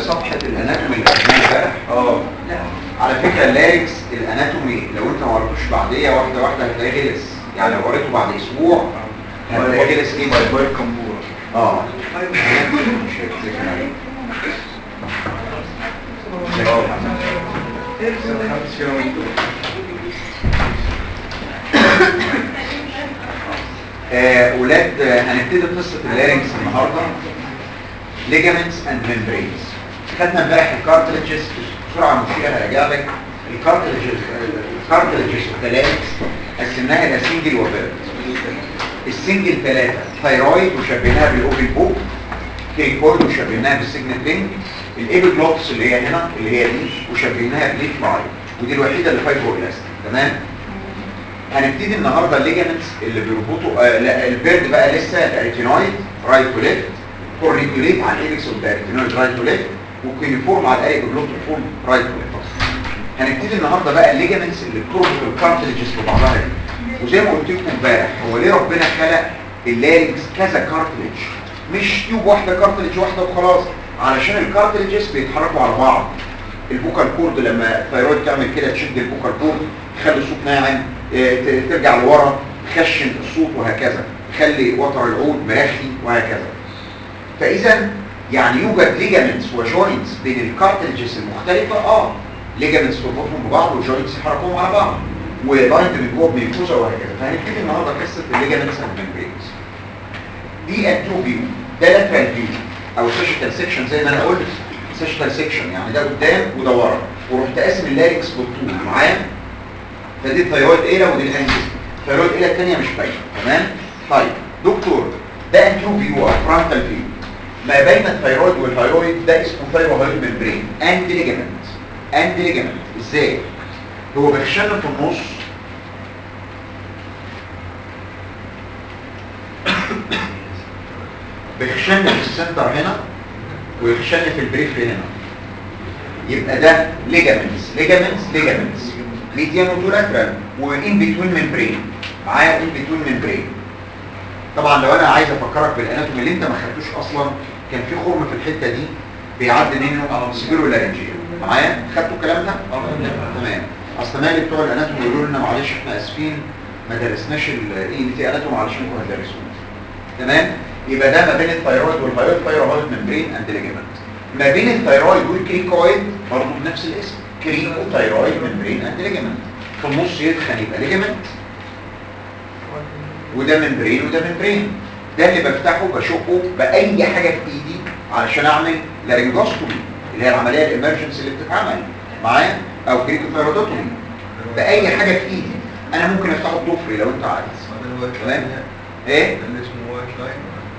صفحه الاناتومي اللي خدناها امبارح اه لا على فكره اللاريكس الاناتومي لو انت ما قريتوش بعديه واحده واحده هتلاقيه غلس يعني لو قريته بعد اسبوع هتلاقيه غلس باي جدا باي كمبورة اه مش هيفتكر عليه. خمس يوم آه، ولاد آه، هنبتدي قصة اللارينكس النهاردة ligaments and membranes خدنا امبارح الكارتلجز بسرعة مشيئة هرجع لك الكارتلجز الكارتلجز واللارينكس قسمناها الى سنجل وفيرت السنجل ثلاثة ثايرويد وشبهناها بالاوبن بوك كريكويد وشبهناها بالسيجنال لينك الايبيجلوتس اللي هي هنا اللي هي دي وشبهناها بليت فلاي ودي الوحيدة اللي فايبرو الاستيك تمام هنبتدي النهارده الليجامنتس اللي بيربطوا آه لا البيرد بقى لسه الاريتينويد رايت تو ليفت كورنيكوليت على الايبكس اوف الاريتينويد رايت تو ليفت وكينيفورم على الاريبيجلوت فورم رايت تو ليفت هنبتدي النهارده بقى الليجامنتس اللي بتربط الكارتلجز ببعضها دي وزي ما قلت لكم امبارح هو ليه ربنا خلق اللارينكس كذا كارتلج مش تيوب واحده كارتلج واحده وخلاص علشان الكارتلجز بيتحركوا على بعض البوكال كورد لما الثيرويد تعمل كده تشد البوكال كورد تخلي الصوت ناعم آه، ت- ترجع لورا تخشن الصوت وهكذا تخلي وتر العود مرخي وهكذا فاذا يعني يوجد ليجامنتس وجوينتس بين الكارتلجز المختلفه اه ليجامنتس تربطهم ببعض وجوينتس يحركوهم على بعض ولايند من جوه بيفوزا وهكذا فهنبتدي النهارده قصه الليجامنتس اند ميمبرينز دي التو فيو ده لاترال فيو او سيشتال سيكشن زي ما انا قلت سيشتال سيكشن يعني ده قدام وده ورا ورحت قاسم اللاريكس بالطول معايا فدي الثيرويد ايلا ودي الانجل الثيرويد ايلا الثانيه مش باينه تمام طيب دكتور ده انترو فيو او فرونتال فيو ما بين الثيرويد والهايرويد ده اسمه ثيروهايد ممبرين اند ليجامنت اند ليجامنت ازاي هو بيخشن في النص بيخشن في السنتر هنا ويخشن في البريفري هنا يبقى ده ليجامنتس ليجامنتس ليجامنتس ميديان وتولاترال وان بتوين ممبرين معايا ان بتوين ممبرين طبعا لو انا عايز افكرك بالاناتومي اللي انت ما خدتوش اصلا كان في خرم في الحته دي بيعدي منه سبيرو لارنجيا معايا خدتوا الكلام ده تمام اصل مالي بتوع الاناتومي يقولوا لنا معلش احنا اسفين ما درسناش الاي ان تي اناتومي علشان انتوا هتدرسوه تمام يبقى ده ما بين الثيرويد والهايويد ثيرويد ممبرين اند ليجامنت ما بين الثيرويد والكريكويد برضه بنفس الاسم كريكو ثيرويد ممبرين اند ليجامنت في النص يدخن يبقى ليجامنت وده ممبرين وده ممبرين ده اللي بفتحه بشقه باي حاجه في ايدي علشان اعمل لارنجوستومي اللي هي العمليه الامرجنسي اللي بتتعمل معايا او كريكو ثيرويدوتومي باي حاجه في ايدي انا ممكن افتحه بضفري لو انت عايز تمام ايه اللي اسمه وايت لاين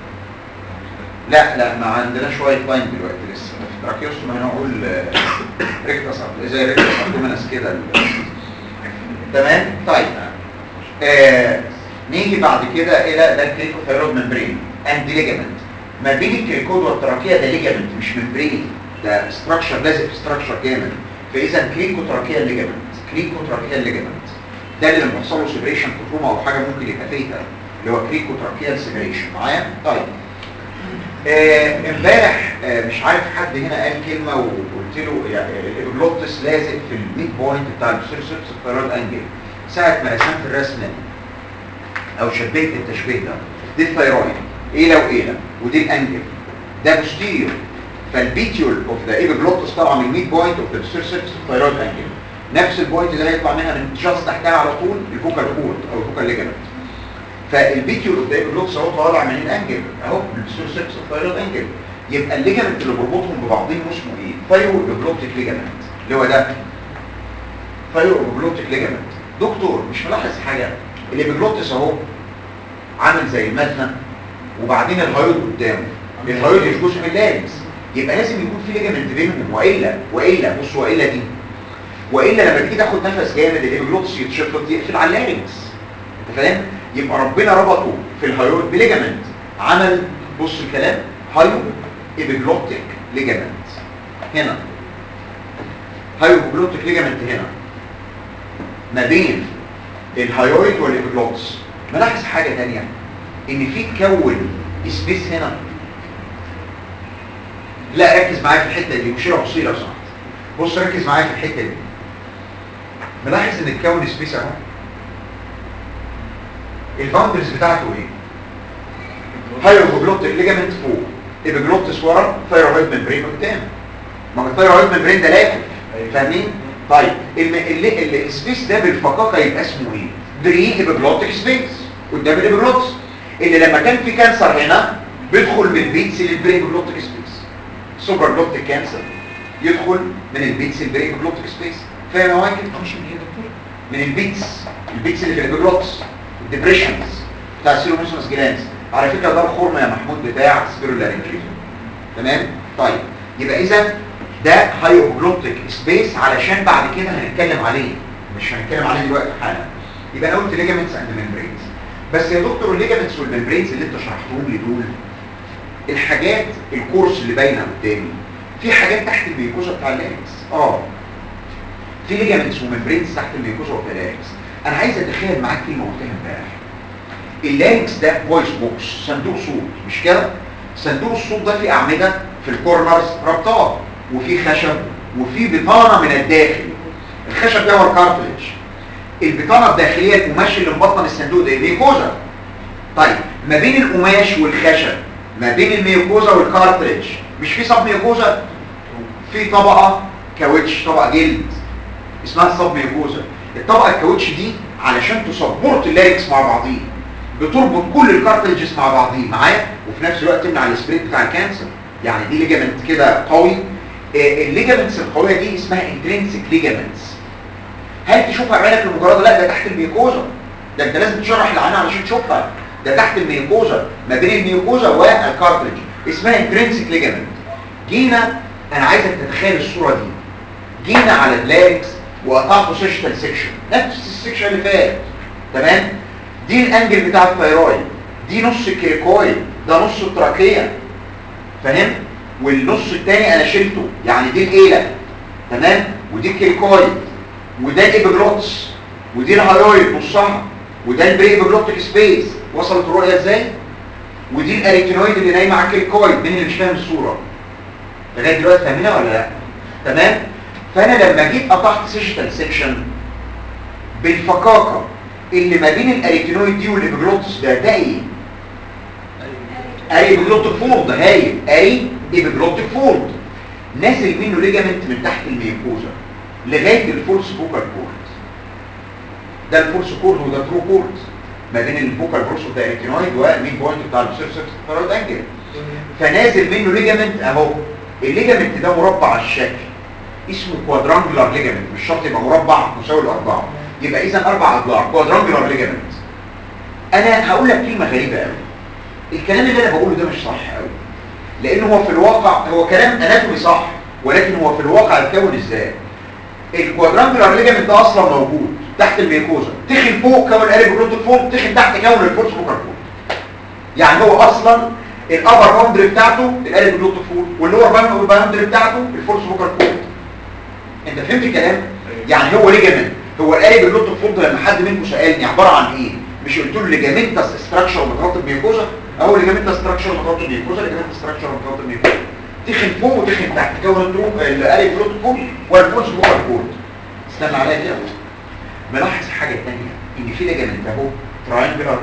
لا لا ما عندناش شويه لاين دلوقتي لسه في تراكيوستوم هنقول ريكتاس زي ريكتاس ابدومينس كده ال- تمام طيب آه نيجي بعد كده الى ده الكريكو ثيرويد ممبرين اند ليجامنت ما بين الكريكود والتراكيه ده ليجامنت مش ممبرين ده ستراكشر لازق في ستراكشر جامد فاذا كريكو تراكيه ليجامنت كريكو تراكيه ليجامنت ده اللي لما بيحصل له سيبريشن كتروما او حاجه ممكن يبقى فيها اللي هو كريكو تراكيه سيبريشن معايا طيب آه، امبارح آه، مش عارف حد هنا قال كلمة وقلت له يعني الابلوتس لازق في الميد بوينت بتاع السيرسيبس الثيرويد انجل ساعة ما رسمت الرسمة دي او شبهت التشبيه ده دي الثيرويد ايه لو ايه ودي الانجل ده بوستيريور فالبيتيول اوف ذا ايبيجلوتس طالعه من الميد بوينت اوف ذا سيرسيبس الثيرويد انجل نفس البوينت ده هيطلع منها من جاست تحتها على طول الفوكال كورد او الفوكال ليجمنت فالفيديو اللي قدام اللوكس اهو طالع من الانجل اهو بالسورسكس الثايرويد انجل يبقى الليجمنت اللي بيربطهم ببعضهم اسمه ايه ثايرو بلوتيك ليجمنت اللي هو ده ثايرو بلوتيك ليجمنت دكتور مش ملاحظ حاجه اللي بيجلوتس اهو عامل زي المدنه وبعدين الهايود قدامه الهايود مش جزء من اللارنكس يبقى لازم يكون في ليجمنت بينهم والا والا بص والا دي والا لما تيجي تاخد نفس جامد الابيجلوتس يتشفط يقفل على اللارنكس انت فاهم يبقى ربنا ربطه في الهايود بليجامنت عمل بص الكلام هايو ايبيجلوتيك ليجامنت هنا هايو ايبيجلوتيك ليجامنت هنا ما بين الهايويد والابيجلوتس ملاحظ حاجه ثانيه ان في تكون سبيس هنا لا ركز معايا في الحته دي مشيره بصير لو سمحت بص ركز معايا في الحته دي ملاحظ ان الكون سبيس اهو الباوندرز بتاعته ايه هايروجلوت الليجامنت فوق ايبيجلوتس ورا ثايرويد ممبرين قدام ما هو الثايرويد ممبرين ده لافف أيوة. فاهمين طيب الم- ال- ال- السبيس ده بالفقاقه يبقى اسمه ايه بري ايبيجلوتيك سبيس قدام الايبيجلوتس اللي لما كان في كانسر هنا بيدخل من بيتس للبري ايبيجلوتيك سبيس سوبر جلوتيك كانسر يدخل من البيتس للبري ايبيجلوتيك سبيس فاهم يا واجد مش من ايه يا دكتور من البيتس البيتس اللي في الابيجلوتس الديبريشنز بتاع السيروموسوس جلانس على فكره ده الخرم يا محمود بتاع سبيرولارينجيزم تمام طيب يبقى اذا ده هايوجلوتيك سبيس علشان بعد كده هنتكلم عليه مش هنتكلم عليه دلوقتي حالا يبقى انا قلت ليجامنتس اند ممبرينز بس يا دكتور الليجامنتس والممبرينز اللي انت شرحتهم لي دول الحاجات الكورس اللي باينه قدامي في حاجات تحت الميكوزا بتاع اللارنكس اه في ليجامنتس وممبرينز تحت الميكوزا بتاع اللارنكس انا عايز اتخيل معاك كلمه قلتها امبارح اللارنكس ده فويس بوكس صندوق صوت مش كده صندوق الصوت ده فيه اعمده في الكورنرز ربطات وفي خشب وفي بطانه من الداخل الخشب ده هو الكارتلج البطانه الداخليه القماش اللي مبطن الصندوق ده الميكوزا طيب ما بين القماش والخشب ما بين الميكوزا والكارتلج مش في صب ميكوزا في طبقه كاوتش طبقه جلد اسمها الصب ميكوزا الطبقه الكاوتش دي علشان تسبورت اللاركس مع بعضيه بتربط كل الكارتلجز مع بعضيه معايا وفي نفس الوقت تمنع السبريد بتاع الكانسر يعني دي ليجامنت كده قوي آه، الليجامنتس القويه دي اسمها انترنسك ليجامنتس هل تشوفها بعينك المجرده لا ده تحت الميكوزا ده انت لازم تشرح العين علشان تشوفها ده تحت الميكوزا ما بين الميكوزا والكارتلج اسمها انترنسك ليجامنت جينا انا عايزك تتخيل الصوره دي جينا على اللاركس وقطعته سيشتال سيكشن نفس السيكشن اللي فات تمام دي الانجل بتاع الثيرويد دي نص الكريكويد ده نص التراكيه فاهم والنص التاني انا شلته يعني دي الايله تمام ودي الكريكويد وده الابيجلوتس ودي الهايرويد نصها وده البري ابيجلوتيك سبيس وصلت الرؤيه ازاي ودي الاريتينويد اللي نايمه على الكريكويد مين اللي مش فاهم الصوره لغايه دلوقتي فاهمينها ولا لا تمام فانا لما جيت قطعت سيشتال سيكشن بالفقاقه اللي ما بين الاريتينويد دي والابيجلوتس ده ده ايه اري ابيجلوتيك فولد هايل اري ابيجلوتيك فولد نازل منه ليجامنت من تحت الميكوزا لغايه الفولس فوكال كورد ده الفولس كورد وده ترو كورد ما بين الفوكال بروس اوف ذا اريتينويد والمين بوينت بتاع السيرسكس ثيرويد انجل فنازل منه ليجامنت اهو الليجامنت ده مربع الشكل اسمه كوادرانجولار ليجامنت مش شرط يبقى مربع مساوي الاربعه يبقى اذا اربع اضلاع كوادرانجولار ليجامنت انا هقول لك كلمه غريبه قوي الكلام اللي انا بقوله ده مش صح قوي لان هو في الواقع هو كلام اناتومي صح ولكن هو في الواقع اتكون ازاي الكوادرانجولار ليجامنت ده اصلا موجود تحت الميكوزا تخن فوق كون قالب الروت فوق تخن تحت كون الفورس بوكر فوق يعني هو اصلا الابر باوندري بتاعته القالب الروت فوق واللور باوندري بتاعته الفورس بوكر فوق انت فهمت الكلام يعني هو ليجامنت هو القالب الروت فوق لما حد منكم سالني عباره عن ايه مش قلت له ليجامنتس ستراكشر متغطي بميكوزا اهو ليجامنتس ستراكشر متغطي بميكوزا ليجامنتس ستراكشر متغطي بميكوزا تخن فوق وتخن تحت كون الدروب القالب الروت فوق والفورس بوكر فوق استنى عليا كده ملاحظ حاجه ثانيه ان في ليجامنت اهو تراينجلر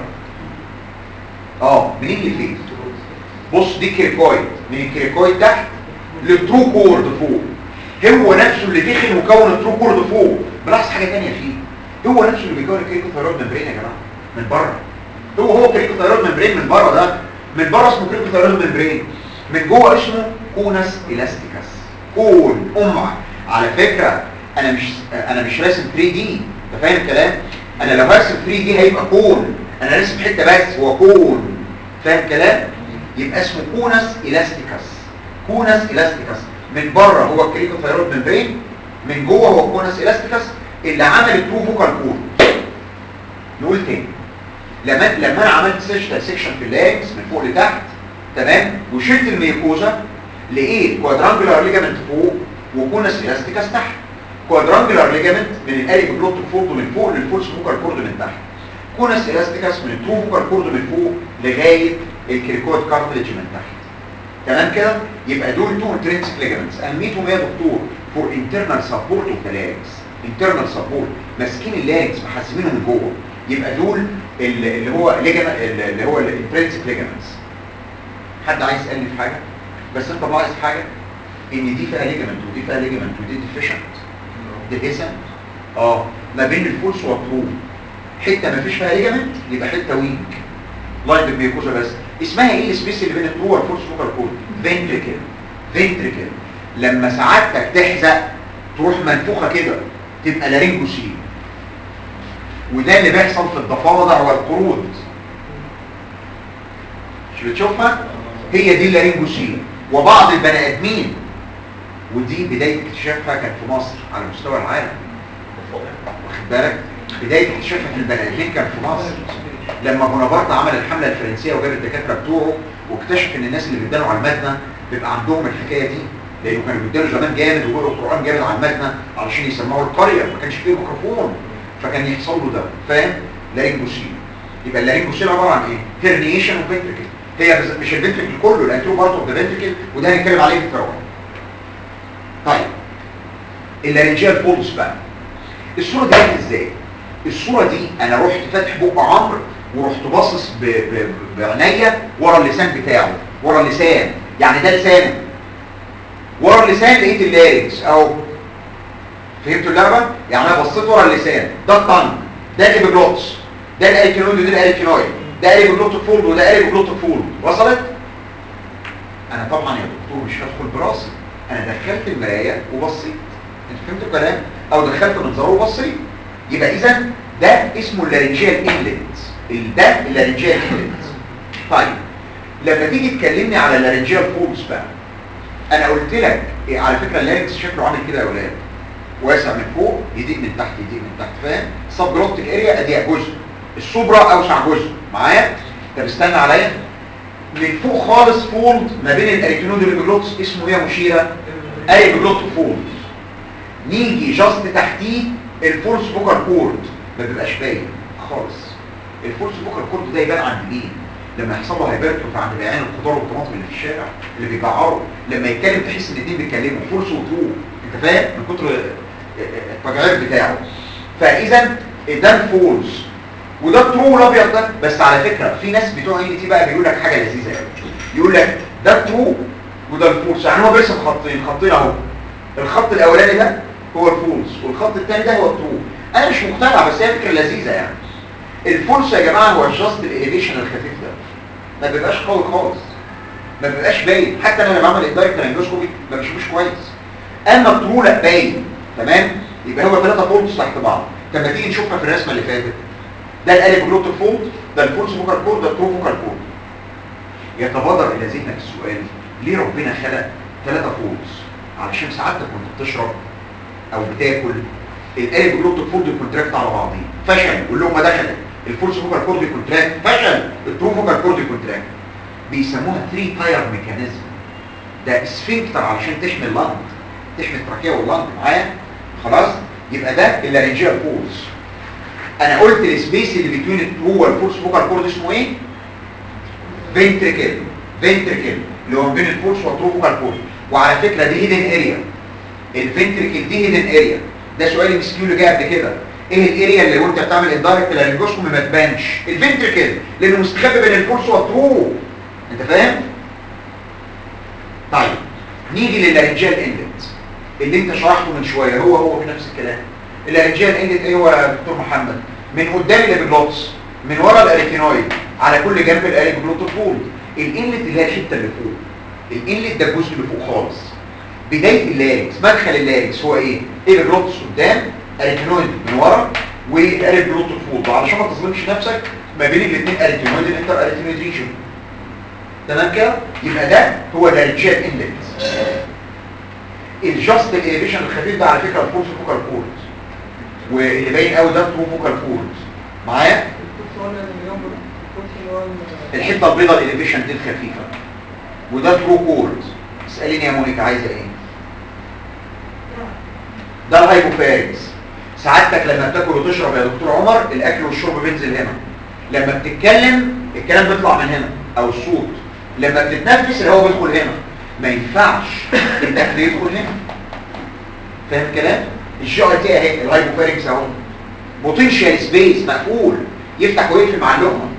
اه منين لفين بص دي كريكويد من الكريكويد تحت للترو كورد فوق هو نفسه اللي تخن وكون الترو كورد فوق ملاحظ حاجه ثانيه فيه هو نفسه اللي بيكون الكريكو ثايرويد ممبرين يا جماعه من بره هو هو كريكو ثايرويد ممبرين من بره ده من بره اسمه كريكو ثايرويد ممبرين من جوه اسمه كونس الاستيكاس كون قمع على فكره انا مش انا مش راسم 3 دي انت فاهم الكلام انا لو هرسم 3 دي هيبقى كون انا راسم حته بس هو كون فاهم الكلام يبقى اسمه كونس الاستيكاس كونس الاستيكاس من بره هو الكريكو ثايرويد ممبرين من جوه هو كونس الاستيكاس اللي عمل الترو فوكال كون نقول تاني لما لما انا عملت سيشن سيكشن في اللانكس من فوق لتحت تمام وشلت الميكوزا لقيت كوادرانجولار ليجامنت فوق وكونس الاستيكاس تحت كوادرانجولار ليجامنت من القالب الجلوتيك فورد من فوق للفورس فوكال كورد من تحت كونس الاستيكاس من الترو فوكال كورد من فوق لغايه الكريكويد كارتليج من تحت تمام كده يبقى دول تو انترنسك ليجمنتس اهميتهم ايه يا دكتور فور انترنال سبورت اوف ذا لاريكس انترنال سبورت ماسكين اللاريكس محسمينه من جوه يبقى دول ال- اللي هو ليجمنت اللي هو الانترنسك ليجمنتس حد عايز يسالني في حاجه بس انت ملاحظ حاجه ان دي فيها ليجمنت ودي فيها ليجمنت ودي ديفيشنت ديفيشنت اه ما بين الفولس والترو حته ما فيش فيها ليجمنت يبقى حته ويك لاين بيكوزا بس اسمها ايه السبيس اللي بين الترو والفولس فوكال كود فنتريكل فنتريكل لما سعادتك تحزق تروح منفوخه كده تبقى لارينجوسي وده اللي بيحصل في الضفادع والقرود مش بتشوفها هي دي اللارينجوسي وبعض البني ادمين ودي بدايه اكتشافها كانت في مصر على مستوى العالم واخد بالك بدايه اكتشافها في البني ادمين كان في مصر لما بونابرت عمل الحمله الفرنسيه وجاب الدكاتره بتوعه واكتشف ان الناس اللي بيدانوا على المدنه بيبقى عندهم الحكايه دي لانه كانوا بيدانوا زمان جامد وبيقروا القران جامد على المدنه علشان يسمعوا القريه ما كانش فيه ميكروفون فكان يحصل له ده فاهم لارينجوسيل يبقى اللارينجوسيل عباره عن ايه هيرنيشن وفنتريكل هي بز- مش الفنتريكل كله لان تو بارت اوف ذا فنتريكل وده هنتكلم عليه في الفروع طيب اللارنجيال فولز بقى الصوره دي جت ازاي الصوره دي انا رحت فاتح بق عمرو ورحت باصص ب- ب- بعينيا ورا اللسان بتاعه ورا اللسان يعني ده لسانه ورا اللسان لقيت اللارنكس اهو فهمتوا اللعبه يعني انا بصيت ورا اللسان ده الطنج ده الابيجلوتس ده الالكينويد وده الالكينويد ده الابيجلوتيك فولد وده الابيجلوتيك فولد وصلت انا طبعا يا دكتور مش هدخل براسي انا دخلت المرايه وبصيت انت فهمت الكلام او دخلت منظار وبصيت يبقى اذا ده اسمه اللارنجيال انلت ده اللارنجيال انلت طيب لما تيجي تكلمني على اللارنجيال فولز بقى انا قلت لك إيه على فكره اللارنكس شكله عامل كده يا ولاد واسع من فوق يضيق من تحت يضيق من تحت فاهم سب جلوتيك اريا اضيق جزء السوبرا اوسع جزء معايا طب استنى عليا من فوق خالص فولد ما بين الاريتينود والابيجلوتس اسمه ايه يا مشيره اريبيجلوت فولد نيجي جاست تحتيه الفورس بوكر كورد ما بيبقاش باين خالص الفورس بوكر كورد ده يبان عند مين لما يحصل له هايبرتروف عند بيعان الخضار والطماطم اللي في الشارع اللي بيجعروا لما يتكلم تحس ان الاثنين بيتكلموا فورس وترو انت فاهم من كتر التجعير بتاعه فاذا ده الفولس وده الترو الابيض ده بس على فكره في ناس بتوع اي تي بقى بيقول لك حاجه لذيذه قوي يقول لك ده الترو وده الفولس يعني هو بيرسم خطين خطين اهو الخط الاولاني ده هو الفولس والخط الثاني ده هو الترو انا مش مقتنع بس هي فكره لذيذه يعني الفولس يا جماعه هو جاست الاليفيشن الخفيف ده ما بيبقاش قوي خالص ما بيبقاش باين حتى انا لما بعمل الدايركت لانجوسكوبي ما بشوفوش كويس اما الترو لا باين تمام يبقى هو ثلاثه فولس تحت بعض طب ما تيجي نشوفها في الرسمه اللي فاتت ده الالف جلوتيك فولد ده الفولس فوكال كورد ده الترو فوكال كورد يتبادر الى ذهنك السؤال ليه ربنا خلق ثلاثه فولدز علشان سعادتك وانت بتشرب او بتاكل الالف جلوتيك فولد كونتراكت على بعضيه فشل واللقمه دخلت الفولس فوكال كورد كونتراكت فشل الترو فوكال كورد كونتراكت بيسموها 3 تاير ميكانيزم ده اسفنكتر علشان تحمي اللنج تحمي التراكيه واللنج معايا خلاص يبقى ده اللارنجيال فولز انا قلت السبيس اللي بين الترو والفولس فوكال كورد اسمه ايه فنتريكل فنتريكل اللي هو ما بين الفولس والترو فوكال كورد وعلى فكره دي هيدن اريا الفنتريكل دي هيدن اريا ده سؤال ام اللي جه قبل كده ايه الاريا اللي وانت بتعمل اندايركت لارنجوسكوبي ما تبانش الفنتريكل لانه مستخبي بين الفولس والترو انت فاهم طيب نيجي للارنجيال اندت اللي انت شرحته من شويه هو هو بنفس الكلام الارنجيال اندت ايه هو يا دكتور محمد من قدام الابيجلوتس من ورا الاريتينويد على كل جنب الاريبيجلوتيك فولد الانلت اللي هي الحته اللي فوق الانلت ده الجزء اللي فوق خالص بدايه اللاريكس مدخل اللاريكس هو ايه ايبيجلوتس قدام اريتينويد من ورا والاريبيجلوتيك فولد علشان ما تظلمش نفسك ما بين الاثنين اريتينويد الانتر اريتينويد ريجن تمام كده يبقى ده هو الارنجيال انلت الجاست الاليفيشن الخفيف ده على فكره الفورس فوكال كورد واللي باين قوي ده الترو فوكال كورد معايا الحته البيضاء الاليفيشن دي الخفيفه وده ترو كورد اساليني يا مونيكا عايزه ايه ده الهايبوفارينكس سعادتك لما بتاكل وتشرب يا دكتور عمر الاكل والشرب بينزل هنا لما بتتكلم الكلام بيطلع من هنا او الصوت لما بتتنفس الهواء بيدخل هنا ما ينفعش الاكل يدخل هنا فاهم الكلام الجي اي تي اهي الهايبوفارينكس اهو بوتنشال سبيس مقفول يفتح ويقفل مع اللقمه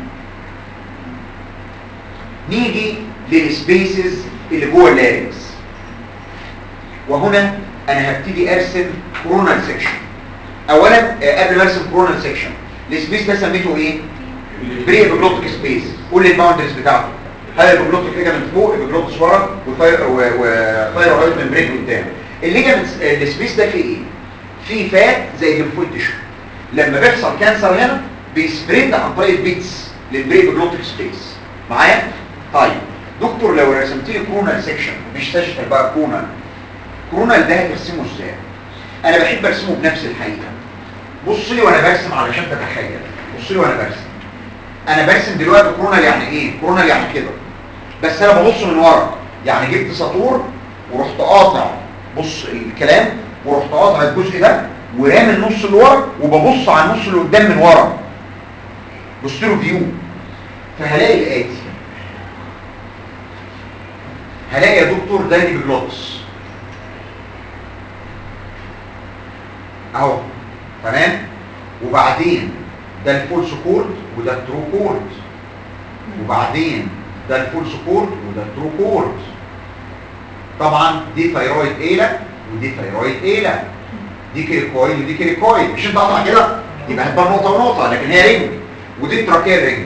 نيجي للسبيسز اللي جوه اللارنكس وهنا انا هبتدي ارسم كورونال سيكشن اولا آه، قبل ما ارسم كورونال سيكشن السبيس ده سميته ايه بري ابيجلوتيك سبيس قول لي الباوندرز بتاعته هل الابيجلوتيك ليجامنت فوق ابيجلوتس ورا وثايرويد ممبرين قدام الليجامنت السبيس ده فيه ايه فيه فات زي الليمفويد تيشو لما بيحصل كانسر هنا بيسبريد عن طريق البيتس للبري ابيجلوتيك سبيس معايا طيب دكتور لو رسمت لي كرونال سيكشن مش تشتغل بقى كرونال كرونال ده هترسمه ازاي انا بحب ارسمه بنفس الحقيقه بص لي وانا برسم علشان تتخيل بص لي وانا برسم انا برسم دلوقتي كرونال يعني ايه كرونال يعني كده بس انا ببص من ورا يعني جبت سطور ورحت قاطع بص الكلام ورحت قاطع الجزء ده ورامي النص اللي ورا وببص على النص اللي قدام من ورا بص له فيو فهلاقي الاتي هلاقي يا دكتور ده بجلوتس اهو تمام وبعدين ده الفولس كورد وده الترو كورد وبعدين ده الفولس كورد وده الترو كورد طبعا دي ثايرويد ايلا ودي ثايرويد ايلا دي كيريكويد ودي كيريكويد مش انت قاطع كده يبقى هتبقى نقطه ونقطه لكن هي رينج ودي تراكيه رينج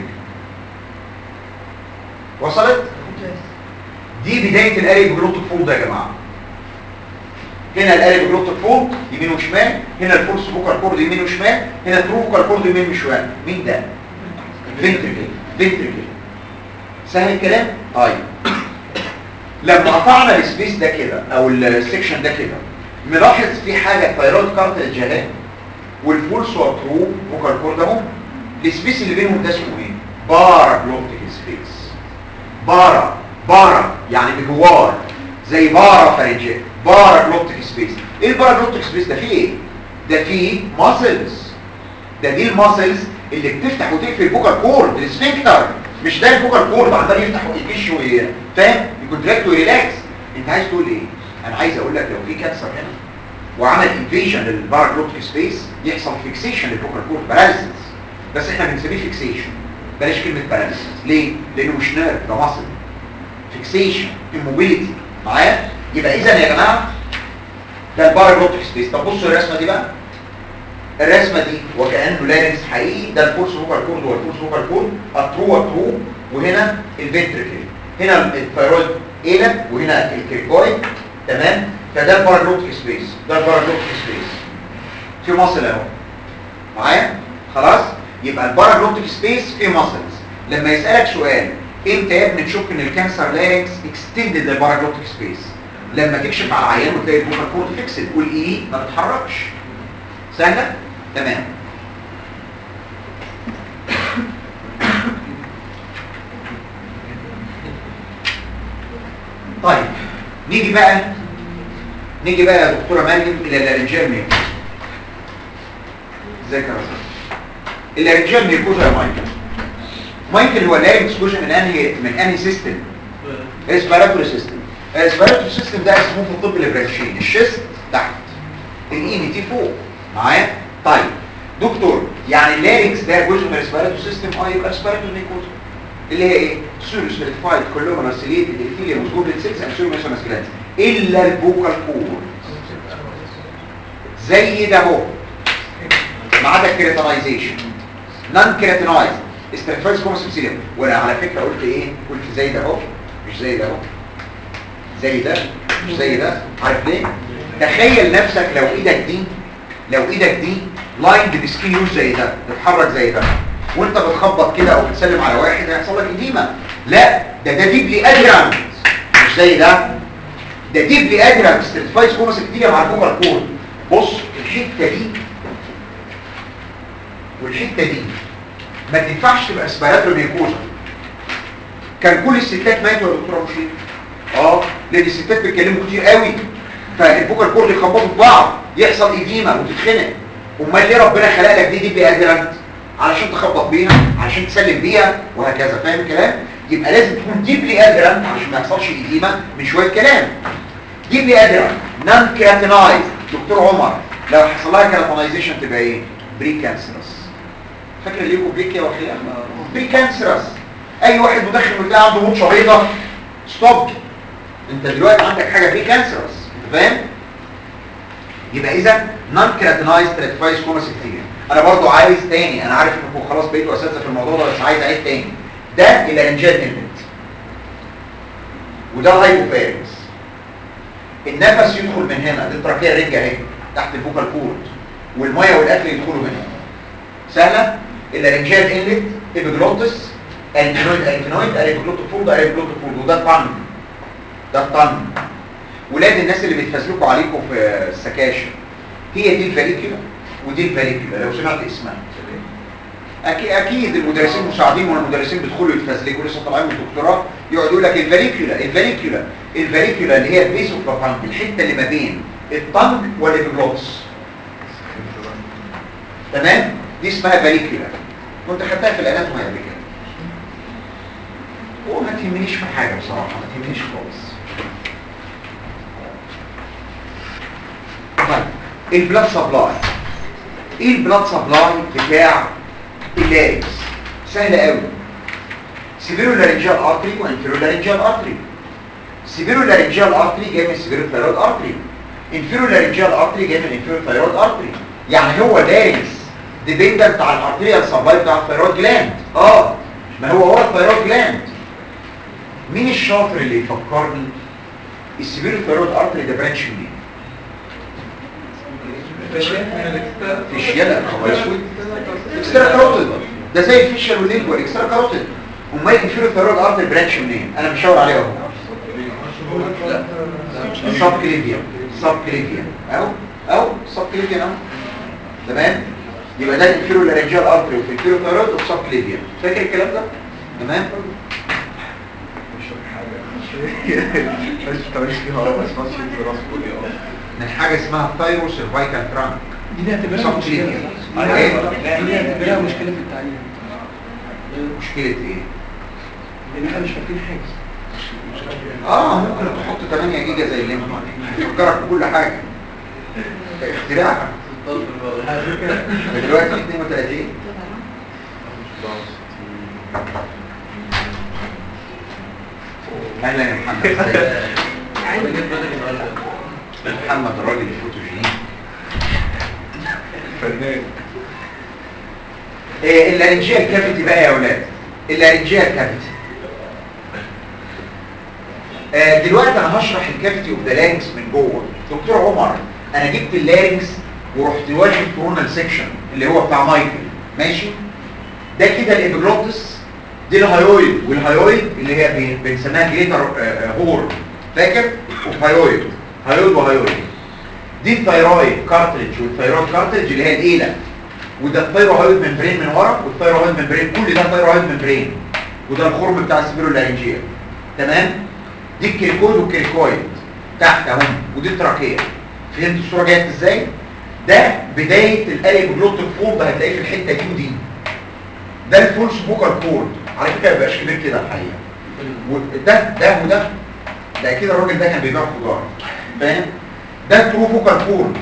وصلت دي بدايه الاري بجلوتيك فولد يا جماعه هنا الاري بجلوتيك فولد يمين وشمال هنا الفولس فوكال كورد يمين وشمال هنا الترو فوكال كورد يمين وشمال مين ده فينتريكل فينتريكل سهل الكلام طيب لما قطعنا السبيس ده كده او السكشن ده كده نلاحظ في حاجه الثايرويد كارتلج اهي والفولس والترو فوكال كورد اهو السبيس اللي بينهم ده اسمه ايه بارا جلوتيك سبيس بارا بارا يعني بجوار زي بارا فارنجيت بارا جلوتيك سبيس ايه البارا جلوتيك سبيس ده فيه ايه ده فيه ماسلز ده دي الماسلز اللي بتفتح وتقفل الفوكال كورد السفنكتر مش ده الفوكال كورد عمال يفتح ويكش وي- فاهم يكونتراكت ويريلاكس انت عايز تقول ايه انا عايز اقول لك لو في كانسر هنا وعمل انفيجن للبارا جلوتيك سبيس يحصل فيكسيشن للفوكال كورد باراليسيس بس احنا بنسميه فيكسيشن بلاش كلمه باراليسيس ليه لانه مش نيرف ده ماسل فيكسيشن immobility معايا يبقى اذا يا جماعه ده الباراجلوتيك سبيس طب بصوا الرسمه دي بقى الرسمه دي وكانه لارنس حقيقي ده الفورس فوكال كورد والفورس فوكال كورد الترو والترو وهنا الفنتريكل هنا الثايرويد ايلا وهنا الكريكويد تمام فده الباراجلوتيك سبيس ده الباراجلوتيك سبيس في مصل اهو معايا خلاص يبقى الباراجلوتيك سبيس فيه ماسلز لما يسالك سؤال امتى يا ابني تشك ان الكانسر لارنكس اكستندد الباراجلوتيك سبيس لما تكشف على العيان وتلاقي الفوكال كورد فيكسد تقول ايه ما بتتحركش سهله تمام طيب نيجي بقى نيجي بقى يا دكتوره مريم الى اللارنجيال ميكوزا ازيك يا رزاق اللارنجيال ميكوزا يا مايكل مايكل هو لارنكس جزء من انهي من انهي سيستم اسبيراتوري سيستم الاسبيراتوري سيستم ده اسمه في الطب البرانشين الشيست تحت الاي تي فوق معايا طيب دكتور يعني اللارنكس ده جزء من الاسبيراتوري سيستم اه يبقى اسبيراتوري ميكوزا اللي هي ايه سيروس فيريفايد كولومنر سيليت الابيثيليوم جوبلت سيلز اند سيروس ماسكلات الا البوكال كور زي ده اهو ما عدا الكريتينايزيشن نون كريتينايز استراتيجيز كومسبسيليوم وانا على فكره قلت ايه قلت زي ده اهو مش زي ده اهو زي ده مش زي ده عارف ليه تخيل نفسك لو ايدك دي لو ايدك دي لايند بسكين يوز زي ده تتحرك زي ده وانت بتخبط كده او بتسلم على واحد هيحصل لك اديمه لا ده ده ديبلي ادرانت مش زي ده ده ديبلي ادرانت ستريتفايز كومسبسيليوم مع الفوكال كورد بص الحته دي والحته دي ما تنفعش تبقى اسبيراتوري ميكوزا كان كل الستات ماتوا يا دكتوره مشير اه لان الستات بيتكلموا كتير قوي فالفوكال كورد يخبطوا في بعض يحصل ايديما وتتخنق امال ليه ربنا خلق لك دي دي بادرنت علشان تخبط بيها علشان تسلم بيها وهكذا فاهم الكلام يبقى لازم تكون ديبلي ادرنت عشان ما يحصلش ايديما من شويه كلام ديبلي ادرنت نون كراتينايز دكتور عمر لو حصل لها كراتينايزيشن تبقى ايه بري كانسرس فاكر الليكو بريكيا والخلاف بري كانسرس اي واحد مدخن وتلاقي عنده موت شهيطه ستوب انت دلوقتي عندك حاجه بري كانسرس انت فاهم يبقى اذا نون كراتينايز تراتيفايز كوما سكتيريا انا برضو عايز تاني انا عارف انكم خلاص بقيتوا اساتذه في الموضوع ده بس عايز اعيد تاني ده اللارنجال انفنت وده الهايبوفارنس النفس يدخل من هنا دي التراكيه الرنجه اهي تحت الفوكال كورد والميه والاكل يدخلوا منها سهله اللارنجال انلت ابيجلوتس الفينويد الفينويد الابيجلوتيك فولد الابيجلوتيك فولد وده الطن ده الطن ولاد الناس اللي بيتفزلكوا عليكم في السكاشن هي دي الفاليكولا ودي الفاليكولا لو سمعت اسمها اكيد اكيد المدرسين المساعدين والمدرسين بيدخلوا يتفزلكوا لسه طالعين من الدكتوراه يقعدوا لك الفاليكولا الفاليكولا الفاليكولا اللي هي البيس اوف ذا الحته اللي ما بين الطنج والابيجلوتس تمام دي اسمها فاليكولا كنت خدتها في الاناتومي قبل كده وما تهمنيش في حاجه بصراحه ما تهمنيش خالص طيب البلاد سبلاي ايه البلاد سبلاي بتاع اللاريكس سهل قوي سيبيرو لارنجال ارتري وانفيرو لارنجال ارتري سيبيرو لارنجال ارتري جاي من سيبيرو ثايرويد ارتري انفيرو لارنجال ارتري جاي من انفيرو ثايرويد ارتري يعني هو لارنكس ديبندنت على الارتريال سبلاي بتاع الثايرويد جلاند اه ما هو هو الثايرويد جلاند مين الشاطر اللي يفكرني السيبيرو ثايرويد ارتري ده برانش منين فيشيال خبر اسود اكسترا كاروتيد ده زي الفيشيال واللينجوال اكسترا كاروتيد امال الانفيرو ثايرويد ارتري برانش منين انا مشاور عليه اهو سب كليفيا سب كليفيا اهو اهو سب كليفيا اهو تمام يبقى ده الانفيرو لارنجال ارتري وفي الانفيرو ثايرويد والسب كليفيا فاكر الكلام ده تمام مش بتعملش فيها بس ما تشيل براس كل يوم من حاجه اسمها ثايرو سيرفايكال ترانك دي نعتبرها مشكلة دي نعتبرها مشكلة في التعليم مشكله ايه لان احنا مش فاكرين حاجة اه ممكن تحط 8 جيجا زي اللي يفكرك بكل حاجه اختراع دلوقتي 32 اهلا يا محمد ازيك؟ محمد الراجل الفوتوجينيك فنان إيه اللارنجيال كافيتي بقى يا اولاد اللارنجيال كافيتي آه دلوقتي انا هشرح الكافيتي اوف ذا لارنكس من جوه دكتور عمر انا جبت اللارنكس ورحت واخد كورونال سيكشن اللي هو بتاع مايكل ماشي ده كده الابيجلوتس دي الهايويد والهايويد اللي هي بن- بنسميها جليتر آه، هور فاكر وهايويد هايويد وهايويد دي الثايرويد كارتريج والثايرويد كارتريج اللي هي الإيلة وده الثايرويد ممبرين من ورا والثايرويد ممبرين كل ده ثايرويد ممبرين وده الخرم بتاع السبيرو لارنجيا تمام دي الكريكويد والكريكويد تحت اهم ودي التراكيه فهمت الصوره جايه ازاي ده بدايه الاليبوجلوتيك فولد هتلاقيه في الحته دي ودي ده الفولس فوكال كورد على فكره ما بيبقاش كبير كده الحقيقه وده ده وده ده اكيد الراجل ده كان بيبيع خضار فاهم ده الترو فوكال كورد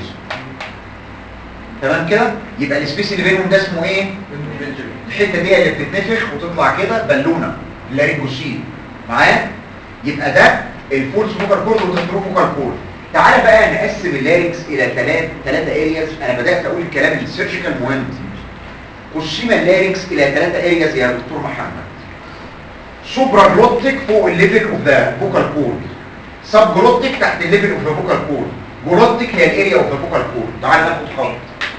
تمام كده يبقى السبيس اللي بينهم ده اسمه ايه الحته دي اللي بتتنفخ وتطلع كده بالونه لارينجوسيل معايا يبقى ده الفولس فوكال كورد وده الترو فوكال كورد تعالى بقى نقسم اللارينكس الى ثلاث ثلاثه ارياز انا بدات اقول الكلام السيرجيكال مهم قسم اللارينكس الى ثلاثه ارياز يا دكتور محمد سوبرا جلوتيك فوق الليفل اوف ذا فوكال كورد سب جلوتيك تحت الليفل اوف ذا فوكال كورد جلوتيك هي الاريا اوف ذا فوكال كورد تعال ناخد خط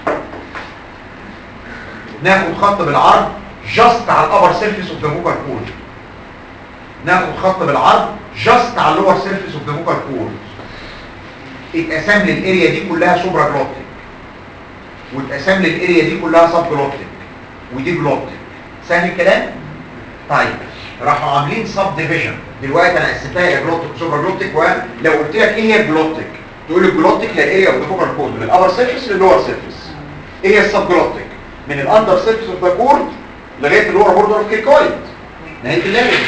ناخد خط بالعرض جاست على الابر سيرفيس اوف ذا فوكال كورد ناخد خط بالعرض جاست على اللور سيرفيس اوف ذا فوكال كورد اتقسم لي الاريا دي كلها سوبرا جلوتيك واتقسم لي الاريا دي كلها سب جلوتيك ودي جلوتيك سهل الكلام طيب راحوا عاملين سب ديفيجن دلوقتي انا قسمتها الى جلوتيك وسوبر جلوتيك ولو قلت لك ايه هي الجلوتيك تقول لي الجلوتيك هي الاريا اوف ذا فوكال كورد من الابر سيرفيس للور سيرفيس ايه هي السب جلوتيك من الاندر سيرفيس اوف ذا كورد لغايه اللور بوردر اوف كيركويد نهايه اللارنكس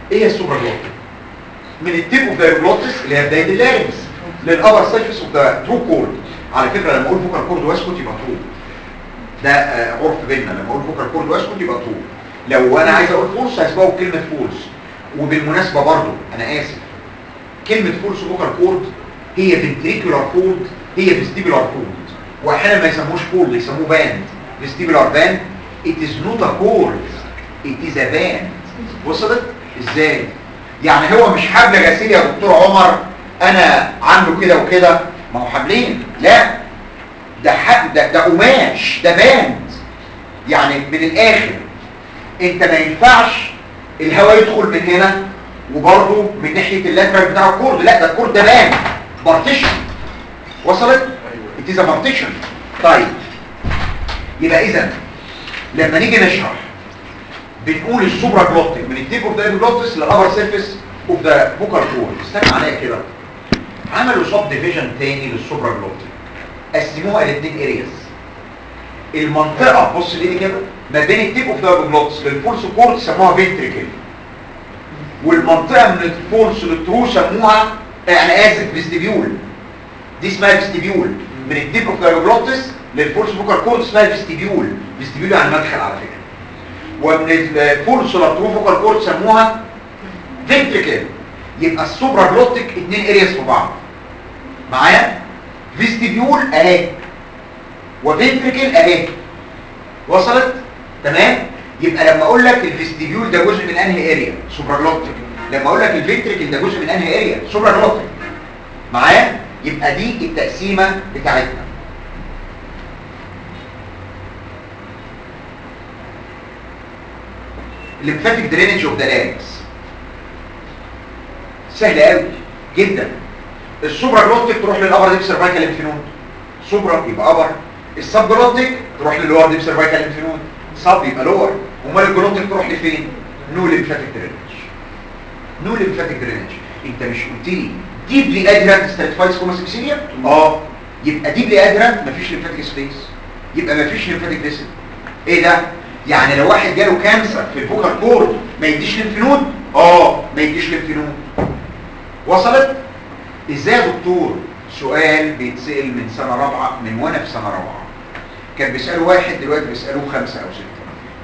ايه هي السوبرا جلوتيك من التيب اوف ذا جلوتس اللي هي بدايه اللارنكس للابر سيرفيس اوف ذا ترو كورد على فكره لما اقول فوكال كورد واسكت يبقى ترو ده آه، عرف بيننا لما اقول فوكال كورد واسكت يبقى ترو لو انا عايز اقول فولس هسبقه بكلمه فولس وبالمناسبه برضو انا اسف كلمه فولس فوكال كورد هي فنتريكولار كورد هي فيستيبولار كورد واحيانا ما يسموش كورد يسموه باند فيستيبولار باند it is not a chord it is a band وصلت ازاي يعني هو مش حبل غسيل يا دكتور عمر انا عامله كده وكده ما هو حبلين لا ده حب ده ده قماش ده باند يعني من الاخر انت ما ينفعش الهواء يدخل من هنا وبرضه من ناحيه اللاترال بتاع الكورد لا ده الكورد ده باند بارتيشن وصلت it is a partition طيب يبقى اذا لما نيجي نشرح بنقول السوبرا جلوتيك من التيب اوف ذا جلوتس للابر سيرفيس اوف ذا بوكال كورد استنى عليا كده عملوا سب ديفيجن تاني للسوبرا جلوتيك قسموها لاثنين ارياز المنطقه بص ليه كده ما بين التيب اوف ذا جلوتس للفولس كورد سموها فينتريكل والمنطقه من الفولس للترو سموها انا اسف فيستيبيول دي اسمها فيستيبيول من التيب اوف ذا جلوتس للفولس بوكال كورد اسمها فيستيبيول فيستيبيول يعني مدخل على فكره ومن الفولس للترو فوكال كورد سموها فينتريكل يبقى السوبرا جلوتيك اتنين ارياس في بعض معايا فيستيبيول اهي وفنتريكل اهي وصلت تمام يبقى لما اقول لك الفيستيبيول ده جزء من انهي اريا سوبرا جلوتيك لما اقول لك الفنتريكل ده جزء من انهي اريا سوبرا جلوتيك معايا يبقى دي التقسيمه بتاعتنا الليمفاتيك درينج اوف ذا لارينكس سهل قوي جدا السوبرا جلوتيك تروح للابر ديب سيرفايكال ليمفنود سوبرا يبقى ابر السب جلوتيك تروح للور ديب سيرفايكال ليمفنود سب يبقى لور امال الجلوتيك تروح لفين نو ليمفاتيك درينج نو ليمفاتيك درينج انت مش قلت لي ديبلي ادرنت ستراتيفايز كوماس ابيثيليوم اه يبقى ديبلي ادرنت مفيش ليمفاتيك سبيس يبقى مفيش ليمفاتيك فيسل ايه ده يعني لو واحد جاله كانسر في الفوكال كورد ما يديش ليمفنود اه ما يديش ليمفنود وصلت ازاي يا دكتور سؤال بيتسأل من سنة رابعة من وانا في سنة رابعة كان بيسألوا واحد دلوقتي بيسألوه خمسة او ستة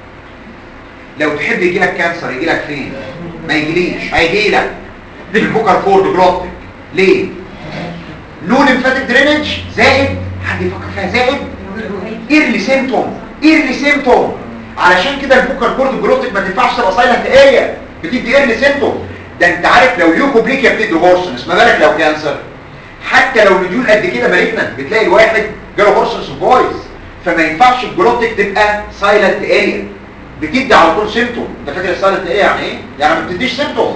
لو تحب يجي لك كانسر يجي لك فين ما يجيليش هيجي لك في الفوكال كورد جلوتيك ليه نو ليمفاتيك درينج زائد حد يفكر فيها زائد ايرلي سيمتوم ايرلي سيمتوم علشان كده الفوكال كورد جلوتيك ما تنفعش تبقى سايلنت اريا بتدي ايرلي سيمتوم ده انت عارف لو ليوكوبليكيا بتدي هورسنس ما بالك لو كانسر حتى لو مديول قد كده مالجنت بتلاقي الواحد جاله هورسنس فويس فما ينفعش الجلوتيك تبقى سايلنت اريا بتدي على طول سيمتوم انت فاكر السايلنت اريا يعني ايه يعني ما بتديش سيمتوم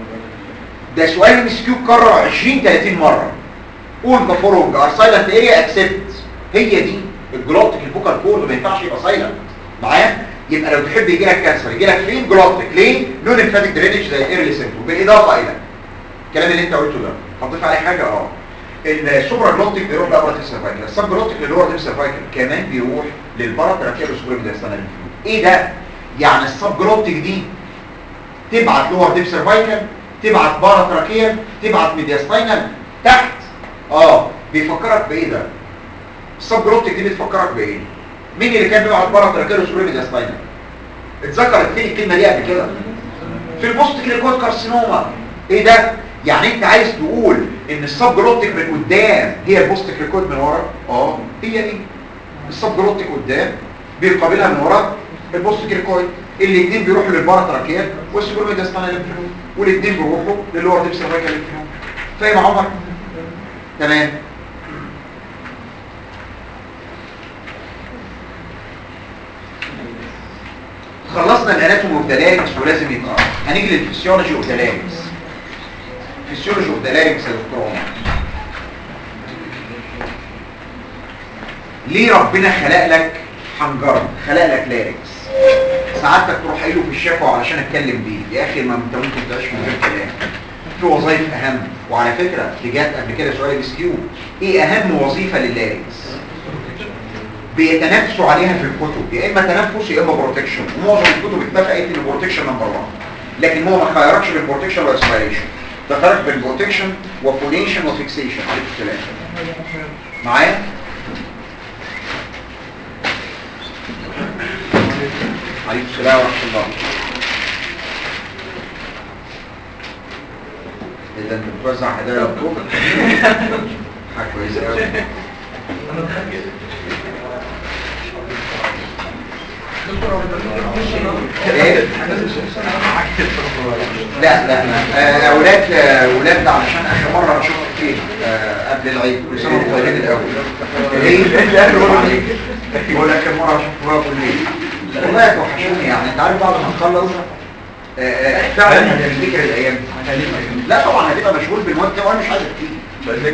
ده سؤال ام اس كيو اتكرر 20 30 مره قول ذا فولوينج ار سايلنت اريا اكسبت هي دي الجلوتيك الفوكال كورد ما ينفعش يبقى سايلنت معايا يبقى لو تحب يجي لك كانسر يجي لك فين جلوتيك ليه نون ليمفاتيك درينج زي الايرلي سيمتوم بالاضافه الى الكلام اللي انت قلته ده هتضيف عليه حاجه اه السوبرا جلوتيك بيروح لابرا سيرفايكال السب جلوتيك للور ديب سيرفايكال كمان بيروح للبارا تراكيال سوبريميديستانال ايه ده يعني السب جلوتيك دي تبعت لور ديب سيرفايكال تبعت بارا تراكيال تبعت ميدياستاينال تحت اه بيفكرك بايه ده السب جلوتيك دي بتفكرك بايه مين اللي كان بيبعت بارا تراكيال سوبريميدياستاينال اتذكرت فين الكلمه دي قبل كده في البوست كليكوت كارسينوما ايه ده يعني انت عايز تقول ان السب جلوتيك من قدام هي البوست كليكوت من ورا اه هي دي السب جلوتيك قدام بيقابلها من ورا البوست كليكوت الاثنين بيروحوا للبارا تراكيال والسوبرميدياستانال ليمفنود والاثنين بيروحوا للور ديب سيرفايكال ليمفنود فاهم يا عمر تمام خلصنا الاناتومي اوف ذا لارينكس ولازم يبقى هنيجي للفسيولوجي اوف ذا لارينكس فسيولوجي اوف ذا لارينكس يا دكتور عمر ليه ربنا خلق لك حنجره خلق لك لارينكس سعادتك تروح قايله في الشفا علشان اتكلم بيه يا اخي ما انت ممكن تعيش من غير كلام في وظائف اهم وعلى فكره دي جت قبل كده سؤال اس كيو ايه اهم وظيفه لللارينكس بيتنافسوا عليها في الكتب يا اما تنفس يا اما بروتكشن ومعظم الكتب اتفقت ان بروتكشن نمبر 1 لكن هو ما خيركش بين بروتكشن واسبيريشن ده خيرك بين بروتكشن وفونيشن وفيكسيشن عليكم السلام معايا عليكم السلام ورحمه الله اذا انت بتوزع هدايا يا دكتور حاجه كويسه قوي ايه لا لا آه، اولاد آه، اولاد ده علشان اخر مره شفت فيه آه، قبل العيد كل سنه وانتم طيبين الاول ايه هو اخر مره شفت فيها بالليل والله توحشوني يعني انت عارف بعد ما نخلص آه، آه، فعلا هتفتكر الايام دي لا طبعا هتبقى مشغول بالوقت وانا مش عايزك تيجي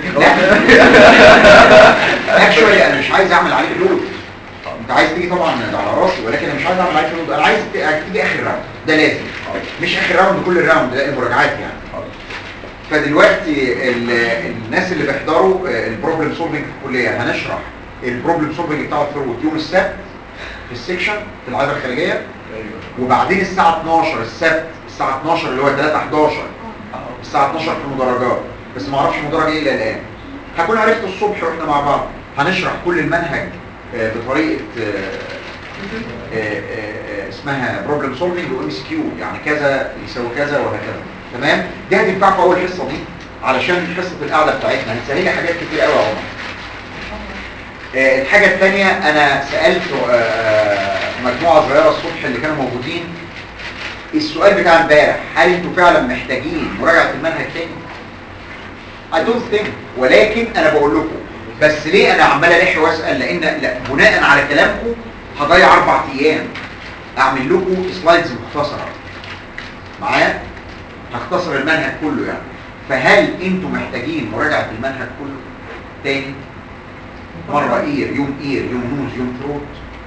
لا اكشولي انا مش عايز اعمل عليك لود انت عايز تيجي طبعا ده على راسي ولكن انا مش عايز اعمل عليك لود انا عايز ت- تيجي اخر راوند ده لازم مش اخر راوند كل الراوند ده المراجعات يعني فدلوقتي ال- الناس اللي بيحضروا البروبلم سولفنج في الكليه هنشرح البروبلم سولفنج بتاع الثروت يوم السبت في السكشن في العاده الخارجيه وبعدين الساعه 12 السبت الساعه 12 اللي هو 3 11 الساعه 12 في المدرجات بس ما اعرفش مدرج ايه الى الان هكون عرفت الصبح واحنا مع بعض هنشرح كل المنهج آه، بطريقه آه، آه، آه، اسمها بروبلم سولفنج وام اس كيو يعني كذا يساوي كذا وهكذا تمام دي هتنفعكم اول حصه دي علشان حصه القعده بتاعتنا هتسهل لي حاجات كتير قوي يا عمر آه، الحاجه الثانيه انا سالت آه، مجموعه صغيره الصبح اللي كانوا موجودين السؤال بتاع امبارح هل انتوا فعلا محتاجين مراجعه المنهج تاني I don't think ولكن انا بقول لكم بس ليه انا عمال الح واسال لان لا بناء على كلامكم هضيع اربع ايام اعمل لكم سلايدز مختصره معايا هختصر المنهج كله يعني فهل انتوا محتاجين مراجعه المنهج كله تاني مره اير يوم اير يوم نوز يوم ثروت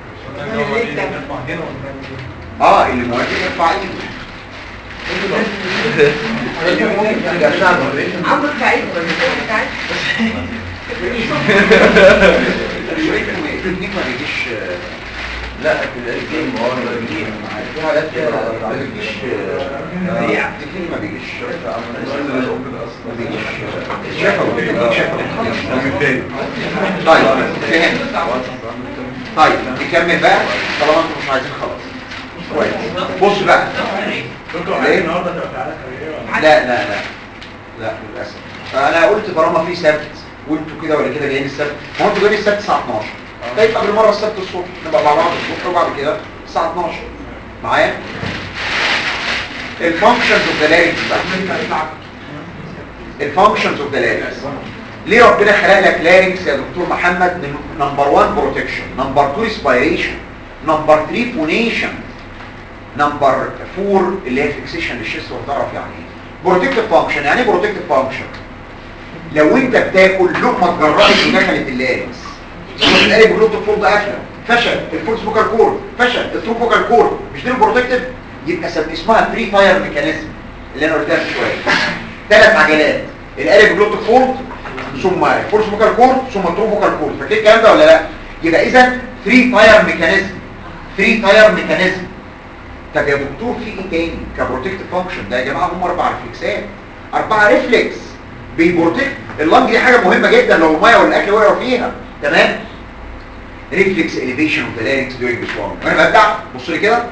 اه اللي موافق يرفع ايده اللي موافق يرفع ايده عمرو سعيد سعيد التكنيك ما بيجيش لا في القديم هو القديم في حاجات كده ما بيجيش التكنيك ما بيجيش ما بيجيش شفوي التكنيك شفوي طيب فهمت طيب نكمل بقى طالما انتم مش عايزين خلاص كويس بص بقى ليه؟ لا لا لا لا للاسف انا قلت طالما في سبت وانتوا كده ولا كده جايين السبت ما هو انتوا جايين السبت الساعه 12 طيب قبل مره السبت الصبح نبقى مع بعض الصبح وبعد كده الساعه 12 معايا الفانكشنز اوف ذا لارينكس بقى الفانكشنز اوف ذا لارينكس ليه ربنا خلق لك لارينكس يا دكتور محمد نمبر 1 بروتكشن نمبر 2 ريسبيريشن نمبر 3 فونيشن نمبر 4 اللي هي فيكسيشن للشيست وهتعرف يعني ايه بروتكتيف فانكشن يعني ايه بروتكتيف فانكشن لو انت بتاكل لقمه اتجرأت ودخلت اللارينكس تلاقي بلوت الفولد قافله فشل الفولس فوكال كورد فشل الترو فوكال كورد مش دي البروتكتيف يبقى سب- اسمها فري فاير ميكانيزم اللي انا قلتها من شويه ثلاث عجلات القالب بلوت الفولد ثم الفولس فوكال كورد ثم الترو فوكال كورد فاكر الكلام ده ولا لا يبقى اذا فري فاير ميكانيزم فري فاير ميكانيزم طب يا دكتور في ايه تاني كبروتكتيف فانكشن ده يا جماعه هم اربع ريفلكسات اربعه ريفلكس بيبروتكت اللنج دي حاجه مهمه جدا لو الميه ولا الاكل وقعوا فيها تمام ريفلكس اليفيشن اوف ذا لارينكس during the swallow وانا ببدع بص لي كده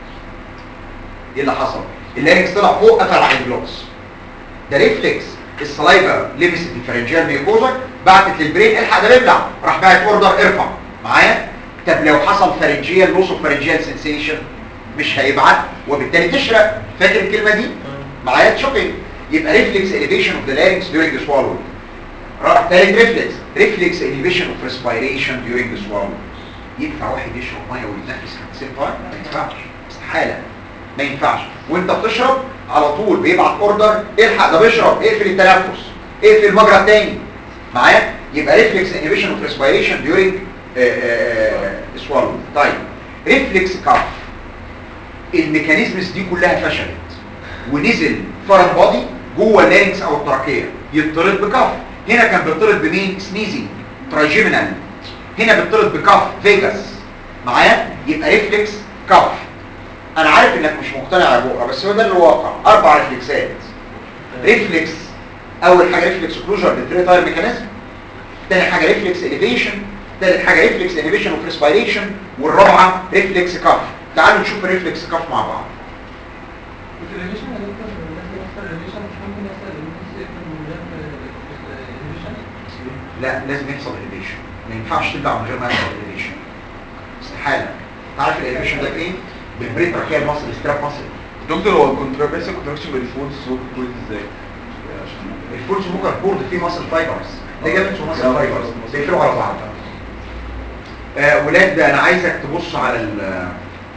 ايه اللي حصل اللارينكس طلع فوق قفل على الجلوس ده ريفلكس السلايفا لمست الفرنجيال ميوكوزا بعتت للبرين الحق ده بيبلع راح باعت اوردر ارفع معايا طب لو حصل فرنجيال لوس اوف فرنجيال سنسيشن مش هيبعت وبالتالي تشرق فاكر الكلمه دي معايا تشوكينج يبقى ريفلكس elevation of the larynx during the swallow را- تالت ريفلكس ريفلكس elevation of respiration during the swallow ينفع واحد يشرب ميه ويتنفس 50 فاين ما ينفعش استحاله ما ينفعش وانت بتشرب على طول بيبعت اوردر الحق ده بيشرب اقفل التنفس اقفل المجرى التاني معايا يبقى ريفلكس inhibition of respiration during uh, uh, swallow طيب ريفلكس كاف الميكانيزمز دي كلها فشلت ونزل فرن بادي جوه اللارنكس او التراكيه يطرد بكف هنا كان بيطرد بمين سنيزنج ترايجيمينال هنا بيطرد بكف فيجاس معايا يبقى ريفلكس كف انا عارف انك مش مقتنع يا بقرة بس هو ده الواقع اربع ريفلكسات ريفلكس اول حاجه ريفلكس كلوجر بالتري تاير ميكانيزم تاني حاجه ريفلكس اليفيشن تالت حاجه ريفلكس انهبيشن اوف ريسبيريشن والرابعه ريفلكس كاف تعالوا نشوف الريفلكس كاف مع بعض في الريليشن يا دكتور الناس اللي بتحصل الريليشن مش ممكن يحصل الناس يقفل من غير الريليشن لا لازم يحصل اليفيشن ما ينفعش تبلع من غير ما يحصل اليفيشن استحاله تعرف الاليفيشن ده فين بالبريت راكيال مصر ستراب مصر دكتور هو الكونترابيسيك كونتراكشن بالفول سوق كود ازاي؟ عشان الفولس موكر كورد فيه ماسل فايبرز ليجامنتس وماسل فايبرز بيقفلوا على بعض آه ولاد انا عايزك تبص على ال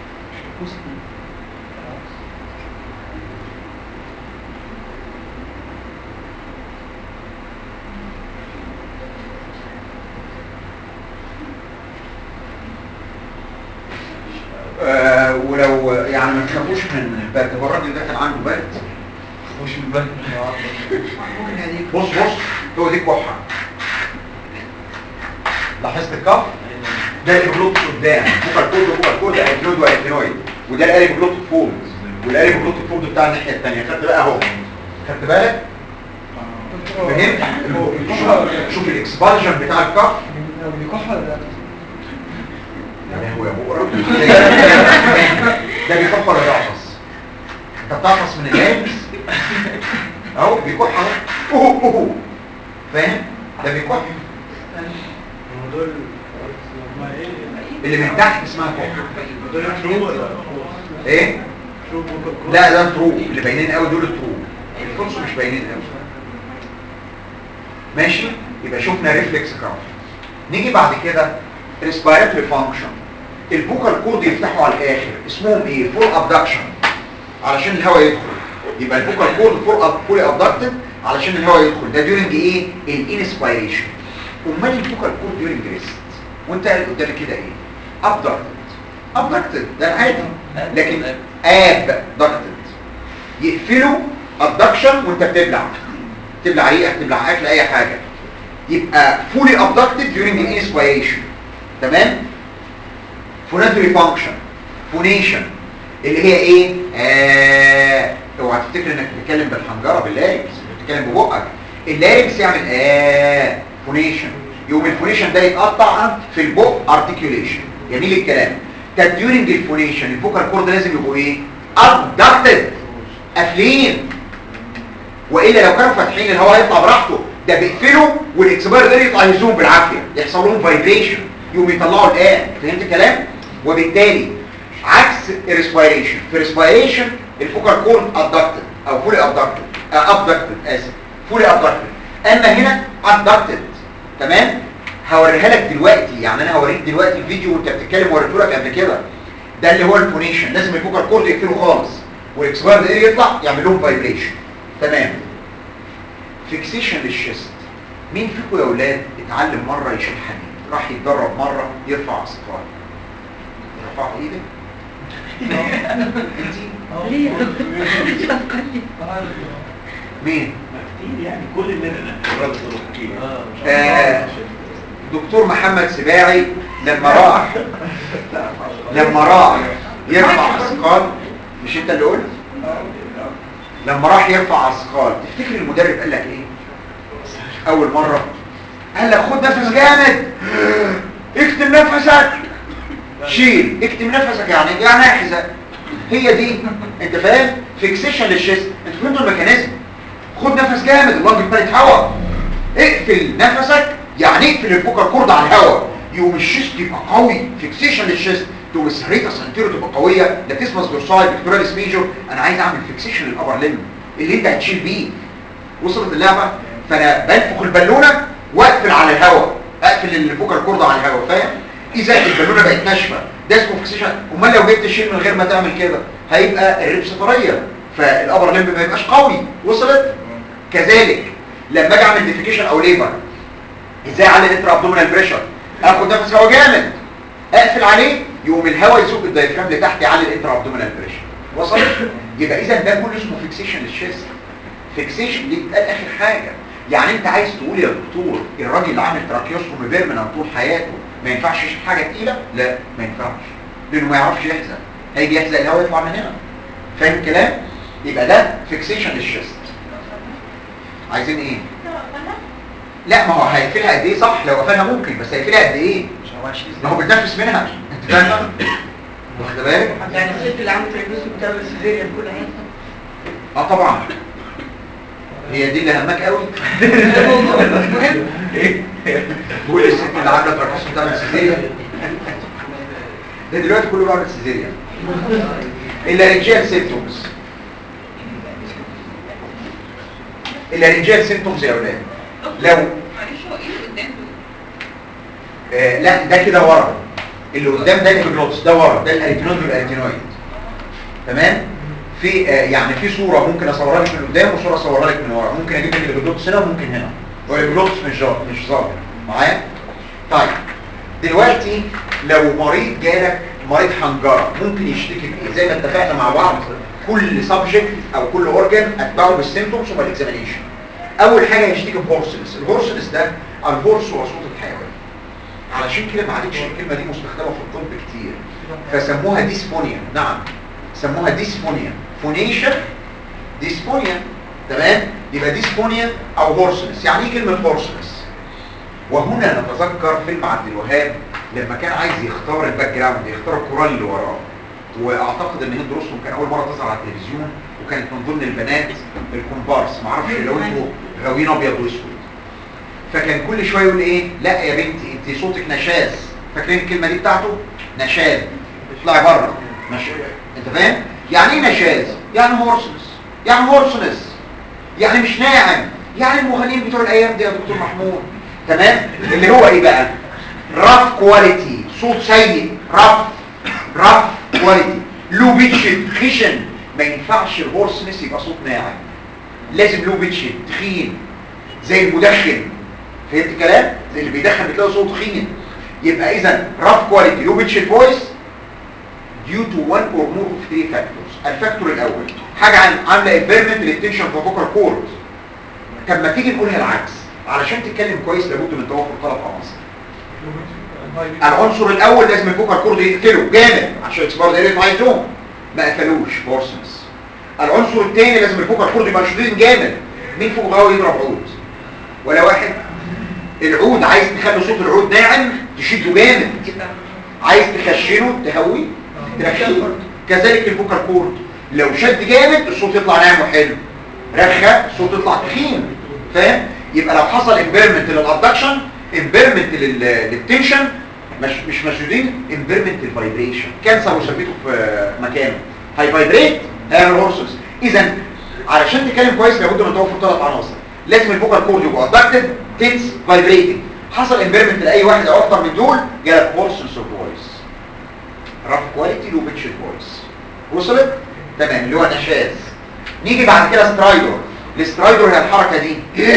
آه ولو يعني ما تخافوش من البرد هو الراجل ده كان عنده برد مش مبين بص بص هو دي كحه لاحظت الكف ده الابلوت قدام بوكال كود وبوكال كود ادنويد وادنويد وده القالب بلوت فولد والقالب بلوت فولد بتاع الناحيه الثانيه خدت بقى اهو خدت بالك فهمت شوف- شوف الاكسبانشن بتاع الكف لو بيكح ولا لا؟ يا هو يا بقرة ده بيكح ولا بيعطس انت بتعطس من اللابس اهو بيكح اهو أوه، أوه. فاهم ده بيكح دول اللي من تحت اسمها كحه دول ترو ولا ايه ترو بوكال لا ده ترو اللي باينين قوي دول الترو الفرصه مش باينين قوي ماشي يبقى شفنا ريفلكس كراف نيجي بعد كده ريسبيراتوري فانكشن البوكال كورد يفتحوا على الاخر اسمهم ايه فول ابدكشن علشان الهواء يدخل يبقى البوكال كورد فول فول ابدكتد علشان الهواء يدخل ده ديورنج ايه الانسبيريشن امال البوكال كورد ديورنج ريست وانت قاعد قدامي كده ايه ابدكتد ابدكتد ده عادي لكن ابدكتد يقفلوا ابدكشن وانت بتبلع تبلع ريقك تبلع اكل اي حاجه يبقى فولي ابدكتد during الانسبيريشن تمام فوناتوري فانكشن فونيشن اللي هي ايه آه اوعى تفتكر انك بتتكلم بالحنجره باللاركس بتتكلم ببقك اللاركس يعمل اه فونيشن يقوم الفونيشن ده يتقطع في البق ارتكيوليشن جميل الكلام طب during الفونيشن الفوكال كورد لازم يبقوا ايه ابدكتد قافلين والا لو كانوا فاتحين الهواء هيطلع براحته ده بيقفلوا والاكسبير ده يطلع يزوم بالعافيه يحصل لهم فايبريشن يقوم يطلعوا الان فهمت الكلام وبالتالي عكس الريسبيريشن في الريسبيريشن الفوكال كورد ابدكتد او فولي ابدكتد ابدكتد اسف فولي ابدكتد اما هنا ابدكتد تمام هوريها لك دلوقتي يعني انا هوريك دلوقتي الفيديو وانت بتتكلم وريته لك قبل كده ده اللي هو الفونيشن لازم الفوكال كورد يقفله خالص والاكسبير ده يطلع يعمل لهم فايبريشن تمام فيكسيشن للشيست مين فيكم يا اولاد اتعلم مره يشيل حديد راح يتدرب مره يرفع اثقال رفعت ايدك انت ليه مش هتقلي مين كتير يعني كل الناس الراجل الحكيم آه دكتور محمد سباعي لما راح لما راح يرفع اثقال مش انت اللي قلت لما راح يرفع اثقال تفتكر المدرب قال لك ايه اول مره قال لك خد نفس جامد اكتم نفسك شيل اكتم نفسك يعني يعني احزق هي دي انت فاهم فيكسيشن للشيست انت فهمتوا الميكانيزم خد نفس جامد اللنج بتاعت هواء اقفل نفسك يعني اقفل الفوكال كورد على الهواء يقوم الشيست يبقى قوي فيكسيشن للشيست تقوم السريتس انتيرو تبقى قويه لاتيسمس دورساي فيكتوراليس ميجور انا عايز اعمل فيكسيشن للابر ليم اللي انت هتشيل بيه وصلت اللعبه فانا بنفخ البالونه واقفل على الهواء اقفل الفوكال كورد على الهواء فاهم اذا البالونه بقت ناشفه ده اسمه فيكسيشن امال لو جيت تشيل من غير ما تعمل كده هيبقى الريبس طريه فالابر ليم ما يبقاش قوي وصلت كذلك لما اجي اعمل ديفيكيشن او ليبر ازاي اعلي الانترا ابدومينال بريشر اخد نفس هواء جامد اقفل عليه يقوم الهواء يزق الدايفرام لتحت يعلي الانترا ابدومينال بريشر وصلت يبقى اذا ده كله اسمه فيكسيشن للشيست فيكسيشن دي بتقال اخر حاجه يعني انت عايز تقول يا دكتور الراجل اللي عامل تراكيوستومي بيرمننت طول حياته ما ينفعش يشيل حاجه تقيله لا ما ينفعش لانه ما يعرفش يحزق هيجي يحزق الهواء يطلع من هنا فاهم الكلام يبقى ده فيكسيشن للشيست عايزين ايه لا ما هو هيقفلها قد ايه صح لو قفلها ممكن بس هيقفلها قد ايه ما هو بتنفس منها انت فاهم واخد بالك يعني الست اللي عملت الجسم بتعمل سيزيريان كل حاجه اه طبعا هي دي اللي همك قوي مهم بقول الست اللي عامله تراكيس بتعمل سيزيريان ده دلوقتي كله بيعمل سيزيريان اللارنجيال سيمتومز اللارنجيال سيمتومز يا اولاد لو معلش هو ايه اللي قدام دول؟ آه لا ده كده ورا اللي قدام ده الهيبنوتس ده ورا ده الاريتينويد والاريتينويد تمام في آه يعني في صوره ممكن اصورها لك من قدام وصوره اصورها لك من ورا ممكن اجيب لك الهيبنوتس هنا وممكن هنا والهيبنوتس مش ظاهر مش ظاهر معايا طيب دلوقتي لو مريض جالك مريض حنجره ممكن يشتكي بايه زي ما اتفقنا مع بعض كل سبجكت او كل اورجان اتبعه بالسيمتومز وبالاكزامينيشن اول حاجه يشتكي بهورسنس الهورسنس ده الهورس هو صوت الحيوان علشان كده ما عادتش الكلمه دي مستخدمه في الطب كتير فسموها ديسفونيا نعم سموها ديسفونيا فونيشن ديسفونيا تمام يبقى ديسفونيا او هورسنس يعني ايه كلمه هورسنس وهنا نتذكر فيلم عبد الوهاب لما كان عايز يختار الباك جراوند يختار الكورال اللي وراه واعتقد ان هند رستم كان اول مره تظهر على التلفزيون وكانت من ضمن البنات الكومبارس معرفش لو انتوا غاويين ابيض واسود فكان كل شويه يقول ايه لا يا بنتي انت صوتك نشاز فاكرين الكلمه دي بتاعته نشاز اطلعي بره نش... انت فاهم يعني ايه نشاز يعني هورسنس يعني هورسنس يعني مش ناعم يعني المغنيين بتوع الايام دي يا دكتور محمود تمام اللي هو ايه بقى رف كواليتي صوت سيء رف رف كواليتي لو بيتش خشن ما ينفعش الهورسنس يبقى صوت ناعم لازم لو بيتش تخين زي المدخن فهمت الكلام زي اللي بيدخن بتلاقي صوت تخين يبقى اذا رف كواليتي لو بيتش فويس due to one or more of three factors الفاكتور الاول حاجه عن عامله impairment للتنشن في vocal cord طب ما تيجي نقولها العكس علشان تتكلم كويس لابد من توفر ثلاث عناصر العنصر الاول لازم الفوكال كورد يقفله جامد عشان اكسبار دايركت مايزوم ما قفلوش فورسنس العنصر الثاني لازم الفوكال كورد يبقى شديد جامد مين فوق غاوي يضرب عود ولا واحد العود عايز تخلي صوت العود ناعم تشده جامد عايز تخشنه تهوي ترخيه كذلك الفوكال كورد لو شد جامد الصوت يطلع ناعم وحلو رخى الصوت يطلع تخين فاهم يبقى لو حصل امبيرمنت للابدكشن امبيرمنت للتنشن مش مش مشدودين امبيرمنت للفايبريشن كانسر وثبته في مكانه هاي فايبريت هيعمل هورسز اذا علشان تتكلم كويس لابد من توفر ثلاث عناصر لازم الفوكال كورد يبقى ادكتد تنس فايبريتنج حصل امبيرمنت لاي واحد او اكتر من دول جالك هورسز اوف فويس رف كواليتي لو بيتش فويس وصلت تمام اللي هو نشاز نيجي بعد كده سترايدور السترايدور هي الحركه دي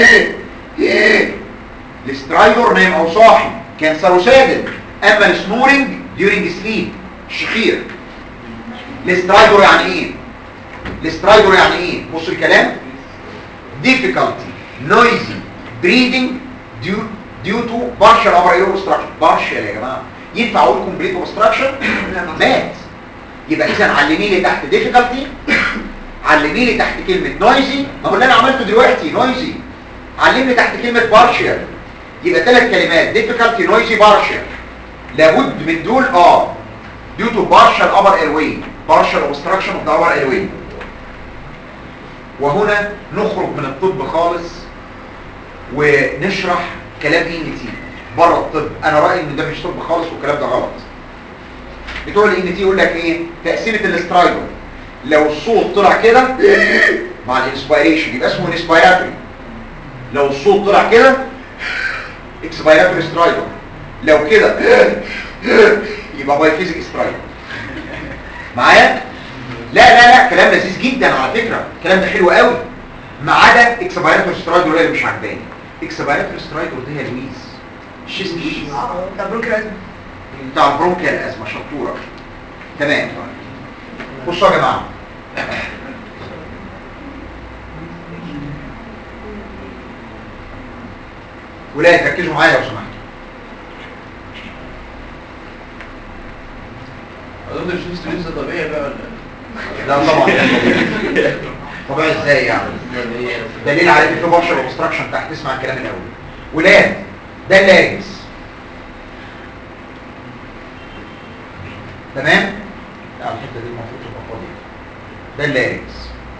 السترايدور نايم او صاحي كانسر وسادد اما السنورنج ديورنج سليب الشخير السترايدور يعني ايه السترايدور يعني ايه بص الكلام difficulty noisy breathing due due to partial upper ear obstruction partial يا جماعه ينفع اقول complete obstruction مات يبقى اذا علمي لي تحت difficulty علمي لي تحت كلمه noisy ما هو اللي انا عملته دلوقتي noisy علمني تحت كلمه partial يبقى ثلاث كلمات difficulty noisy partial لابد من دول اه due to partial upper airway partial obstruction of the upper airway وهنا نخرج من الطب خالص ونشرح كلام اي ان تي بره الطب انا رايي ان ده مش طب خالص والكلام ده غلط بتوع الاي ان تي يقول لك ايه تقسيمه الاسترايدر لو الصوت طلع كده مع الانسبيريشن يبقى اسمه انسبيراتوري لو الصوت طلع كده اكسبيراتوري سترايدر لو كده يبقى بايفيزيك سترايدر معايا لا لا لا كلام لذيذ جدا على فكره الكلام ده حلو قوي ما عدا اكسبيراتوري سترايدر اللي مش عجباني اكسبيراتوري سترايدر دي هي لويز الشيست لويز طب ممكن أزمة بتاع البرونكيال ازمه شطوره تمام بصوا يا جماعه ولاد ركزوا معايا لو سمحتوا اظن الشيست لسه طبيعي بقى ولا لا طبعا طبيعي ازاي يعني دليل على ان في بشر اوبستراكشن تحت اسمع الكلام الاول ولاد ده اللارنكس تمام لا الحته دي المفروض تبقى فاضيه ده اللارنكس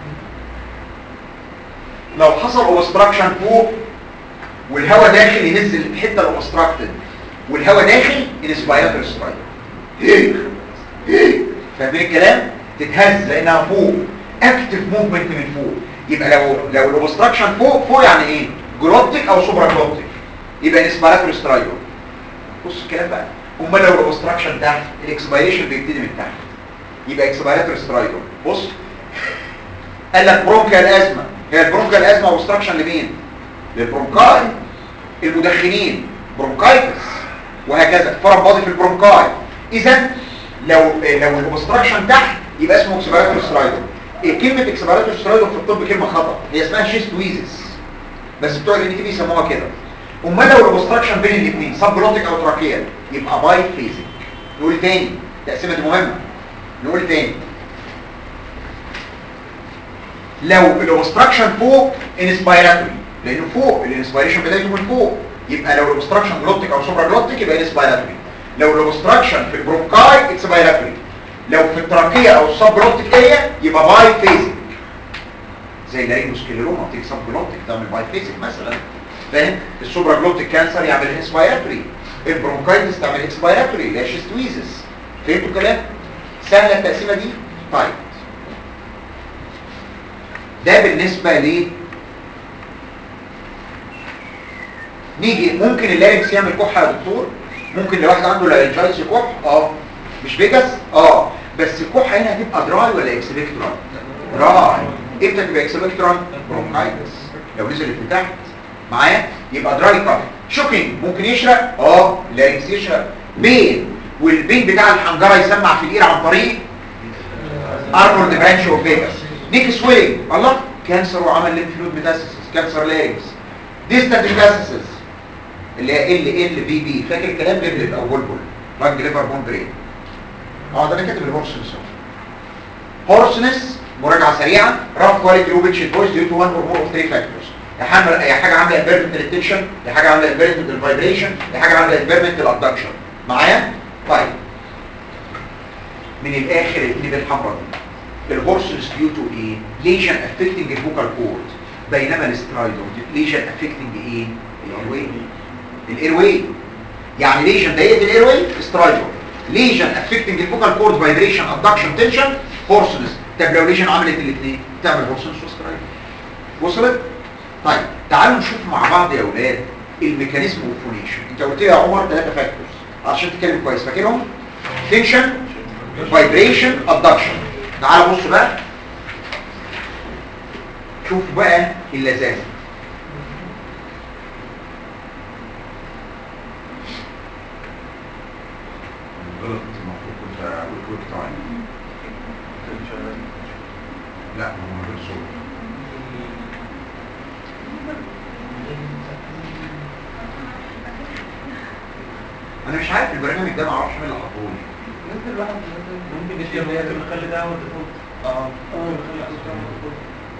لو حصل اوبستراكشن فوق والهواء داخل ينزل الحته الاوبستراكتد والهواء داخل انسبايراتوري سترايك فاهمين الكلام تتهز لانها فوق اكتف موفمنت من فوق يبقى لو لو الاوبستراكشن فوق فوق يعني ايه جلوتيك او سوبرا جلوتيك يبقى انسبيراتوري سترايدر بص الكلام بقى امال لو الاوبستراكشن تحت الاكسبيريشن بيبتدي من تحت يبقى اكسبيراتوري سترايدر بص قال لك برونكيال ازمه هي البرونكيال ازمه اوبستراكشن لمين للبرونكاي المدخنين برونكايتس وهكذا فرم باضي في البرونكاي اذا لو لو الاوبستراكشن تحت يبقى اسمه اكسبيراتوري سترايدر إيه كلمه اكسبيراتوري سترايدر في الطب كلمه خطا هي اسمها شيست ويزس بس بتوع الان تي بيسموها كده امال لو الاوبستراكشن بين الاثنين سب جلوتيك او تراكيال يبقى باي فيزيك نقول تاني التقسيمه دي مهمه نقول تاني لو الاوبستراكشن فوق انسبيراتوري لانه فوق الانسبيريشن بدايته من فوق يبقى لو الاوبستراكشن جلوتيك او سوبرا جلوتيك يبقى انسبيراتوري لو الاوبستراكشن في البرونكاي اكسبيراتوري لو في التراكيه او السب جلوتيك اريا يبقى باي فيزيك زي لارينجوسكليروما بتيجي سب جلوتيك تعمل باي فيزيك مثلا فاهم السوبرا جلوتيك كانسر يعمل انسبيراتوري البرونكايتس تعمل اكسبيراتوري اللي هي شيستويزس فهمتوا الكلام سهله التقسيمه دي طيب ده بالنسبه ل نيجي ممكن اللارنكس يعمل كحه يا دكتور ممكن لو واحد عنده لارنجايتس كح اه مش فيجاس اه بس الكحه هنا هتبقى دراي ولا اكسبكترال دراي امتى تبقى اكسبكترال برونكايتس لو نزلت لتحت معايا يبقى دراي كاف شوكينج ممكن يشرق اه اللارنكس يشرق بين والبين بتاع الحنجره يسمع في الاير عن طريق ارنولد برانش اوف فيجاس نيك سويلنج الله كانسر وعمل ليمف نود ميتاسيسس كانسر لارنكس ديستانت ميتاسيسس اللي هي ال ال بي بي فاكر الكلام ليفلب او بلبل لانج ليفر بون برين اه ده انا كاتب الهورسنس اهو هورسنس مراجعه سريعه راف كواليتي روبيتش فويس ديو تو 1 اور مور اوف 3 فاكتورز يا حاجه يا حاجه عامله امبيرمنت للتنشن يا حاجه عامله امبيرمنت للفايبريشن يا حاجه عامله امبيرمنت للابدكشن معايا طيب من الاخر الكلمه الحمراء دي الهورسنس ديو تو ايه ليجن افكتنج الفوكال كورد بينما الاسترايدور ليجن افكتنج ايه الايرواي الايرواي يعني ليجن ضيقه الايرواي استرايدور ليجن افكتنج الفوكال كورد فايبريشن ادكشن تنشن هورسنس طب لو ليجن عملت الاثنين تعمل هورسنس وسترايدور وصلت طيب تعالوا نشوف مع بعض يا اولاد الميكانيزم اوفونيشن انت قلت لي يا عمر ثلاثه فاكتورز عشان تتكلم كويس فاكرهم تنشن فايبريشن ادكشن تعال بص بقى شوف بقى اللذاذه غلط المفروض كنت اقول كويك تايم لا هو من غير صوت انا مش عارف البرنامج ده ما اعرفش مين اللي حطه لي نزل واحد ممكن ممكن نخلي ده هو الديفولت اه نخلي الديفولت.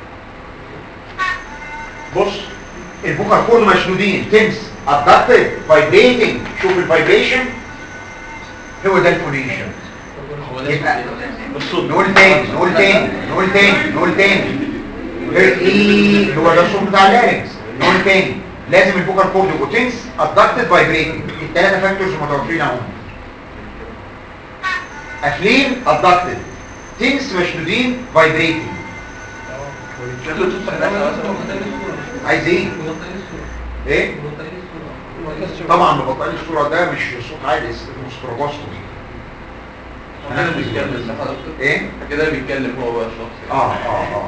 بص الفوكال كورد مشدودين تنس ابدكتد فايبريتنج شوف الفايبريشن هو ده الفونيشن هو ده يبقى بالصوت نقول تاني نقول تاني نقول تاني نقول تاني ايه هو ده الصوت بتاع اللارنكس نقول تاني لازم الفوكال كورد يبقوا تنس ابدكتد فايبريتنج الثلاثه فاكتورز متوفرين اهم قافلين ابدكتد تنس مشدودين فايبريتنج شكله صوت فلاحة مثلا عايز ايه مبطئين الصورة ايه مبطئين الصورة طبعا مبطئين الصوره ده مش صوت عادي اسمه ستروبوستومي كده بيتكلم صح يا دكتور؟ ايه كده بيتكلم هو بقى الشخص اه اه اه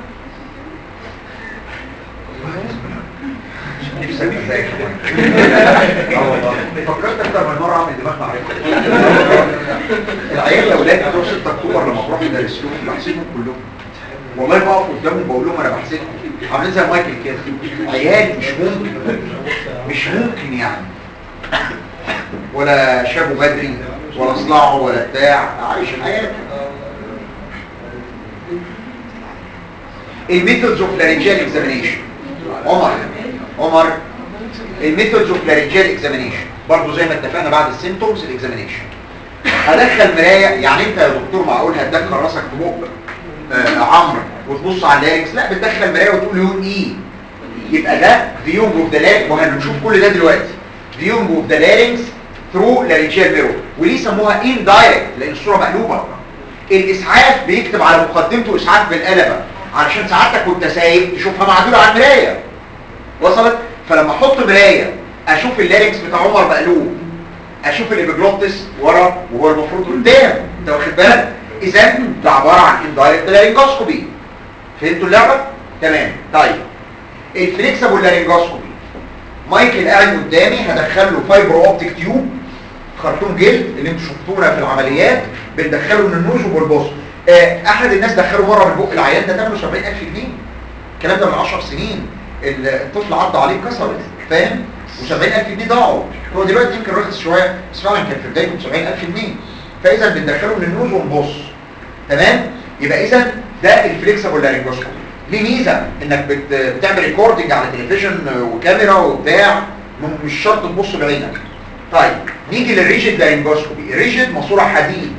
نفسك ازاي كمان اه والله فكرت اكتر من مره اعمل دماغ معرفه العيال الاولاد بتوع 6 اكتوبر لما بروح ادرس لهم بحسبهم كلهم والله بقف قدامهم بقول لهم انا بحسبهم عاملين زي مايكل كده عيال مش ممكن مش ممكن يعني ولا شابو بدري ولا صلعه ولا بتاع عايش حياته الميثودز اوف لارنجيال اكزامينيشن عمر عمر الميثودز اوف لارنجيال اكزامينيشن برضه زي ما اتفقنا بعد السيمتومز الاكزامينيشن هدخل مرايه يعني انت يا دكتور معقول هتدخل راسك في بق آه عمرو وتبص على اللارنكس لا بتدخل مرايه وتقول له ايه يبقى ده فيونج اوف ذا لارنكس وهنشوف كل ده دلوقتي فيونج اوف ذا لارنكس ثرو لارنجيال ميرور وليه سموها ان دايركت لان الصوره مقلوبه الاسعاف بيكتب على مقدمته اسعاف بالقلبه علشان ساعتك وانت سايق تشوفها معدوله على المرايه وصلت فلما احط مرايه اشوف اللارنكس بتاع عمر مقلوب اشوف الابيجلوتس ورا وهو المفروض قدام انت واخد بالك اذا ده عباره عن اندايركت لارنجوسكوبي فهمتوا اللعبه تمام طيب الفليكسبل لارنجوسكوبي مايكل قاعد قدامي هدخل له فايبر اوبتيك تيوب خرطوم جلد اللي انتوا شفتونا في العمليات بندخله من النوز وبالبص آه، احد الناس دخله مره من بق العيان ده ثمنه 70000 جنيه الكلام ده من 10 سنين ال- الطفل عض عليه اتكسرت فاهم و70000 جنيه ضاعوا هو دلوقتي يمكن رخص شويه بس فعلا كان في بدايته ب 70000 جنيه فاذا بندخله من النوز ونبص تمام يبقى اذا ده الفليكسبل لارنجوسكوبي ليه ميزه انك بت... بتعمل ريكوردنج على تلفزيون وكاميرا وبتاع م- مش شرط تبص بعينك طيب نيجي للريجيد لارنجوسكوبي الريجيد ماسوره حديد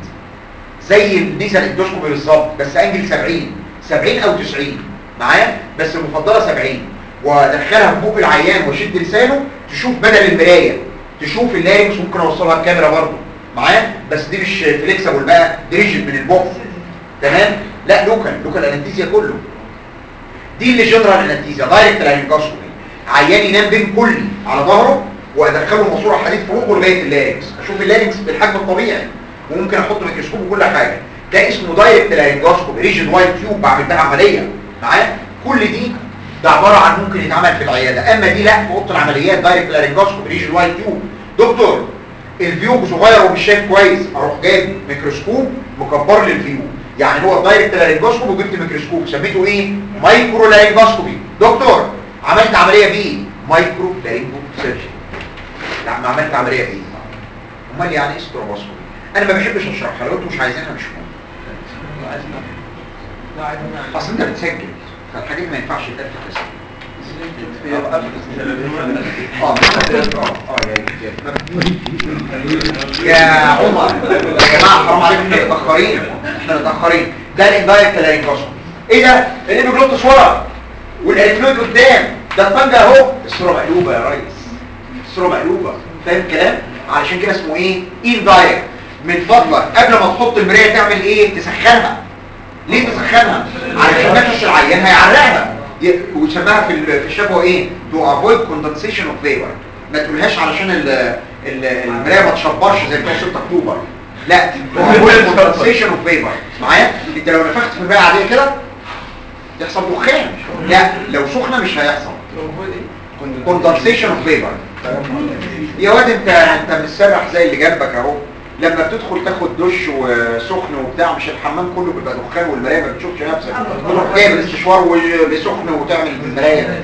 زي النيزل اندوسكوبي بالظبط بس انجل 70 70 او 90 معايا بس المفضله 70 وادخلها في بوق العيان واشد لسانه تشوف بدل المرايه تشوف اللارنكس ممكن اوصلها بكاميرا برضه معايا بس دي مش فليكسبل بقى دي ريجيد من البوق تمام لا لوكال لوكال انستيزيا كله دي اللي جنرال انستيزيا دايركت لارنجوسكوبي عيان ينام بين كلي على ظهره وادخله ماسوره حديد في بقه لغايه اللارنكس اشوف اللارنكس بالحجم الطبيعي وممكن احط ميكروسكوب وكل حاجه ده اسمه دايركت لارنجوسكوبي ريجيد وايت تيوب بعمل بها عمليه معايا كل دي ده عباره عن ممكن يتعمل في العياده اما دي لا في اوضه العمليات دايركت لارنجوسكوبي ريجيد وايت تيوب دكتور الفيو صغير ومش شايف كويس اروح جايب ميكروسكوب مكبر لي الفيو يعني هو دايركت لارنجوسكوب وجبت ميكروسكوب سميته ايه مايكرو لارنجوسكوبي دكتور عملت عمليه بيه مايكرو لارنجو سيرجري لا ما عملت عمليه بيه امال يعني ايه ستروبوسكوبي انا ما بحبش اشرحها لو انتوا مش عايزينها مش مهم لا عايز انا اصل انت بتسجل فالحاجات دي ما ينفعش تتقال في التسجيل اه اه اه يا يا عمر يا جماعه حرام عليكم احنا متاخرين احنا متاخرين ده الاندايركت لارنجوسكوبي ايه ده الابيجلوتس ورا والاريثمويد قدام ده الفنجة اهو الصوره مقلوبه يا ريس الصوره مقلوبه فاهم الكلام علشان كده اسمه ايه اندايركت من فضلك قبل ما تحط المرايه تعمل ايه تسخنها ليه تسخنها علشان نفس العيان هيعرقها ي- ويسماها في ال- في الشفوه ايه تو افويد كوندنسيشن اوف فيبر ما تقولهاش علشان ال- ال- المرايه ما تشبرش زي بتوع 6 اكتوبر لا تو افويد كوندنسيشن اوف فيبر معايا انت لو نفخت في المرايه عاديه كده يحصل دخان لا لو سخنه مش هيحصل كوندنسيشن اوف فيبر يا واد انت انت مسرح زي اللي جنبك اهو لما بتدخل تاخد دش وسخن وبتاع مش الحمام كله بيبقى دخان والمرايه ما بتشوفش نفسك تروح جايب الاستشوار وسخن وتعمل في المرايه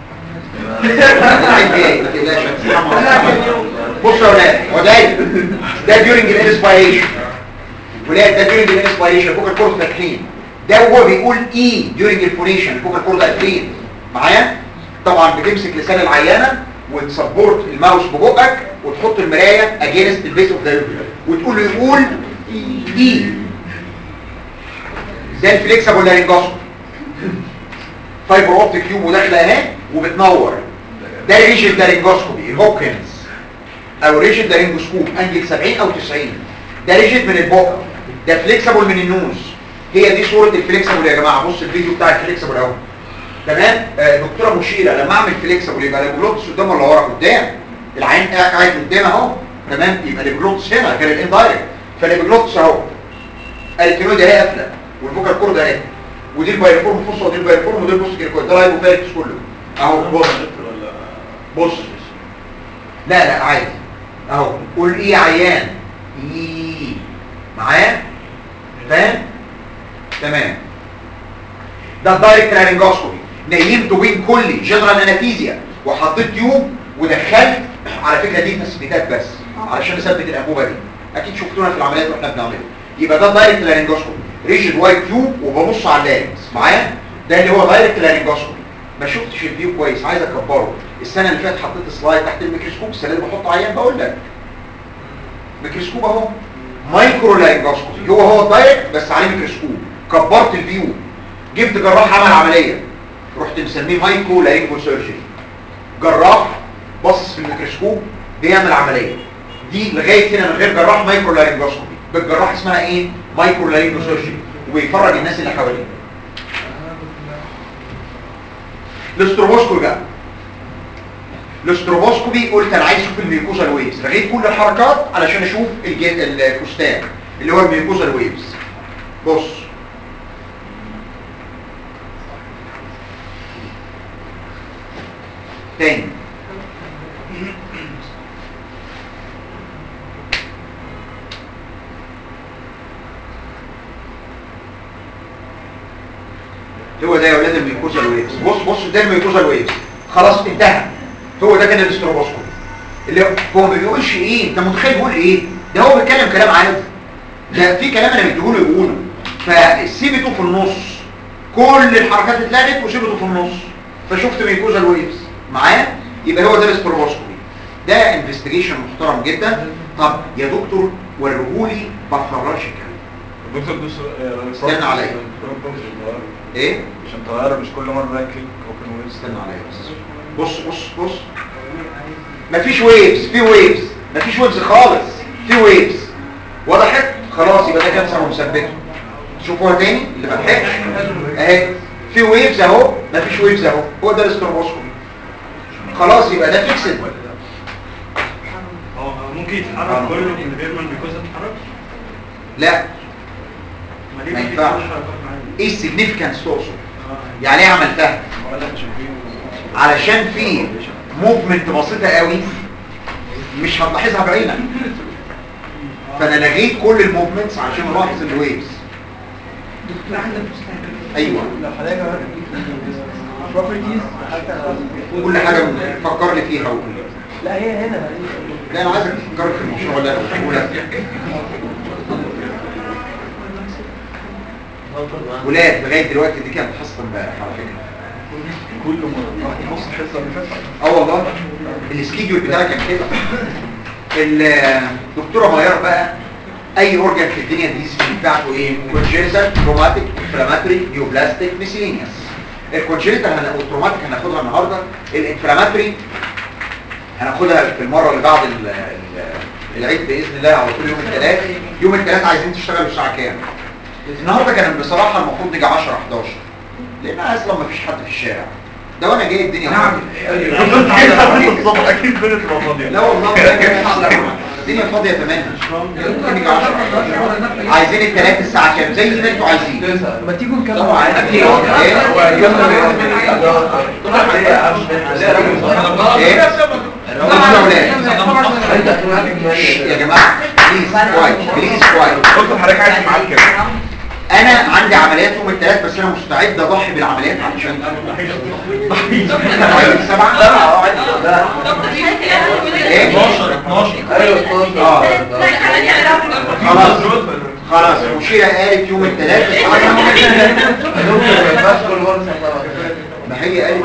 بتعمل ايه؟ ما تقلقش بص يا ولاد هو ده ده ديورنج الانسبيريشن ولاد ده ديورنج الانسبيريشن فوق الكورس تدخين ده وهو بيقول اي ديورنج الفونيشن فوق الكورس قافلين معايا طبعا بتمسك لسان العيانه وتسبورت الماوس ببقك وتحط المرايه اجينست البيس اوف ذا وتقول له يقول اي ده الفليكسبل لارنجوسكوبي فايبر اوبتيك تيوب وداخله اهي وبتنور ده الريجيد لارنجوسكوبي الهوكنز او ريجيد لارنجوسكوب انجل 70 او 90 ده ريجيد من البق ده فليكسبل من النوز هي دي صوره الفليكسبل يا جماعه بص الفيديو بتاع الفليكسبل اهو تمام آه دكتوره مشيره لما اعمل فليكسبل يبقى الجلوتس قدام ولا ورا قدام العين قاعد قدام اهو تمام يبقى الجلوتس هنا كان الاندايركت فالجلوتس اهو الكينود اهي قافله والفوكال كورد اهي ودي البايرفورم فوسا ودي البايرفورم ودي البوست كيركويد ده الهايبوفايتس كله اهو بص بص لا لا عادي اهو قول ايه يا عيان ايه معايا فاهم تمام ده الدايركت لارنجوسكوبي نيمته بين كلي جنرال انستيزيا وحطيت تيوب ودخلت على فكره دي تثبيتات بس علشان اثبت الانبوبه دي اكيد شفتونا في العمليات واحنا بنعملها يبقى ده دايركت لارنجوسكوبي ريجيد وايت تيوب وببص على اللارنكس معايا ده اللي هو دايركت لارنجوسكوبي ما شفتش الفيو كويس عايز اكبره السنه اللي فاتت حطيت سلايد تحت الميكروسكوب السنه دي بحط عيان بقول لك ميكروسكوب اهو مايكرو لارنجوسكوبي هو هو الدايركت بس عليه ميكروسكوب كبرت الفيو جبت جراح عمل عمليه رحت مسميه مايكرو لارنجو سيرجري جراح بص في الميكروسكوب بيعمل عمليه دي لغايه هنا من غير جراح مايكرو لارنجوسكوبي بالجراح اسمها ايه مايكرو لارنجو سيرجري ويفرج الناس اللي حواليه الاستروبوسكوبي بقى الاستروبوسكوبي قلت انا عايز اشوف الميوكوزال ويفز لغيت كل الحركات علشان اشوف الج- الكوستان اللي هو الميوكوزال ويفز بص تاني هو ده يا ولاد الميوكوزال ويفز بص بص ده الميوكوزال ويفز خلاص انتهى هو ده كان الاستروبوسكوبي اللي هو هو ما بيقولش ايه انت متخيل بيقول ايه ده هو بيتكلم كلام عادي ده في كلام انا مديهوله يقوله فسيبته في النص كل الحركات اتلغت وسيبته في النص فشفت ميوكوزال ويفز معايا يبقى هو ده الاستروبوسكوبي ده انفستيجيشن محترم جدا طب يا دكتور وريهولي باثولوجيكال الدكتور دوس استنى عليا. ايه عشان تغير مش كل مره كليك اوبن ويب استنى عليا بس بص بص بص مفيش ويفز في ويفز مفيش ويفز خالص في ويفز وضحت خلاص يبقى ده كانسر ومثبته شوفوها تاني اللي ما لحقش اهي في ويفز اهو مفيش ويفز اهو هو ده الاستروبوسكوبي خلاص يبقى ده فيكسد هو ممكن يتحرك كله من غير ما الجلوكوز يتحرك؟ لا ما ليه ما في ينفعش. كل حركات معايا؟ ايه السيجنيفيكانس تقصد آه. يعني ايه عملتها علشان في موفمنت بسيطه قوي مش هتلاحظها بعينك فانا لغيت كل الموفمنتس عشان الاحظ الويفز دكتور عندك مستقبل ايوه لو حضرتك بروبرتيز كل حاجه فكر لي فيها وقول لي. لا هي هنا لا انا عايزك تفكر في المشروع اللي انا بقوله لك ولاد لغايه دلوقتي دي كانت حصه امبارح على فكره كل مره واحد نص الحصه اللي فاتت اه والله السكيدول بتاعي كان كده الدكتوره ميار بقى اي اورجان في الدنيا دي السي بتاعته ايه كونجنتال تروماتيك انفلاماتوري نيوبلاستيك ميسيلينيوس الكونجنتال والتروماتيك هناخدها النهارده الانفلاماتوري هناخدها في المره اللي بعد ال- ال- العيد باذن الله على طول يوم الثلاث يوم الثلاث عايزين تشتغلوا الساعه كام النهارده كان بصراحه المفروض نيجي 10 11 لان اصلا ما فيش حد في الشارع ده وانا جاي الدنيا فاضيه الصبح اكيد بنت تبقى فاضيه لا والله ده جاي الدنيا فاضيه تماما ممكن نيجي 10 11 عايزين الثلاث الساعه كام زي ما انتوا عايزين ما تيجوا نكمل طبعا ايه ايه يا جماعه بليز كويس بليز كويس دكتور حضرتك عايز معاك كده انا عندي عمليات يوم الثلاث بس انا مستعد اضحي بالعمليات علشان طيب سبعة ايه 12 12 اه خلاص خلاص المشيرة قالت يوم الثلاث ما هي قالت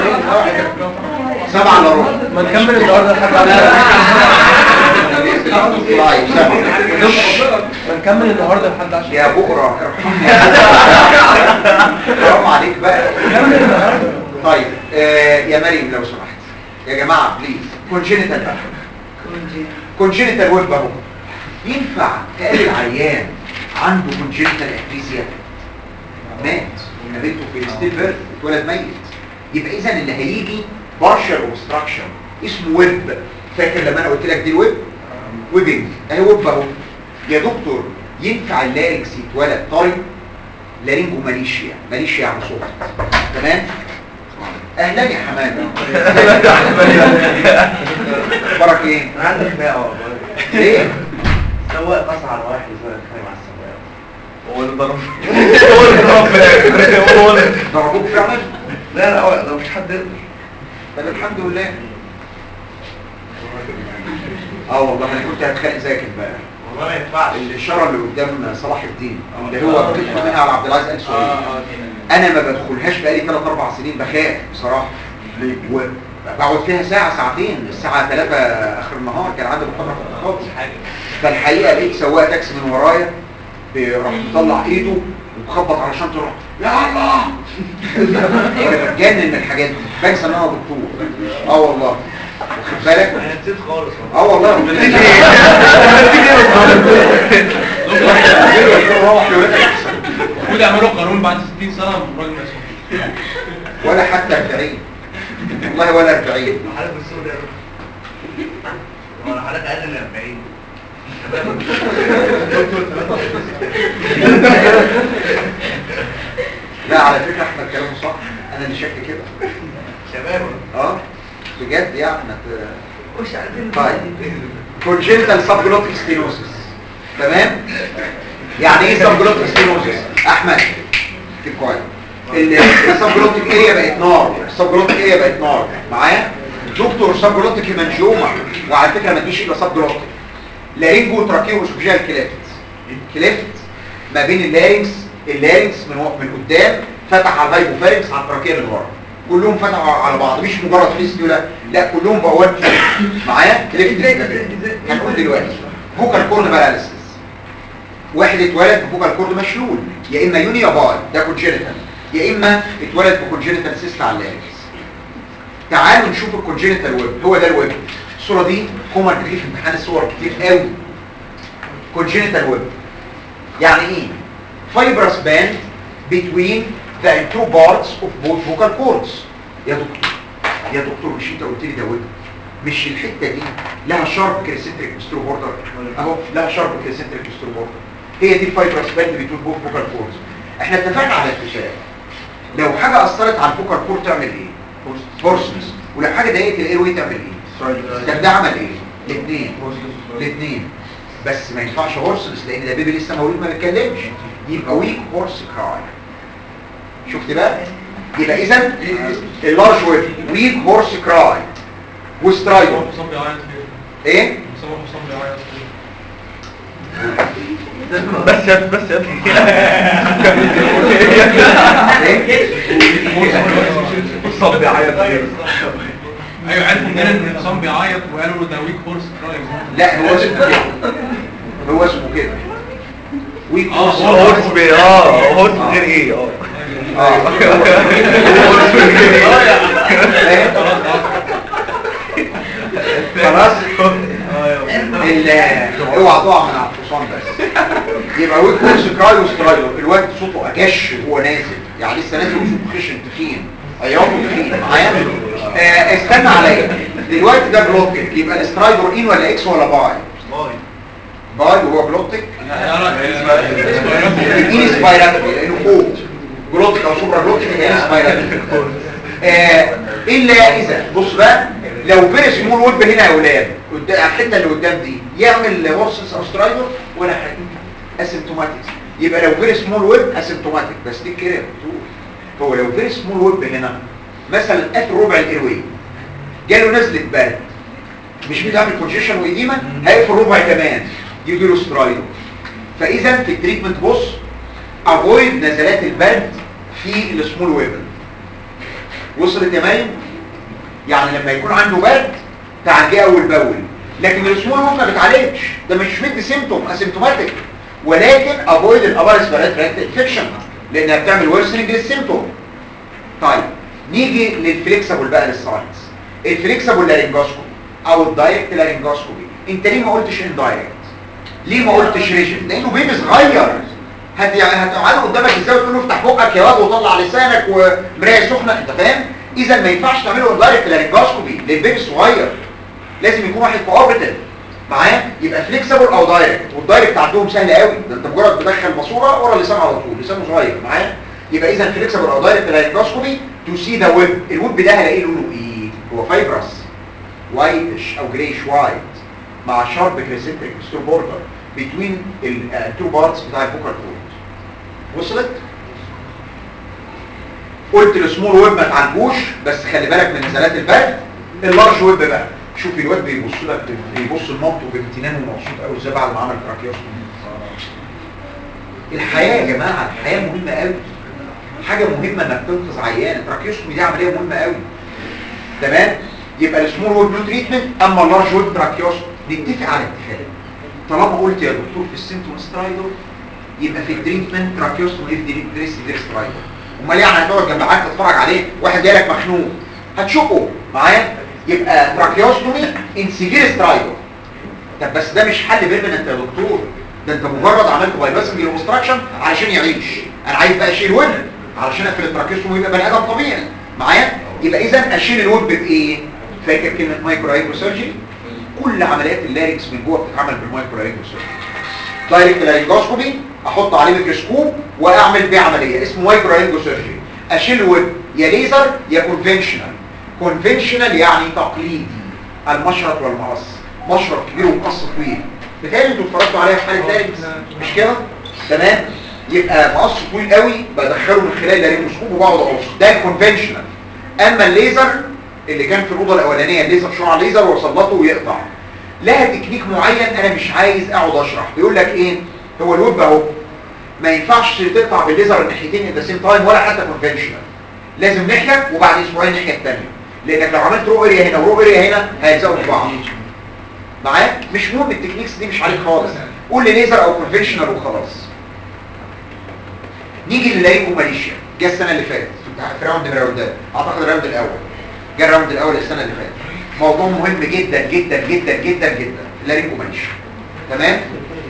سبعة الا ربع ما نكمل النهارده لحد طيب سبعة ما نكمل النهارده لحد 10 يا بكرة حرام عليك بقى طيب آه يا مريم لو سمحت يا جماعة بليز كونجينيتال بقى كونجينيتال ويب اهو ينفع تقابل العيان عنده كونجينيتال اكريسيا مات قابلته في الستيل بيرث اتولد ميت يبقى اذا اللي هيجي بارشال اوبستراكشن اسمه ويب فاكر لما انا قلت لك دي الويب ويبنج اهي ويب اهو يا دكتور ينفع اللارنكس يتولد طري لارينجو ماليشيا ماليشيا يعني صوت تمام اهلا يا حماد برك ايه عندك خناقه ليه سواق قصع على واحد وزي خايف على السواق هو اللي ضرب هو اللي ضرب في الآخر. هو اللي ضربوك فعلا لا لا هو ده مش حد يقدر بل الحمد لله اه والله انا كنت هتخانق زيك امبارح والله ما ينفعش الاشاره اللي قدام صلاح الدين اللي هو بتدخل منها على عبد العزيز ال سعود انا ما بدخلهاش بقالي 3 4 سنين بخاف بصراحه وبقعد فيها ساعه ساعتين الساعه 3 اخر النهار كان عندي محاضره في التخصص فالحقيقه لقيت سواق تاكسي من ورايا راح مطلع ايده ومخبط على شنطه راح يا الله انا بتجنن من الحاجات دي بنسى ان انا دكتور اه والله واخد بالك انا نسيت خالص اه والله روح لولادك احسن المفروض يعملوا قانون بعد 60 سنه الراجل ما يسمعش ولا حتى 40 والله ولا 40 حالك بالسوق ده ولا حالك اقل من 40 لا على فكره احمد كلامه صح انا اللي شك كده شباب اه بجد يعني ما ت- مش عارفين طيب كونجنتال سبجلوتيك ستينوزس تمام يعني ايه سبجلوتيك ستينوزس احمد كيب كويس السبجلوتيك اريا بقت نار السبجلوتيك اريا بقت نار معايا دكتور سبجلوتيك منجومه وعلى فكره ما تجيش الا سبجلوتيك لارينجو تراكيو اسوفيجيال كليفت كليفت ما بين اللارينكس اللارينكس من و- من قدام فتح على الهايبوفارينكس على التراكيه من ورا كلهم فتحوا على بعض مش مجرد فيستولا لا كلهم بقوا واد معايا كليفت هنقول دلوقتي فوكال كورد باراليسيس واحد اتولد بفوكال كورد مشلول يا اما يوني يا باي ده كونجينيتال يا اما اتولد بكونجينيتال سيست على اللارينكس تعالوا نشوف الكونجينيتال ويب هو ده الويب الصوره دي كومر تجي في امتحان الصور كتير قوي كونجينيتال ويب يعني ايه fibrous band between the two parts of both vocal cords يا دكتور يا دكتور مش انت قلت لي ده ويب مش الحته دي لها شارب كريسنتريك سترو بوردر اهو لها شارب كريسنتريك سترو بوردر هي دي الفايبرس باند بتوين بوث فوكال كوردز احنا اتفقنا على اتفاق لو حاجه اثرت على الفوكال كورد تعمل ايه فورسنس ولو حاجه ضايقت الايروي تعمل ايه طب ده عمل ايه الاثنين الاثنين بس ما ينفعش هورسنس لان ده بيبي لسه مولود ما بيتكلمش يبقى ويك هورس كراي شفت بقى يبقى اذا اللارج ويب ويك هورس كراي وسترايدر حسام بيعيط ليه؟ ايه حسام حسام بيعيط ليه؟ بس يا بس يا ايه صب يعيط ايوه عرفوا منين ان حسام بيعيط وقالوا له ده ويك هورس كرايز لا هو اسمه كده هو اسمه كده ويك آه، هورس هو هو اسمه ايه اه هو اسمه غير ايه اه اه هو اسمه غير ايه فاهم؟ خلاص ال- اوعى تقع من على الحصان بس يبقى ويك هورس كراي وسترايدر الواد صوته اجش وهو نازل يعني لسه نازل وصوته خشن تخين عياطه تخين معايا آه استنى عليا دلوقتي ده بلوتك يبقى الاسترايدر ان ولا اكس ولا باي باي وهو بلوتك الان سبايراتوري لانه فوق جلوتك او سوبرا جلوتك يبقى ان سبايراتوري آه الا اذا بص بقى لو فيري سمول ويب هنا يا اولاد قدام الحته اللي قدام دي يعمل ورسس او سترايدر ولا حاجه اسيمتوماتيك يبقى لو فيري سمول ويب اسيمتوماتيك بس دي كده بتقول هو لو فيري سمول ويب هنا مثلا قتل ربع الايروي جاله نزله برد مش بتعمل كونجيشن وإديمة هيقفل ربع كمان يجي له سترايدر فاذا في التريتمنت بص افويد نزلات البرد في السمول ويبن وصلت يا مريم يعني لما يكون عنده برد تعالجيه اول باول لكن السمول ويب ما بتعالجش ده مش مدي سيمتوم اسيمتوماتيك ولكن افويد الابر سبيرات انفكشن لانها بتعمل ورسنج للسيمتوم طيب نيجي للفليكسبل بقى للساينس الفليكسبل لارنجوسكوبي او الدايركت لارنجوسكوبي انت ليه ما قلتش اندايركت ليه ما قلتش ريجن لانه بيبي صغير هت يعني هتقعده قدامك ازاي وتقول له افتح بقك يا واد وطلع لسانك ومرايه سخنه انت فاهم اذا ما ينفعش تعمله اندايركت لارنجوسكوبي للبيبي صغير لازم يكون واحد كوبريتيف معاه يبقى فليكسبل او دايركت والدايركت عندهم سهل قوي ده انت مجرد تدخل ماسوره ورا اللسان على طول لسانه صغير معاه يبقى اذا فليكسبل او دايركت لارنجوسكوبي تو سي ذا ويب الويب ده هلاقي لونه ايه هو فايبرس وايتش او جريش وايت مع شارب كريسنتريك ستور بوردر بين التو بارتس بتاع الفوكال كورد وصلت قلت السمول ويب ما تعالجوش بس خلي بالك من نزلات البرد اللارج ويب بقى شوف الواد بيبص لك بيبص لمامته بامتنان ومبسوط قوي ازاي بعد ما عمل تراكيوستومي الحياه يا جماعه الحياه مهمه قوي حاجه مهمه انك تنقذ عيان التراكيوستومي دي عمليه مهمه قوي تمام يبقى السمول وول نو تريتمنت اما اللارج وول تراكيوستومي نتفق على اتفاق طالما قلت يا دكتور في السيمتوم سترايدر يبقى في التريتمنت تراكيوستومي اف دي دريس دي سترايدر امال يعني هتقعد جنب حد تتفرج عليه واحد جاي لك مخنوق هتشوفه معايا يبقى تراكيوستومي ان سيفير سترايدر طب بس ده مش حل بيرمننت يا دكتور ده انت مجرد عملت بايباسنج للاوبستراكشن علشان يعيش انا عايز بقى اشيل ود علشان اقفل التراكيوستومي ويبقى بني ادم طبيعي معايا يبقى اذا اشيل الود بايه فاكر كلمه مايكرو هايدروسيرجي كل عمليات اللاريكس من جوه بتتعمل بالمايكرو هايدروسيرجي دايركت لارينجوسكوبي احط عليه ميكروسكوب واعمل بيه عمليه اسمه مايكرو هايدروسيرجي اشيل ود يا ليزر يا كونفنشنال كونفنشنال يعني تقليدي المشرط والمقص مشرط كبير ومقص طويل بتهيألي انتوا اتفرجتوا عليها في حاله لاريكس مش كده تمام يبقى مقص طويل قوي بدخله من خلال اللارينجوسكوب وبقعد اقص ده الكونفنشنال اما الليزر اللي كان في الاوضه الاولانيه الليزر شعاع ليزر وسلطه ويقطع لها تكنيك معين انا مش عايز اقعد اشرح بيقول لك ايه هو الويب اهو ما ينفعش تقطع بالليزر الناحيتين ات سيم تايم ولا حتى كونفنشنال لازم ناحيه وبعد اسبوعين الناحيه الثانيه لانك لو عملت رو اريا هنا ورو اريا هنا هيلزقوا في بعض معاك مش مهم التكنيكس دي مش عليك خالص قول لي ليزر او كونفنشنال وخلاص نيجي للاريكو ماليشيا جه السنه اللي فاتت في راوند من الراوندات اعتقد الراوند الاول جه الراوند الاول السنه اللي فاتت موضوع مهم جدا جدا جدا جدا جدا اللاريكو ماليشيا تمام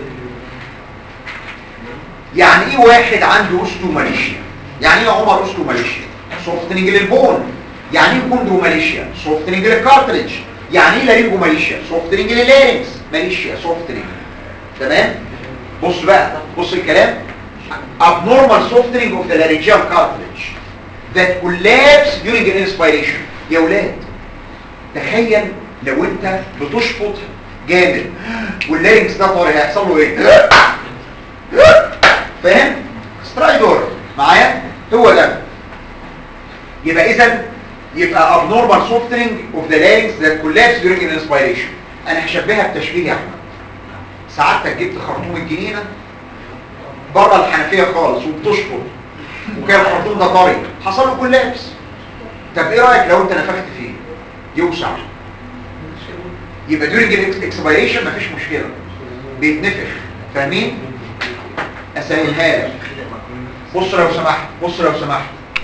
يعني ايه واحد عنده اوستوماليشيا يعني ايه يا عمر اوستوماليشيا سوفتنج للبون يعني ايه كوندروماليشيا سوفتنج للكارتريج يعني ايه لارينجوماليشيا سوفتنج للارينكس ماليشيا سوفتنج تمام بص بقى بص الكلام abnormal softening of the laryngeal cartilage that collapse during an inspiration يا ولاد تخيل لو انت بتشفط جامد واللارينكس ده طاري هيحصل له ايه فاهم سترايدور معايا هو ده يبقى اذا يبقى abnormal softening of the larynx that collapse during an inspiration انا هشبهها بتشبيه يا احمد سعادتك جبت خرطوم الجنينه بره الحنفيه خالص وبتشفط وكان الخرطوم ده طري حصل له كولابس طب ايه رايك لو انت نفخت فيه يوسع يبقى during الاكسبيريشن مفيش مشكله بيتنفخ فاهمين اسهلها لك بص لو سمحت بص لو سمحت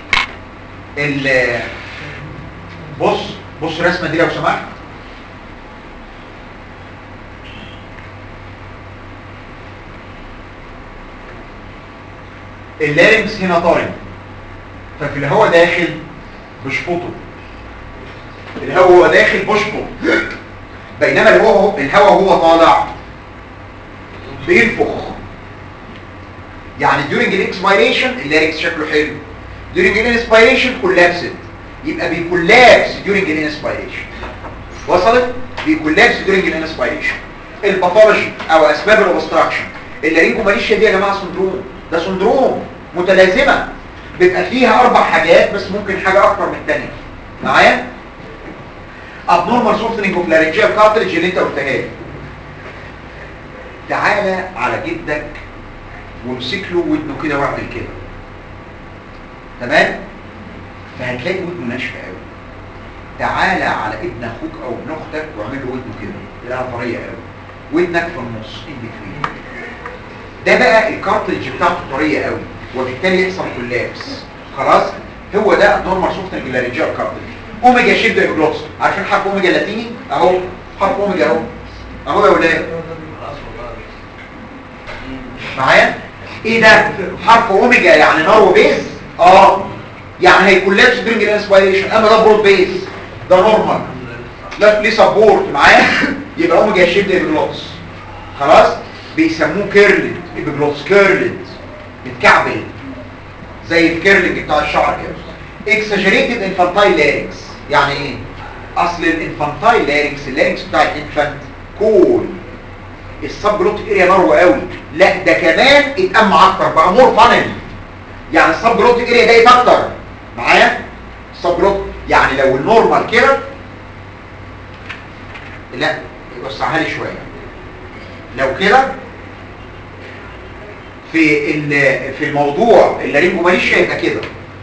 ال بص بص الرسمه دي لو سمحت اللارنكس هنا طاري ففي الهواء داخل بشفطه الهواء هو داخل بشفط بينما الهواء الهواء هو طالع بينفخ يعني during الاكسبيريشن اللارنكس شكله حلو during الانسبيريشن كولابسد يبقى بيكولابس during الانسبيريشن وصلت بيكولابس during الانسبيريشن الباثولوجي او اسباب الاوبستراكشن اللارينجوماليشيا دي يا جماعه سندروم ده سندروم متلازمه بيبقى فيها اربع حاجات بس ممكن حاجه اكتر من الثانيه معايا abnormal softening of laryngeal cartilage اللي انت قلتها لي تعالى على جدك وامسك له ودنه كده واعمل كده تمام فهتلاقي ودنه ناشفه قوي تعالى على ابن اخوك او ابن اختك واعمل له ودنه كده تلاقيها طريه قوي ودنك في النص ان بتوين ده بقى الكارتلج بتاعته طريه قوي وبالتالي يحصل كولابس خلاص هو ده نورمال سوفتنج لارنجيال كارتلج اوميجا شيب ايجلوتس عارفين حرف اوميجا لاتيني اهو حرف اوميجا اهو اهو يا ولاد معايا ايه ده حرف اوميجا يعني نار وبيز اه يعني هيكولابس درينج الانسبيريشن اما ده برود بيز ده نورمال لا ليه سبورت معايا يبقى اوميجا شيب ايجلوتس خلاص بيسموه كيرلد ايبجلوتس كيرلد متكعبل زي الكيرلنج بتاع الشعر كده اكسجريتد انفانتايل لارينكس يعني ايه اصل الانفانتايل لارينكس اللارينكس بتاع الانفانت كول السب جلوت اريا نارو قوي لا ده كمان اتقمع اكتر بقى مور فانل يعني السب جلوت اريا ده اكتر معايا السب جلوت يعني لو النورمال كده لا وسعها لي شويه لو كده في ال- في الموضوع اللارينجو ماليشيا يبقى كده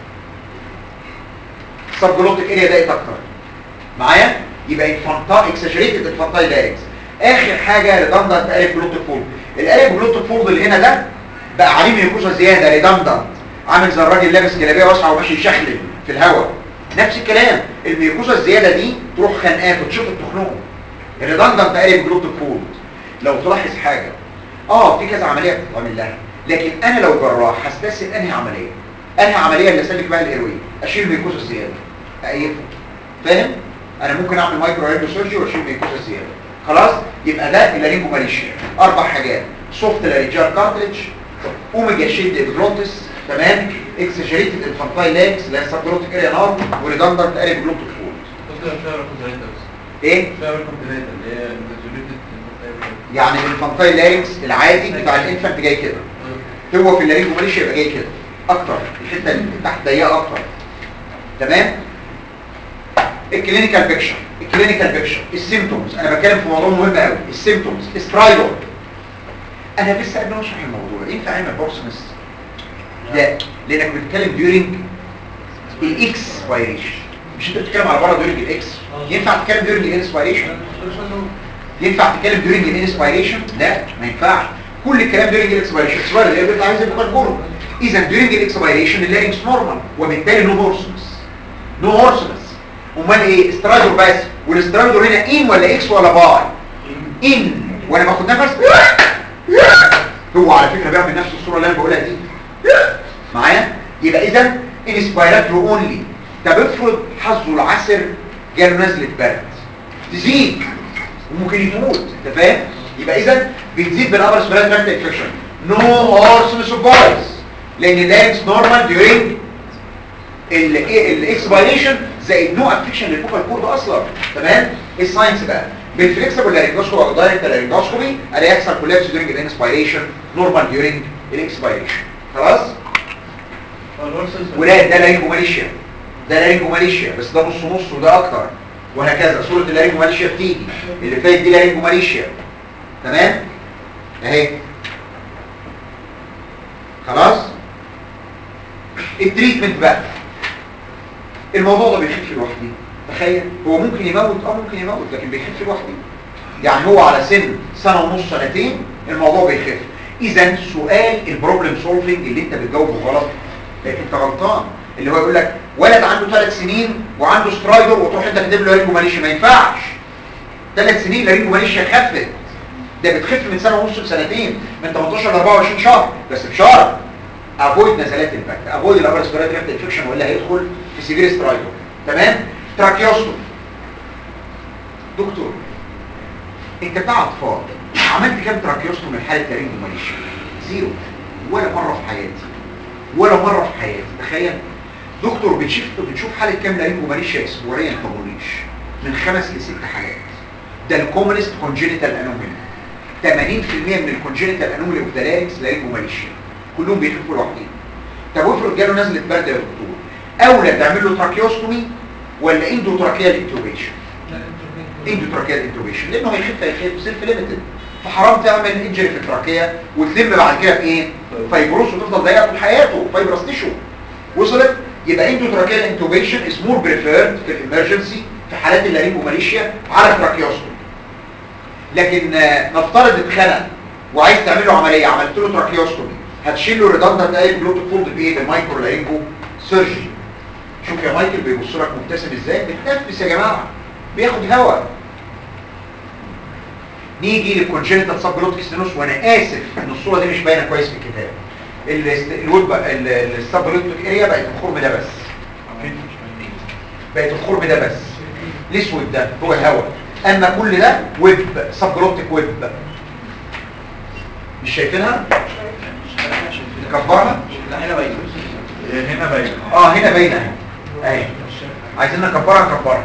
سب جلوتيك اريا ضاقت اكتر معايا يبقى انفانتا اكسجريتد انفانتاي لارينكس اخر حاجه ريدندنت الف جلوتيك فولد الالف جلوتيك فولد اللي هنا ده بقى عليه ميوكوزا زياده ريدندنت عامل زي الراجل لابس جلابيه واسعه وماشي يشخلل في الهواء نفس الكلام الميوكوزا الزياده دي تروح خانقات وتشوف التخنوق الريدندنت الف جلوتيك فولد لو تلاحظ حاجه اه في كذا عمليه بتتعمل لها لكن انا لو جراح هستسهل انهي عمليه انهي عمليه اللي اسلك بها الايروي اشيل ميوكوزا الزياده اقيفه فاهم انا ممكن اعمل مايكرو ايرو سيرجي واشيل ميوكوزا الزياده خلاص يبقى ده اللارينجو ماليشيا اربع حاجات سوفت لارينجال كارتريج اوميجا شيلد ابجلوتس تمام اكسجريتد انفانتاي لاكس اللي هي سبجلوتيك اريا نار وريدندنت اريا جلوتيك فولد قصدي مش رقم ثلاثة بس ايه مش رقم ثلاثة اللي هي انتجريتد يعني الانفانتاي لارينكس العادي بتاع الانفانت جاي كده هو في اللارينجو ماليشيا يبقى جاي كده اكتر الحته اللي تحت ضيقه اكتر تمام الكلينيكال بيكشر الكلينيكال بيكشر السيمتومز انا بتكلم في موضوع مهم قوي السيمتومز سترايدور انا لسه قبل ما اشرح الموضوع ينفع اعمل بورسمس لا لانك بتتكلم ديورنج الاكسبيريشن مش انت بتتكلم على بره ديورنج الاكس ينفع تتكلم ديورنج الانسبيريشن ينفع تتكلم ديورنج الانسبيريشن لا ما ينفعش كل الكلام ديورنج الاكسبيريشن السؤال اللي بيطلع عايز يبقى الجرم اذا ديورنج الاكسبيريشن اللارينكس نورمال وبالتالي نو هورسمس نو هورسمس امال ايه استرايدور بس والاسترايدور هنا ان ولا اكس ولا باي ان وانا باخد نفس هو على فكره بيعمل نفس الصوره اللي انا بقولها دي معايا يبقى اذا انسبيراتوري اونلي طب افرض حظه العسر جاله نزله برد تزيد وممكن يموت انت فاهم يبقى اذا بتزيد بالابر سبيرات تراكت انفكشن نو هورسمس اوف بايز لان اللارنكس نورمال ديورينج الاكسبيريشن زائد نو افكشن للفوكال كورد اصلا تمام ايه الساينس بقى بالفليكسبل لارنجوسكوبي او دايركت لارنجوسكوبي الاقي يحصل كولابس ديورنج الانسبيريشن نورمال ديورنج الاكسبيريشن خلاص ولا ده لارينجو ماليشيا ده لارينجو ماليشيا بس ده نص نص وده اكتر وهكذا صورة اللارينجو ماليشيا بتيجي اللي فاتت دي لارينجو ماليشيا تمام اهي خلاص التريتمنت بقى الموضوع ده بيخف لوحده تخيل هو ممكن يموت اه ممكن يموت لكن بيخف لوحده يعني هو على سن سنة ونص سنتين الموضوع بيخف اذا سؤال البروبلم سولفنج اللي انت بتجاوبه غلط لكن انت غلطان اللي هو يقول لك ولد عنده ثلاث سنين وعنده سترايدر وتروح انت كاتب له لارينجو ماليشيا ما ينفعش ثلاث سنين لارينجو ماليشيا خفت ده بتخف من سنه ونص لسنتين من 18 ل 24 شهر بس بشرط افويد نزلات البك افويد الابر ريسبيراتوري انفكشن ولا هيدخل في سيفير سترايدر تمام تراكيوستوم دكتور انت بتاع اطفال عملت كام تراكيوستوم من حاله لارينجو ماليشيا زيرو ولا مره في حياتي ولا مره في حياتي تخيل دكتور بتشوف بتشوف حاله كام لارينجو ماليشيا اسبوعيا طابونيش من خمس لست حالات ده الكومنست كونجينيتال انوميلي 80% من الكونجينيتال انوميلي اوف ذا لارينكس لارينجو ماليشيا كلهم بيخفوا لوحدهم طب افرض جاله نزله برد يا دكتور اولى تعمل له تراكيوستومي ولا اندوتراكيال انتوبيشن اندوتراكيال انتوبيشن لانه هيخف هيخف سيلف ليميتد فحرام تعمل انجري في التراكيه وتلم بعد كده بايه فايبروس وتفضل ضيقه طول حياته فايبرس تيشو وصلت يبقى اندوتراكيال انتوبيشن از مور بريفيرد في الامرجنسي في حالات اللارينجو ماليشيا على التراكيوستومي لكن آه، نفترض اتخنق وعايز تعمل له عمليه عملت له تراكيوستومي هتشيل له ريدندنت اي بلوتو فولد بايه بالمايكرو لارينجو سيرجي شوف يا مايكل بيبص لك مبتسم ازاي بتنفس يا جماعه بياخد هواء نيجي للكونجنتال سب جلوتيك ستينوس وانا اسف ان الصوره دي مش باينه كويس في الكتاب الست- الويب السب جلوتيك اريا بقت الخرم ده بس بقت الخرم ده بس الاسود ده هو الهواء اما كل ده ويب سب جلوتيك ويب مش شايفينها نكبرها هنا باين هنا باين اه هنا باينه اهي اهي عايزين نكبرها نكبرها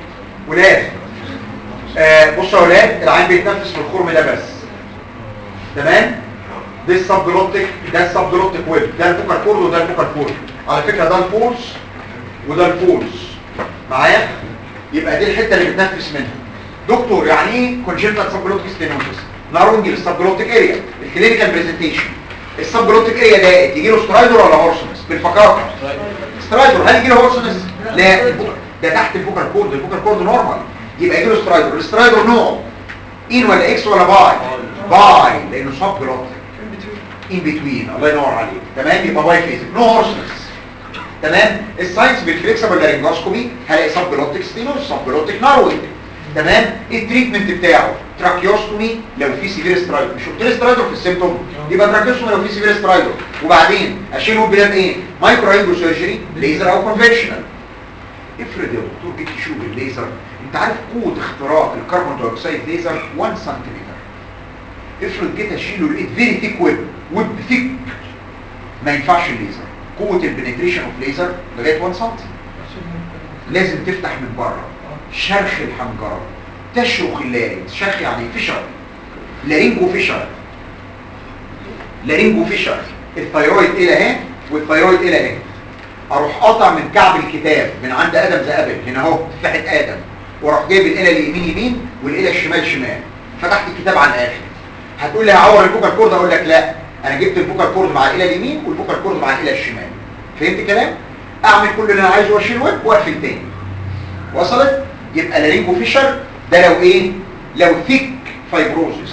ولاد آه بصوا يا ولاد العين بيتنفس في الخرم ده بس تمام ده السبجلوتيك ده السبجلوتيك ويب ده الفوكال كورد وده الفوكال كورد على فكره ده الفولس وده الفولس معايا يبقى دي الحته اللي بتنفس منها دكتور يعني ايه كونجنتال سبجلوتيك ستينوزس نارونج السبجلوتيك اريا الكلينيكال برزنتيشن السبجلوتيك اريا ده يجي له سترايدر ولا هورسونس بالفقاقه سترايدر هل يجي له هورسونس لا الفوكال- ده تحت الفوكال كورد الفوكال كورد نورمال يبقى يجي له سترايدر السترايدر نوعه ان ولا اكس ولا باي باي لانه سبجلوتيك ان بتوين الله ينور عليك تمام يبقى باي فيزيك نو هورسونس تمام الساينس بالفليكسبل لارنجوسكوبي هلاقي سب جلوتيك ستينوز سب جلوتيك ناروينج تمام التريتمنت بتاعه تراكيوستومي لو في سيفير سترايدر مش قلت لي سترايدر في السيمتوم يبقى تراكيوستومي لو في سيفير سترايدر وبعدين اشيله بلاد ايه مايكرو ايندو سيرجري ليزر او كونفشنال افرض يا دكتور جيت تشوف الليزر انت عارف قوه اختراق الكربون دايوكسيد ليزر 1 سنتيمتر افرض جيت اشيله لقيت فيري ثيك ويب ويب ثيك ما ينفعش الليزر قوه البنتريشن اوف ليزر لغايه 1 سم لازم تفتح من بره شرخ الحنجره تشرخ اللارنج شرخ يعني فشر لارينجو فشر لارينجو فشر الثيرويد الى اهي والثيرويد الى اهي اروح قاطع من كعب الكتاب من عند ادم زابل هنا اهو تفاحه ادم واروح جايب الاله اليمين يمين والاله الشمال شمال فتحت الكتاب على الاخر هتقول لي هعور الفوكال كورد اقول لك لا انا جبت الفوكال كورد مع الاله اليمين والفوكال كورد مع الاله الشمال فهمت كلام اعمل كل اللي انا عايزه واشيل ويب واقفل تاني وصلت يبقى لارينجو فيشر ده لو ايه لو ثيك فايبروزس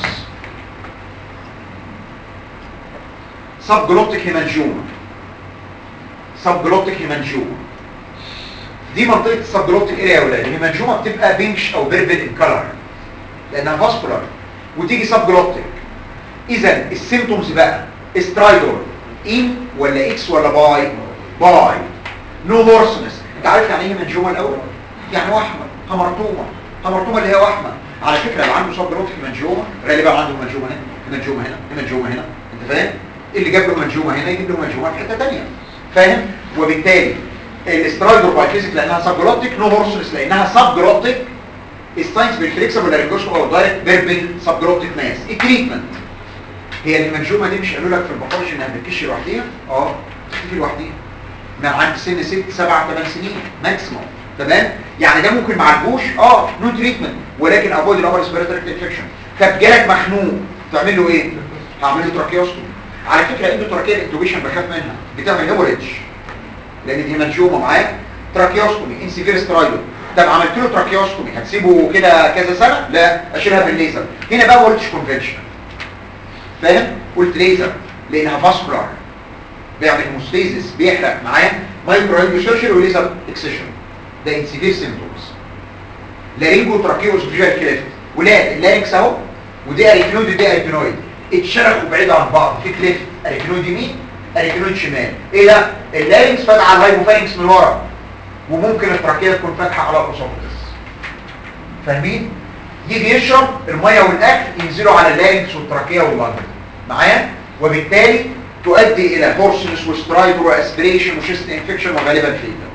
سب جلوتيك هيمانجيوما سب جلوتيك هيمانجيوما دي منطقه السب جلوتيك اريا يا ولاد الهيمانجيوما بتبقى بينش او بيربل ان كلر لانها فاسكولار وتيجي سب جلوتيك اذا السيمتومز بقى استرايدور ان ولا اكس ولا باي باي نو هورسنس انت عارف يعني ايه هيمانجيوما الاول يعني وحمه همرطومه همرطومه اللي هي وحمه على فكره اللي عنده سب جلوتيك هيمانجيوما غالبا عنده هيمانجيوما هنا هيمانجيوما هنا هيمانجيوما هنا انت فاهم اللي جاب له هيمانجيوما هنا يجيب له هيمانجيوما في حته ثانيه فاهم وبالتالي الاسترايدور بايفيزيك لانها سب جلوتيك نو هورسنس لانها سب جلوتيك الساينس بالفليكسبل لارنجوسكوب او دايركت بيربل سب جلوتيك ماس التريتمنت هي الهيمانجيوما دي مش قالوا لك في الباثولوجي انها بتكش لوحديها اه بتختفي لوحديها من عند سن 6 7 8 سنين ماكسيموم تمام يعني ده ممكن مع البوش اه نو تريتمنت ولكن افويد الابر ريسبيراتوري انفكشن طب جالك مخنوق تعمل له ايه هعمل له تراكيوستومي على فكره انتوا تراكيه الانتوبيشن بخاف منها بتعمل هيموريدج لان دي هيمانجيوما معاك تراكيوستومي ان سيفير سترايدو طب عملت له تراكيوستومي هتسيبه كده كذا سنه لا اشيلها بالليزر هنا بقى ما قلتش كونفنشنال فاهم قلت ليزر لانها فاسكولار بيعمل هيموستيزيس بيحرق معاه مايكرو هيدرو سيرجري وليزر اكسيشن ده ان سيفير سيمبتومز لارينجو تراكيوس فيجوال كليفت ولا اللارينكس اهو ودي اريكنويد ودي اريكنويد اتشرخوا بعيد عن بعض في كليفت اريكنويد يمين اريكنويد شمال ايه ده اللارينكس فاتحه على الهايبوفارينكس من ورا وممكن التراكيه تكون فاتحه على الاسوفجس فاهمين يجي يشرب الميه والاكل ينزلوا على اللارينكس والتراكيه واللنج معايا وبالتالي تؤدي الى هورسنس وسترايد واسبريشن وشيست انفكشن وغالبا فيتال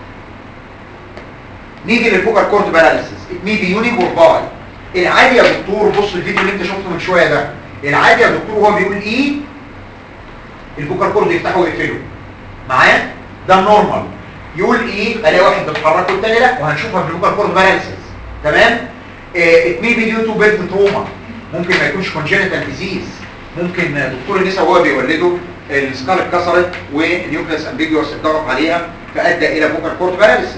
نيجي للفوكال كورد باراليسيس مي بي يونيك باي العادي يا دكتور بص الفيديو اللي انت شفته من شويه ده العادي يا دكتور هو بيقول ايه الفوكال كورد يفتحه ويقفله معايا ده النورمال يقول ايه الاقي واحد بيتحرك والتاني لا وهنشوفها في الفوكال كورد باراليسيس تمام ات مي بي ديو تو بيرث تروما ممكن ما يكونش كونجنتال ديزيز ممكن دكتور النساء وهو بيولده السكال اتكسرت والنيوكليس امبيجوس اتضغط عليها فادى الى فوكال كورد باراليسيس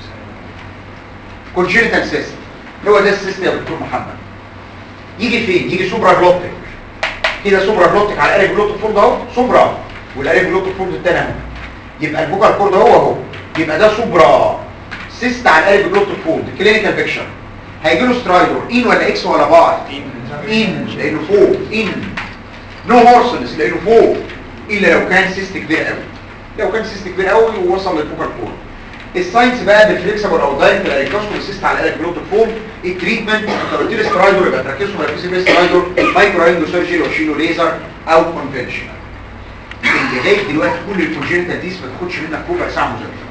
كونجنتال سيست هو ده السيست يا دكتور محمد يجي فين يجي سوبرا جلوتيك كده سوبرا جلوتيك على الاريب جلوتيك فولد اهو سوبرا والاريب جلوتيك فولد الثاني اهو يبقى الفوكال كورد هو اهو يبقى ده سوبرا سيست على الاريب جلوتيك فولد كلينيكال بيكشر هيجي له سترايدور ان ولا اكس ولا باي ان لانه فوق ان نو هورسنس لانه فوق الا لو كان سيست كبير قوي لو كان سيست كبير قوي ووصل للفوكال كورد الساينس بقى بالفليكسبل او دايركت الاريكوسكوب سيست على الالك جلوتيك فوم التريتمنت انت قلت لي سترايدور يبقى تركيزه ولا في سترايدور مايكرو هايندو سيرجري وشيلو ليزر او كونفنشنال لغايه دلوقتي كل الكونجنتال ديز ما تاخدش منك ربع ساعه مذاكره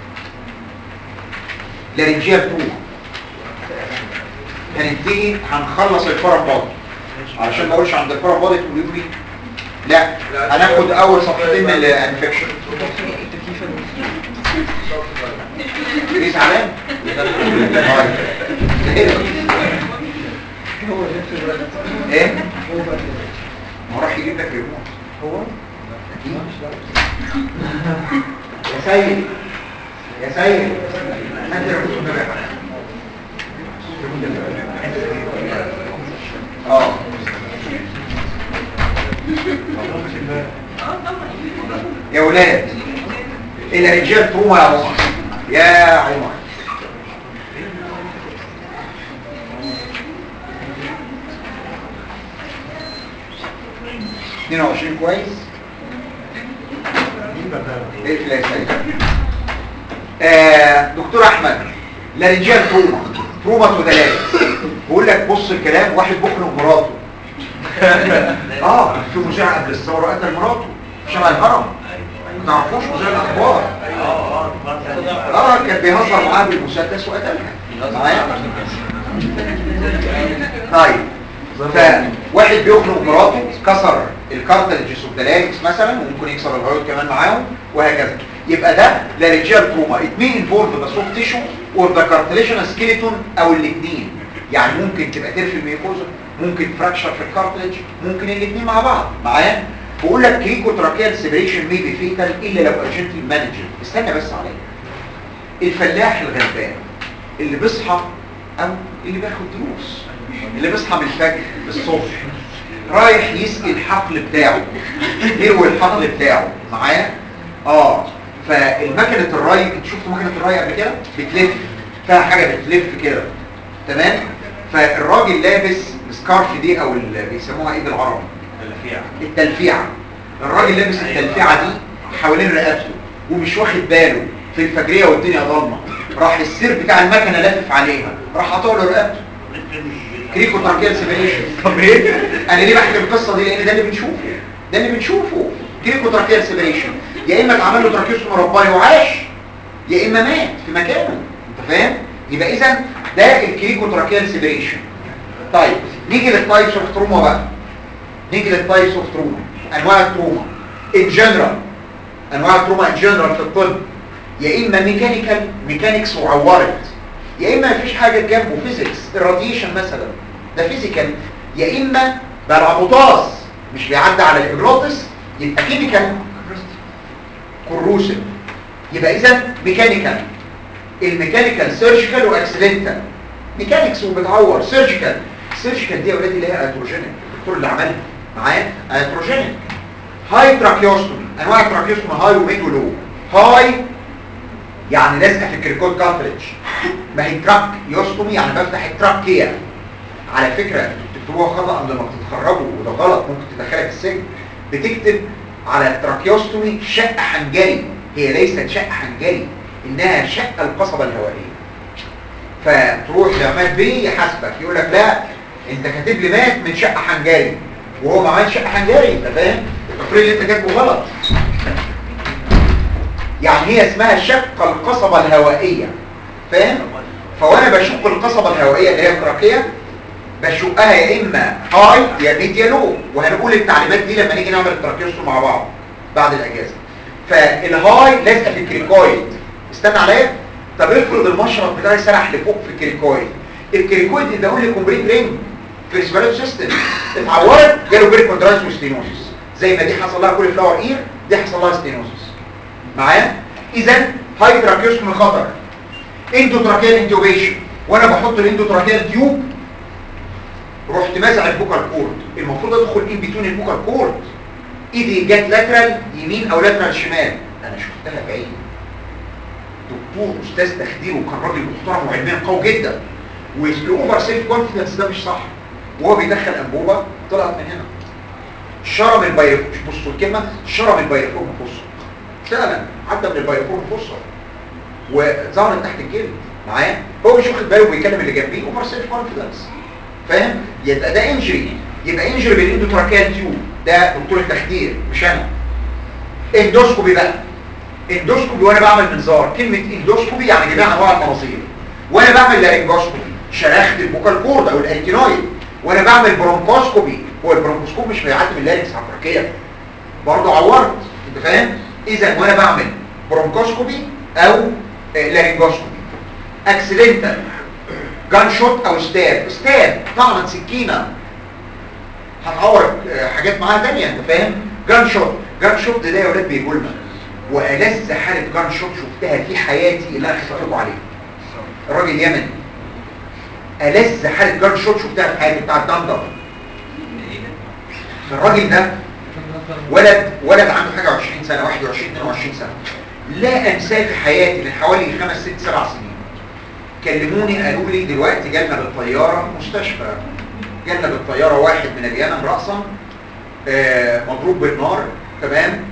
لارنجيال 2 هننتهي هنخلص الفرم باضي علشان ما اقولش عند البارابوليك تقولوا لي لا هناخد اول صفحتين من الانفكشن ايه زعلان طيب. ايه ما هو راح يجيب لك ريموت هو يا سيد يا سيد هات الريموت ده بقى. اه يا ولاد الرجال تروما يا عمر يا عمر اتنين وعشرين كويس اقفل يا سيد آه دكتور احمد لا رجال تروما تروما ودلال بقول لك بص الكلام واحد بكره مراته اه في مذيع قبل الثوره قتل مراته في شارع الهرم ما تعرفوش مذيع الاخبار اه كان بيهزر معاه بالمسدس وقتلها معايا طيب فواحد بيخنق مراته كسر الكارتلجز اوف دلالكس مثلا وممكن يكسر الهيوت كمان معاهم وهكذا يبقى ده لا ريجال تروما ات مين انفولف ذا سوفت تيشو اور ذا كارتليشن سكيلتون او الاثنين يعني ممكن تبقى ترفي الميكوزا ممكن فراكشر في الكارتلج ممكن الاثنين مع بعض معايا بقول لك كيكو تراكيال سيبريشن مي بي فيتال الا لو ارجنتلي مانجر استنى بس عليا الفلاح الغلبان اللي بيصحى او اللي بياخد دروس اللي بيصحى من الفجر الصبح رايح يسقي الحقل بتاعه يروي الحقل بتاعه معايا اه فالمكنه الري انت شفت مكنه الري قبل كده بتلف فيها حاجه بتلف كده تمام فالراجل لابس السكارف دي او اللي بيسموها ايه بالعربي التلفيعه الراجل لابس التلفيعه دي حوالين رقبته ومش واخد باله في الفجريه والدنيا ضلمه راح السير بتاع المكنه لافف عليها راح قاطع له رقبته كريكو تركيال سيبريشن طب ايه انا ليه بحكي القصه دي لان ده اللي بنشوفه ده اللي بنشوفه كريكو تركيال سيبريشن يا اما اتعمل له تركيز مربعي وعاش يا اما مات في مكانه انت فاهم يبقى اذا ده الكريكو تركيال سيبريشن طيب نيجي للتايبس اوف تروما بقى نيجي للتايبس اوف تروما انواع التروما ان جنرال انواع التروما ان جنرال في الطب يا اما ميكانيكال ميكانيكس وعورت يا اما مفيش حاجه جنبه فيزيكس الراديشن مثلا ده فيزيكال يا اما بلعبوطاس مش بيعدي على الابلاطس يبقى كيميكال كروسيف يبقى اذا ميكانيكال الميكانيكال سيرجيكال واكسيدنتال ميكانيكس وبتعور سيرجيكال سيرجيكال دي يا ولادي اللي هي اتروجينيك الدكتور اللي عملها معايا اتروجينيك هاي تراكيوستومي انواع التراكيوستومي هاي وميد ولو هاي يعني لازقه في الكريكوت كارتريج ما هي تراك يوستومي يعني بفتح التراكيه على فكره تكتبوها خطا قبل ما تتخرجوا وده غلط ممكن تدخلك السجن بتكتب على التراكيوستومي شق حنجري هي ليست شق حنجري انها شق القصبه الهوائيه فتروح لعماد بيه يحاسبك يقول لك لا انت كاتب لي مات من شق حنجري وهو ما عملش شق حنجري انت فاهم التقرير اللي انت كاتبه غلط يعني هي اسمها شق القصبة الهوائية فاهم؟ فوانا بشق القصبة الهوائية اللي هي التراكية بشقها يا اما هاي يا ميد يا لو وهنقول التعليمات دي لما نيجي نعمل التراكيوستو مع بعض بعد الاجازة فالهاي لازقه في الكريكويد استنى عليا طب افرض المشرط بتاعي سرح لفوق في الكريكويد الكريكويد ده لي كومبليت رينج في الريسبيراتوري سيستم اتعورت جاله بيريكوندرايتس وستينوزيس زي ما دي حصل لها كل فلاور اير دي حصل لها ستينوزيس معايا اذا هاي تراكيوستومي خطر اندوتراكيال انتوبيشن وانا بحط الاندوتراكيال تيوب رحت مازع البوكال كورد المفروض ادخل ان بتون البوكال كورد ايدي جت لاترال يمين او لاترال شمال انا شفتها بعيد دكتور استاذ تخدير وكان راجل محترم وعلميا قوي جدا والاوفر سيلف كونفيدنس ده مش صح وهو بيدخل انبوبه طلعت من هنا شرم البيرفورم بصوا الكلمه شرم البيرفورم فوسو فعلا عدى من البيرفورم فوسو وظهرت تحت الجلد معايا هو مش واخد باله بيكلم اللي جنبيه اوفر سيلف كونفيدنس فاهم يبقى ده انجري يبقى انجري بالاندوتراكيال تيوب ده دكتور التخدير مش انا اندوسكوبي بقى اندوسكوبي وانا بعمل منظار كلمه اندوسكوبي يعني جميع انواع المناظير وانا بعمل لارنجوسكوبي شرخت البوكال كورد او الانتينويد وانا بعمل برونكوسكوبي هو البرونكوسكوب مش بيعدي من اللارنكس على التركيه برضه عورت انت فاهم اذا وانا بعمل برونكوسكوبي او آه، لارنجوسكوبي اكسيدنتال جان شوت او ستاب ستاب طعنت سكينه هتعور آه، حاجات معاها تانية انت فاهم جان شوت جان شوت ده يا ولاد بيقول لنا والذ حاله جان شوت شفتها في حياتي اللي انا هتفرجوا عليها الراجل يمني ألذ حالة جان شوت شفتها في حياتي بتاع الدندر الراجل ده ولد ولد عنده حاجة 20 سنة 21 22 سنة لا أنساه في حياتي من حوالي خمس ست سبع سنين كلموني قالوا لي دلوقتي جالنا بالطيارة مستشفى جالنا بالطيارة واحد من اليمن رأسا آه، مضروب بالنار تمام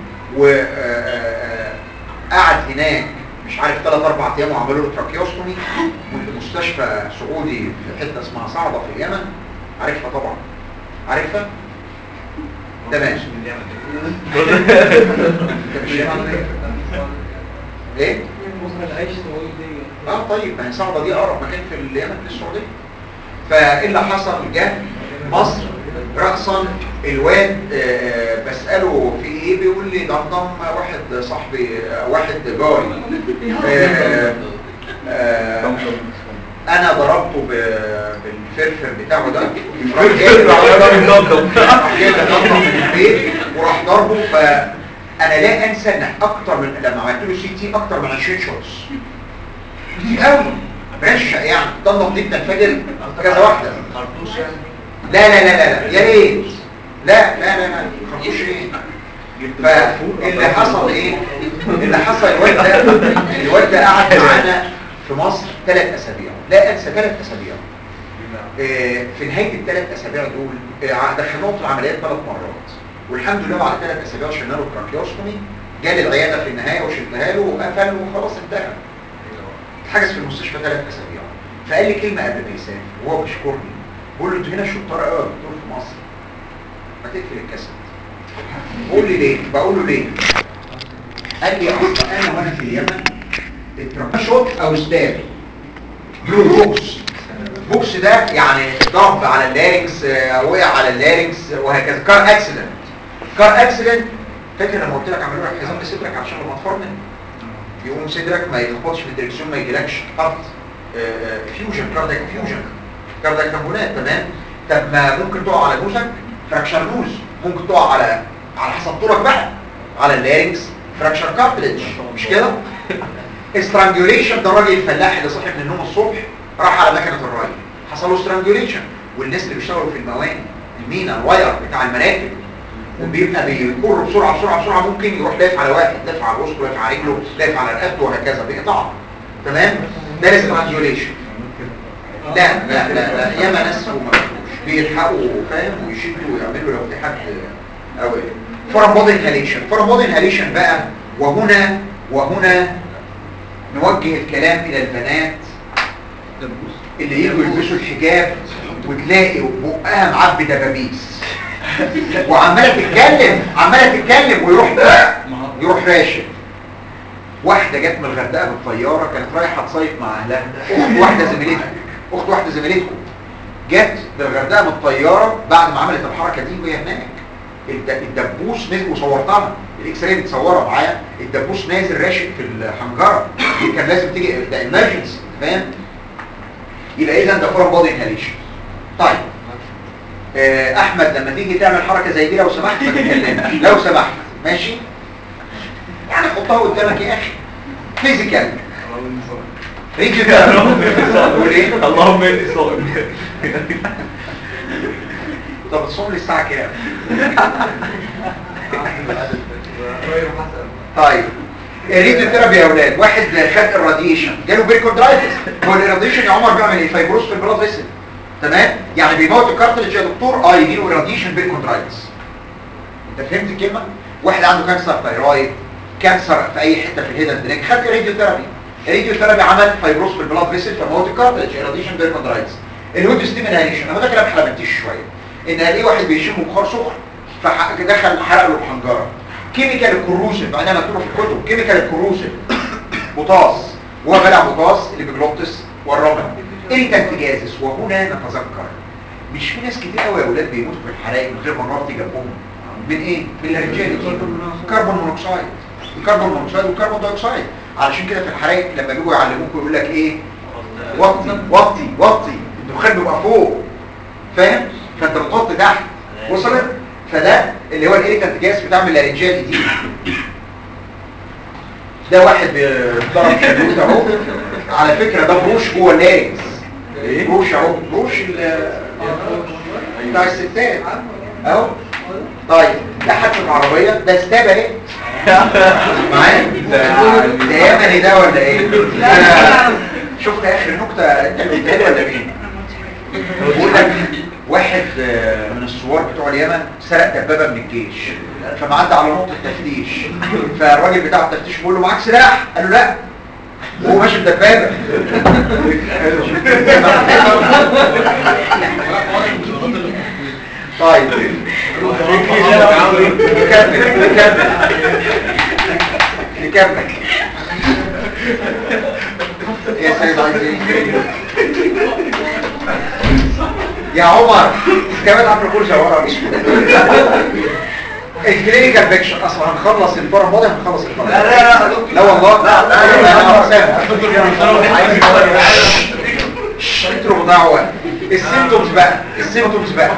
وقعد هناك مش عارف ثلاث اربع ايام وعملوا له تراكيوستومي مستشفى سعودي في حته اسمها صعده في اليمن عارفها طبعا عارفها تمام مش من اليمن انت مش يمني؟ ايه مصر العيش سعودية اه طيب ما هي صعده دي اقرب مكان في اليمن للسعوديه فايه اللي حصل جه مصر رأسا الواد آه، بسأله في ايه بيقول لي ده انضم واحد صاحبي آه، واحد جاري آه، آه، انا ضربته ب- بالفرفر بتاعه ده راح جايب راح جايب الضربه من البيت وراح ضربه فانا لا انسى ان اكتر من لما عملت له سي تي اكتر من 20 شوتس كتير قوي رشق يعني الضربه دي بتنفجر كذا واحده خرطوش يعني لا لا لا لا لا يا ريت لا لا لا لا خرطوش ايه فاللي حصل ايه اللي حصل الواد ده الواد ده قعد معانا في مصر ثلاث اسابيع لا انسى ثلاث اسابيع آه، في نهايه الثلاث اسابيع دول آه، دخلناه في العمليات ثلاث مرات والحمد لله بعد ثلاث اسابيع شلنا له التراكيوستومي جالي العياده في النهايه وشلتها له وقفل وخلاص انتهى اتحجز في المستشفى ثلاث اسابيع فقال لي كلمه قبل ما يسافر وهو بيشكرني بقول له انتوا هنا شطار قوي يا دكتور في مصر ما تقفل الكاسيت بقول لي ليه بقول له ليه قال لي اصل انا وانا في اليمن التراكيوت او ستاب له بوكس بوكس ده يعني ضرب على اللارنكس آه، وقع على اللارنكس وهكذا كار اكسيدنت كار اكسيدنت فاكر لما قلت لك اعملوا لك حزام لصدرك عشان لما تفرمل يقوم صدرك ما يخبطش في الدركسيون ما يجيلكش هارت فيوجن كاردياك فيوجن كاردياك تنبونات تمام طب ما ممكن تقع على نوزك فراكشر نوز ممكن تقع على على حسب طولك بقى على اللارنكس فراكشر كارتلج مش كده استرانجوليشن ده الراجل الفلاح اللي صحي من النوم الصبح راح على مكنه الري حصل له استرانجوليشن والناس اللي بيشتغلوا في المواني المينا الواير بتاع المراكب وبيبقى بيكر بسرعه بسرعه بسرعه ممكن يروح لافف على واحد لافف على وسطه لافف على رجله لافف على رقبته وهكذا بيقطعه تمام ده الاسترانجوليشن لا لا لا لا ياما ناس وما بيعملوش. بيلحقوا فاهم ويشدوا ويعملوا لو في حد او فورم بودي انهاليشن فورم بودي انهاليشن بقى وهنا وهنا نوجه الكلام الى البنات اللي يجوا يلبسوا الحجاب وتلاقي بقها معبي دبابيس وعماله تتكلم عماله تتكلم ويروح يروح راشد واحده جت من الغردقه بالطياره كانت رايحه تصيف مع اهلها اخت واحده زميلتها اخت واحده زميلتكم جت بالغردقه من الطياره بعد ما عملت الحركه دي وهي هناك الد- الدبوس نزل وصورتها الاكس راي متصوره معايا الدبوس نازل راشق في الحنجره دي كان لازم تيجي ده امرجنسي فاهم يبقى اذا ده فورم بودي انهاليشن طيب آه، احمد لما تيجي تعمل حركه زي دي لو سمحت ما تتكلمش لو سمحت ماشي يعني حطها قدامك يا اخي فيزيكال ريجي تقول ايه اللهم اني صائم طب تصوم لي الساعه كام طيب الريديو ثيرابي يا اولاد واحد خد الراديشن جاله بيركوندرايتس هو الراديشن يا عمر بيعمل ايه فايبروس في البلاد فيسل تمام يعني بيموت الكارتلج يا دكتور اه يجي له راديشن بيركوندرايتس انت فهمت الكلمه واحد عنده كانسر ثايرويد كانسر في اي حته في الهيدن دريك خد راديو ثيرابي الراديو ثيرابي عمل فايبروس في البلاد فيسل فموت الكارتلج راديشن بيركوندرايتس الهود ستيم انهاليشن انا ده كلام حلبتيش شويه ان الاقي واحد بيشم بخار سخن فدخل حرق له الحنجره كيميكال كروسيف بعدها مكتوبه في الكتب كيميكال كروسيف بوتاس وهو بلع بوتاس اللي بجلوبتس والرمل irritant جازس وهنا نتذكر مش في ناس كتير قوي يا اولاد بيموتوا في الحرائق من غير ما النار تيجي جنبهم من ايه من الرجال كربون مونوكسيد الكربون مونوكسيد والكربون دايوكسيد علشان كده في الحرائق لما بيجوا يعلموك يقول لك ايه وطي وطي وطي الدخان بيبقى فوق فاهم فانت بتحط تحت وصلت فده اللي هو الايريتنت جاس بتاع اللارنجال دي ده واحد ضرب شدود اهو على فكره ده بروش جوه اللارنجز ايه؟ بروش اهو بروش ال- بتاع الستات اهو طيب ده حادثه عربيه ده استاب اهي معايا ده يمني ده ولا ايه انا شفت اخر نكته انت اللي قلتها لي ولا مين بقول لك واحد آه، من الثوار بتوع اليمن سرق دبابه من الجيش فمعدى على نقطه تفتيش فالراجل بتاع التفتيش بيقول له معاك سلاح قال له لا وهو ماشي بدبابه طيب نكمل نكمل نكمل يا سيد عايزين يا عمر كمان عامل كل شوارع مش الكلينيكال بيكشن اصلا هنخلص الفرع الماضي هنخلص الفرع لا لا لا لا والله لا انتوا بضاعوا وقت السيمتومز بقى السيمتومز بقى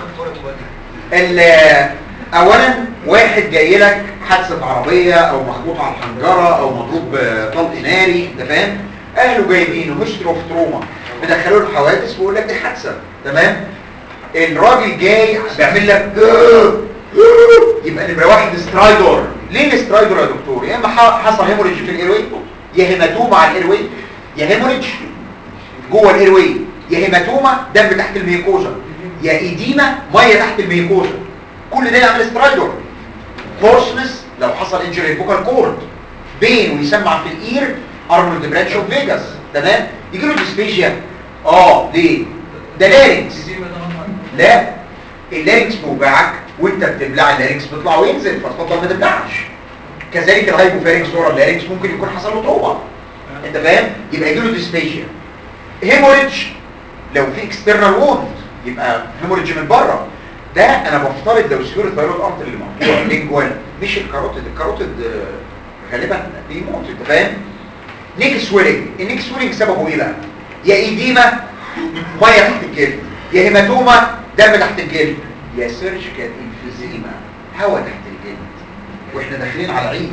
ال- اولا واحد جاي لك حادثه عربيه او مخبوط على الحنجره او مضروب طلق ناري انت فاهم اهله جايبينه هيستري اوف تروما مدخلوه الحوادث بيقول لك دي حادثه تمام الراجل جاي بيعمل لك يبقى نمره واحد سترايدور ليه السترايدور يا دكتور يا اما ح- حصل هيموريدج في الايروي يا هيماتوما على الايروي يا هيموريدج جوه الايروي يا هيماتوما دم تحت الميكوزا يا ايديما ميه تحت الميكوزا كل ده يعمل سترايدور هورسنس لو حصل انجري الفوكال كورد بين ويسمع في الاير ارنولد برانش اوف فيجاس تمام يجي له ديسبيجيا اه ليه ده لارنكس لا اللارنكس بيوجعك وانت بتبلع اللارنكس بيطلع وينزل فتفضل ما تبلعش كذلك الهايبوفارنكس ورا اللارنكس ممكن يكون حصل له تروما انت فاهم يبقى يجي له ديسبيجيا هيموريدج لو في اكسترنال ووند يبقى هيموريدج من بره ده انا بفترض لو سيور الثيرويد ارتر اللي مقطوع لينجوال مش الكاروتيد الكاروتيد آه، غالبا بيموت انت فاهم نيك سويلنج النيك سويلنج سببه ايه بقى يا ايديما ميه تحت الجلد يا هيماتوما دم تحت الجلد يا سيرجيكال انفيزيما هواء تحت الجلد واحنا داخلين على عيد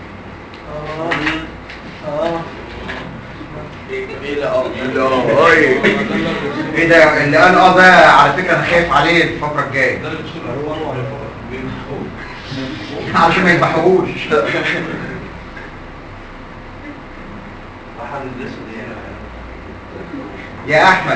ايه ده اللي قال اه ده على فكره انا خايف عليه الفتره الجايه عشان ما يذبحوهوش واحد الاسود يا احمد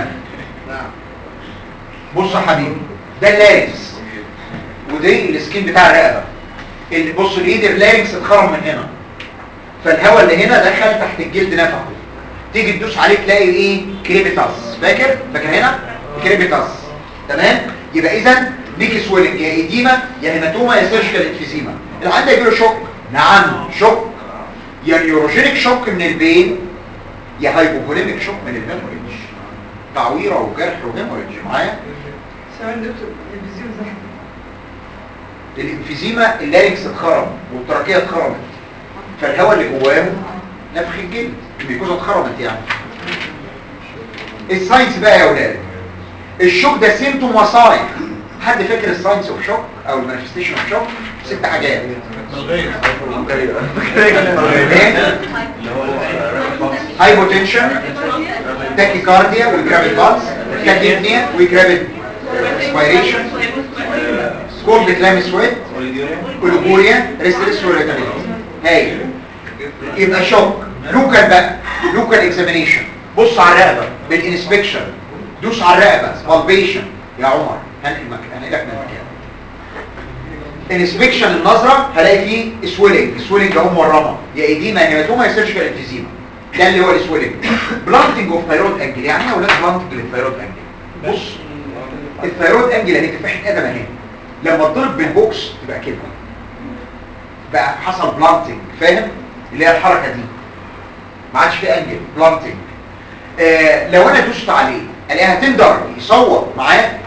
بص يا حبيبي ده اللارنكس ودي السكين بتاع الرقبه اللي بص الايد اللارنكس اتخرم من هنا فالهواء اللي هنا دخل تحت الجلد نفخه تيجي تدوس عليه تلاقي ايه كريبيتاس فاكر فاكر هنا كريبيتاس تمام يبقى اذا نيك سويلنج يا ايديما يا هيماتوما يا سيرجيكال انفيزيما العيان ده يجيله شوك نعم شوك يا نيوروجينيك شوك من البين يا هايبوفوليميك شوك من الهيموريدج تعويره وجرح وهيموريدج معايا ثواني دكتور الفيزيو زحمه الانفيزيما اللارنكس اتخرم والتراكيه اتخرمت فالهواء اللي جواه نفخ الجلد الميكوزا اتخرمت يعني الساينس بقى يا اولاد الشوك ده سيمتوم وصايا حد فاكر الساينس اوف شوك او المانيفستيشن اوف شوك ست حاجات هايبوتنشن تاكيكارديا ويجرابيد بالس تاكيبنيا ويجرابيد اسبيريشن كورد كلام سويت كولوبوريا ريستريس وريتابيلتي هاي يبقى شوك لوكال بقى لوكال اكزامينيشن بص على الرقبه بالانسبكشن دوس على الرقبه بالبيشن يا عمر هنقل مكان هنقلك من المكان انسبكشن النظره هلاقي فيه سويلنج سويلنج اهو مورمه يا ايديما يا هيماتوما يا سيرجيكال انفيزيما ده اللي هو السويلنج بلانتنج اوف ثايرويد انجل يعني ايه يا اولاد بلانتنج للثايرويد انجل بص الثايرويد انجل اهي تفاحه ادم اهي لما تضرب بالبوكس تبقى كده بقى حصل بلانتنج فاهم اللي هي الحركه دي ما عادش في انجل بلانتنج آه لو انا دوست عليه الاقيها تندر يصوت معاه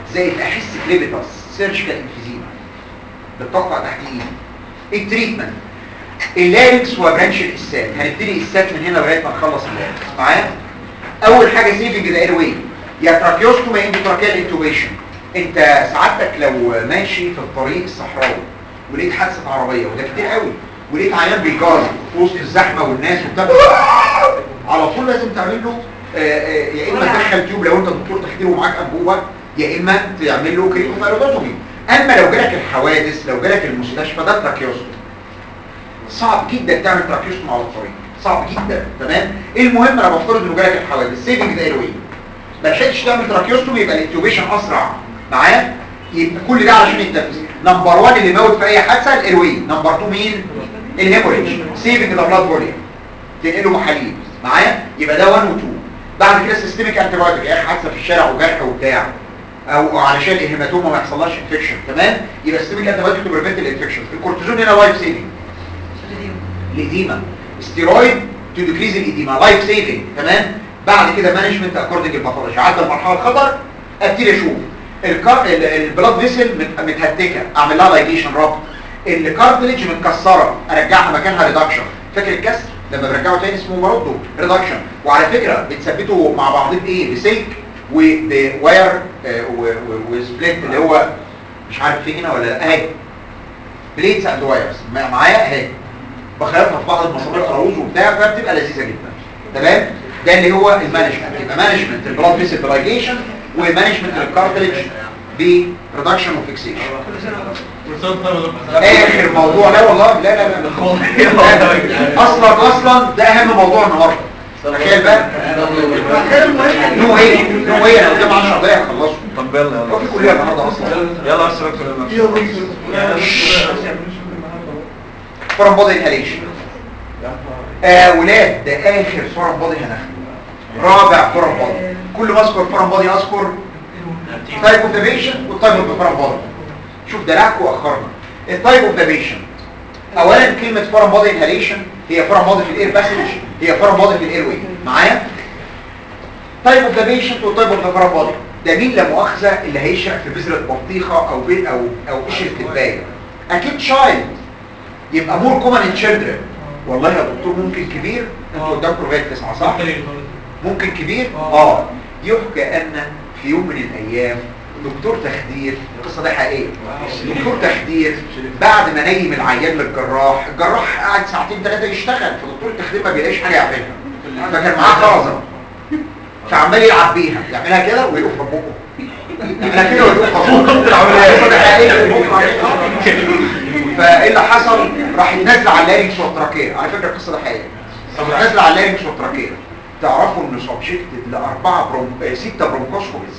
زائد احس بليبيتاس سيرجيكال انفيزيما بتقطع تحت ايدي التريتمنت اللاركس وبرانش الاسات هنبتدي الاسات من هنا لغايه ما نخلص اللاركس معايا اول حاجه سيفنج ذا اير واي يا تراكيوستوم يا اندوتراكيال انتوبيشن انت سعادتك لو ماشي في الطريق الصحراوي ولقيت حادثه عربيه وده كتير قوي ولقيت عيان بيجاز في وسط الزحمه والناس وبتاع على طول لازم تعمل له آه، آه، يا اما تدخل تيوب لو انت دكتور تخدير ومعاك انبوبه يا اما تعمل له كريموثيرابيوتومي اما لو جالك الحوادث لو جالك المستشفى ده تراكيوستوم صعب جدا تعمل تراكيوستوم على الطريق صعب جدا تمام المهم انا بفترض انه جالك الحوادث سيفنج ذا ايروي ما لحقتش تعمل تراكيوستوم يبقى الانتوبيشن اسرع معايا يبقى كل ده علشان يتنفذ نمبر 1 اللي موت في اي حادثه الايروي نمبر 2 مين الهيموريج سيفنج ذا بلاد فوليوم تنقله محاليل معايا يبقى ده 1 و 2 بعد كده سيستميك انتي بايوتيك اي حادثه في الشارع وجرح وبتاع او علشان الهيماتوما ما يحصلهاش انفكشن تمام يبقى سيستميك انتي بايوتيك تو بريفنت الانفكشن الكورتيزون هنا لايف سيفنج الاديمه ستيرويد تو ديكريز الاديمه لايف سيفنج تمام بعد كده مانجمنت اكوردنج الباثولوجي عدى المرحله الخطر ابتدي اشوف الكار... ال- البلاد فيسل مت- متهتكه اعمل لها لايجيشن ربط الكارتليج متكسره ارجعها مكانها ريدكشن فاكر الكسر لما برجعه تاني اسمه برضه ريدكشن وعلى فكره بتثبتوا مع بعض بايه بسلك وبواير آه، و- و- وسبليت اللي هو مش عارف في هنا ولا لا اهي بليتس اند وايرز معايا اهي بخيطها في بعض المسامير خروج وبتاع فبتبقى لذيذه جدا تمام ده اللي هو المانجمنت يبقى مانجمنت البلاد فيسل بلايجيشن ومانجمنت الكارتليج برودكشن وفيكسيشن اخر موضوع لا والله لا لا لا لا. اصلا اصلا ده اهم موضوع النهارده تخيل بقى نو ايه نو ايه انا قدام 10 دقايق اخلصه طب يلا هو في يلا كليه النهارده اصلا يلا يا دكتور يلا فورم بودي انهاليشن آه ولاد ده اخر فورم بودي هناخده رابع فورم بودي كل ما اذكر فورم بودي اذكر تايب اوف ذا بيشنت والتايب اوف ذا فورم بودي شوف دلعك واخرنا التايب اوف ذا بيشنت اولا كلمه فورم بودي انهاليشن هي فورم بودي في الاير باسج هي فورم بودي في الاير واي معايا تايب اوف ذا بيشنت والتايب اوف ذا فورم بودي ده مين لا مؤاخذه اللي هيشرق في بذره بطيخه او بي او او قشره كبايه اكيد تشايلد يبقى مور كومن ان تشيلدرن والله يا دكتور ممكن كبير انتوا قدامكم لغايه تسعه صح ممكن كبير اه يحكى ان في يوم من الايام دكتور تخدير القصه دي حقيقيه دكتور تخدير بعد ما نيم العيان للجراح الجراح قعد ساعتين ثلاثه يشتغل فدكتور التخدير ما بيلاقيش حاجه يعملها فكان معاه خرزه فعمال يلعب بيها يعملها كده ويقف في بقه يعملها كده ويقف في بقه القصه دي حقيقيه فايه اللي حصل راح ينزل على اللارينكس والتراكيه على فكره القصه دي حقيقيه راح ينزل على اللارينكس والتراكيه تعرفوا انه سبجكتد لاربعه برون... آه، سته برونكوسكوبيز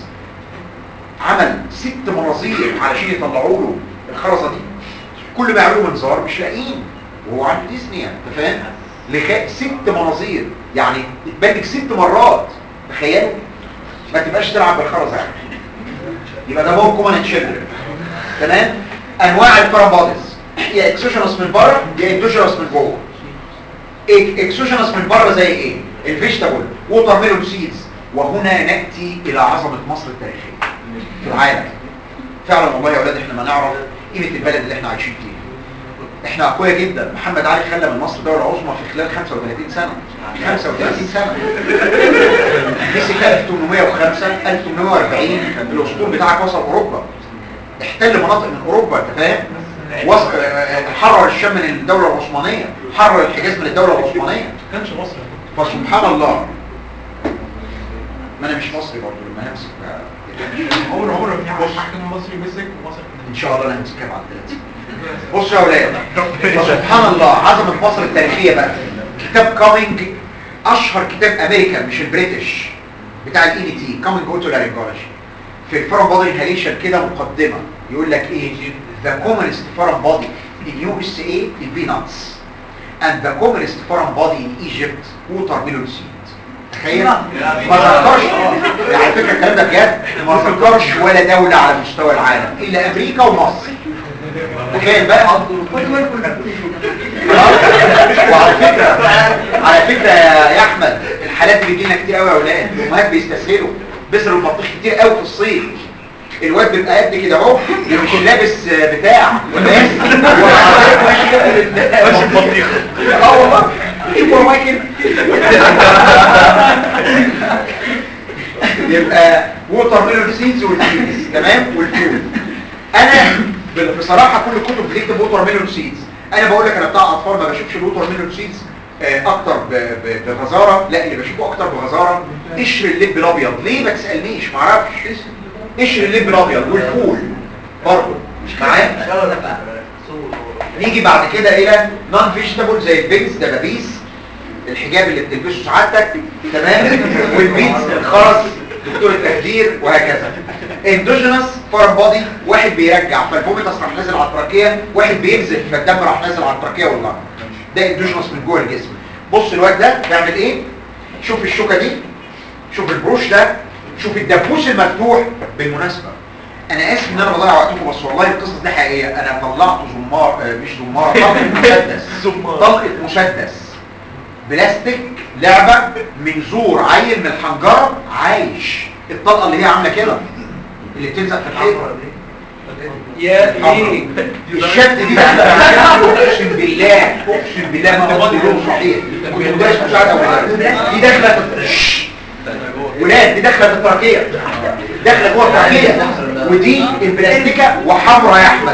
عمل ست مناظير علشان يطلعوا له الخرزه دي كل ما يعملوا منظار مش لاقيين وهو عنده ديزنيا انت فاهم لغايه ست مناظير يعني اتبنك ست مرات تخيلوا ما تبقاش تلعب بالخرزه يعني يبقى ده مور كومن تشيلدرن تمام انواع البارابوديز يا اكسوجينوس من بره يا اندوجينوس من جوه اكسوجينوس من بره زي ايه الفيجيتابل ووتر ميلون سيدز وهنا ناتي الى عظمه مصر التاريخيه في العالم فعلا والله يا اولاد احنا ما نعرف قيمه البلد اللي احنا عايشين فيها احنا اقوياء جدا محمد علي خلى من مصر دوله عظمى في خلال 35 سنه 35 سنه مسك 1805 1840 الاسطول بتاعك وصل اوروبا احتل مناطق من اوروبا انت فاهم وصل آه، حرر الشام من الدوله العثمانيه حرر الحجاز من الدوله العثمانيه كانش مصر فسبحان الله ما انا مش مصري برضه لما همسك بقى. عمر عمر ما في حاكم مصري مسك ومصر ان شاء الله انا همسكها بعد دلوقتي بصوا يا اولاد فسبحان الله عظمه مصر التاريخيه بقى كتاب كامينج اشهر كتاب امريكان مش البريتش بتاع الاي دي تي كامينج اوتو لارينجولوجي في الفورم بودي انهاليشن كده مقدمه يقول لك ايه ذا كومنست فورم بودي in USA البيناتس and the commonest foreign body in Egypt watermelon seed تخيل ما ذكرش يعني على فكره الكلام ده بجد ما ذكرش ولا دوله على مستوى العالم الا امريكا ومصر تخيل بقى خلاص وعلى فكره على فكره يا يا احمد الحالات اللي بتجيلنا كتير قوي يا اولاد الامهات بيستسهلوا بيسروا البطيخ كتير قوي في الصيف الواد بيبقى قد كده اهو يمكن لابس آه، بتاع وناس وعربية ماشي كده لل- ماشي ببطيخة اه والله شوفوا هو كده يبقى ووتر ميلون سيدز والفيز تمام والفول انا ب- بصراحه كل الكتب بتكتب ووتر ميلون سيدز انا بقول لك انا بتاع اطفال ما بشوفش الووتر ميلون سيدز آه، اكتر ب- ب- بغزاره لا اللي بشوفه اكتر بغزاره قشر اللب الابيض ليه ما تسالنيش ما اعرفش قشر اللب الابيض والفول برضه مش معايا نيجي بعد كده الى نون فيجيتابل زي البينز دبابيس الحجاب اللي بتلبسه سعادتك تمام والبيتز الخرز دكتور التخدير وهكذا اندوجينس فورم بودي واحد بيرجع فالفوميتاس راح نازل على التراكيه واحد بينزف فالدم راح نازل على التراكيه واللنج ده اندوجينس من جوه الجسم بص الواد ده بيعمل ايه شوف الشوكه دي شوف البروش ده شوف الدبوس المفتوح بالمناسبه انا اسف ان انا بضيع وقتكم بس والله القصص دي حقيقيه انا طلعت زمار آه، مش زمار طلقه مسدس طلقه مسدس بلاستيك لعبه من زور عيل من الحنجره عايش الطلقه اللي هي عامله كده اللي بتلزق في الحيط يا ايه الشد دي اقسم بالله اقسم بالله ما قصدي له صحيح كنت مدرس مساعد اول دي داخله في- ولاد دي داخله في التركيه داخله جوه التركيه ودي البلاستيكه وحمرا يا احمد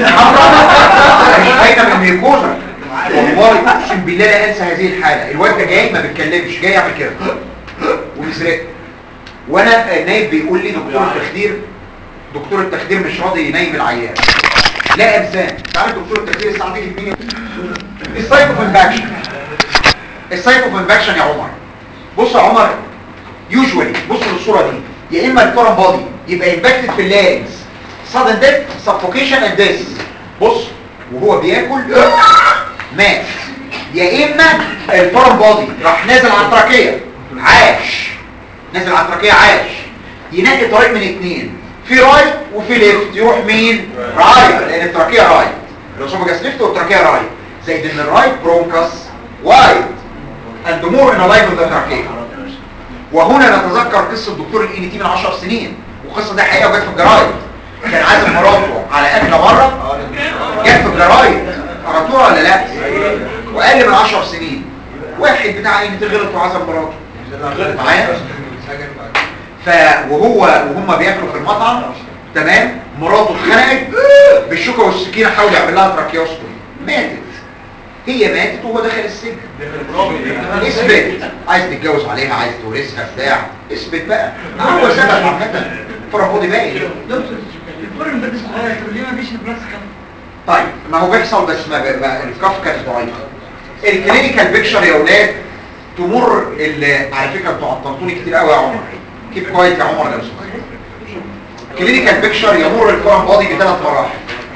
حمرا مش باينه من الميكوزا والله اقسم بالله لا انسى هذه الحاله الواد ده جاي ما بيتكلمش جاي يعمل كده ومزرق وانا آه، نايب بيقول لي دكتور التخدير دكتور التخدير مش راضي ينيم العيان لا ابزان تعرف دكتور التخدير الساعه تيجي في مين السايت اوف انفكشن السايت اوف انفكشن يا عمر بص يا عمر يوجوالي بص للصوره دي يا اما الفورم بودي يبقى امباكتد في اللارنجز sudden death suffocation and death بص وهو بياكل مات يا اما الفورم بودي راح نازل على التراكيه عاش نازل على التراكيه عاش ينقي طريق من اتنين في رايت وفي ليفت يروح مين رايت لان التراكيه رايت الاسوفاجاس ليفت والتراكيه رايت زائد ان الرايت برونكس وايد and more in alignment with the trachea وهنا نتذكر قصة دكتور الان تي من 10 سنين والقصة دي حقيقة وجت في الجرايد كان عازم مراته على أكلة بره جت في الجرايد قرأتوها ولا لا وقال من 10 سنين واحد بتاع ان تي غلط وعزم مراته غلط معايا ف وهو وهم بياكلوا في المطعم تمام مراته اتخنقت بالشوكه والسكينه حاول يعمل لها تراكيوستومي ماتت هي ماتت وهو دخل السجن اثبت عايز تتجوز عليها عايز تورثها بتاع اثبت بقى هو سبب عامه فرفضي باين دكتور الفورم ده صغير طب ليه ما فيش البلاس كام طيب ما هو بيحصل بس ما, ما الكف كانت ضعيفه الكلينيكال بيكشر يا اولاد تمر ال- على فكره انتوا عطلتوني كتير قوي يا عمر كيب كويس يا عمر لو سمحت كلينيكال بيكشر يمر الفورم بودي بثلاث مراحل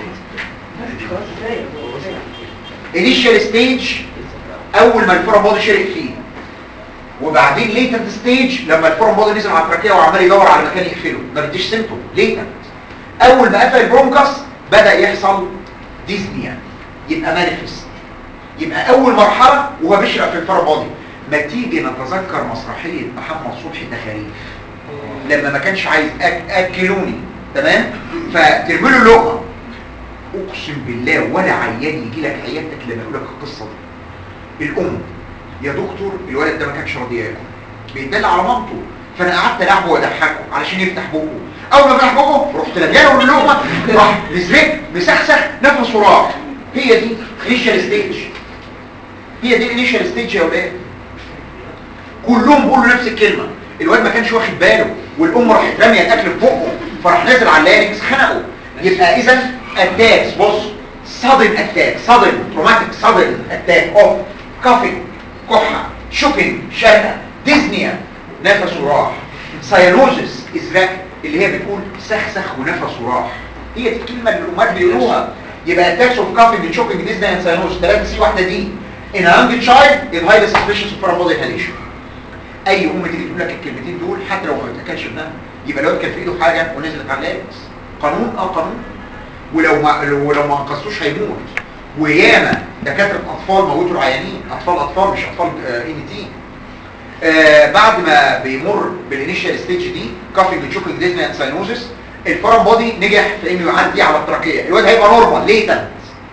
انيشال ستيج اول ما الفورم بودي شرق فيه وبعدين ليتنت ستيج لما الفورم بودي نزل على التراكيه وعمال يدور على مكان يقفله ما بديش سمته ليتنت اول ما قفل البرونكس بدا يحصل ديزنيا يبقى مانيفست يبقى اول مرحله وهو بيشرق في الفورم بودي ما تيجي نتذكر مسرحيه محمد صبحي تخاريف لما ما كانش عايز أك... اكلوني تمام فترمي له لقمه اقسم بالله ولا عيان يجي لك عيادتك لما يقول لك القصه دي الام يا دكتور الولد ده ما كانش راضي ياكل بيتدلع على مامته فانا قعدت العبه واضحكه علشان يفتح بقه اول ما فتح بقه رحت لاجاله اللقمه راح مزرق مسخسخ نفسه راح هي دي انيشال ستيج هي دي الانيشال ستيج يا ولاد كلهم بيقولوا نفس الكلمه الواد ما كانش واخد باله والام راحت راميه الاكل في بقه فراح نازل على اللارنكس خنقه يبقى اذا اتاكس بص صدم اتاك صدم تروماتيك صدم اتاك اوف كافينج كحه شوكينج شرقه ديزنيا نفسه راح ساينوزس ازرق اللي هي بتقول سخسخ ونفسه راح هي دي الكلمه اللي الامهات بيقولوها يبقى اتاكس اوف كافينج شوكينج ديزنيا اند ساينوزس ثلاثه سي واحده دي ان يونج تشايلد از هايلي سسبيشس اوف بارابودي انهاليشن اي ام تيجي تقول لك الكلمتين دول حتى لو ما بتاكلش ابنها يبقى الواد كان في ايده حاجه ونزلت على اللابس قانون اه قانون ولو ما ولو ما انقذتوش هيموت وياما دكاتره اطفال موتوا العيانين اطفال اطفال مش اطفال ان تي بعد ما بيمر بالانيشال ستيج دي كافينج تشوكينج ديزني اند ساينوزس الفرن بودي نجح في انه يعدي على التراكيه الواد هيبقى نورمال ليتنت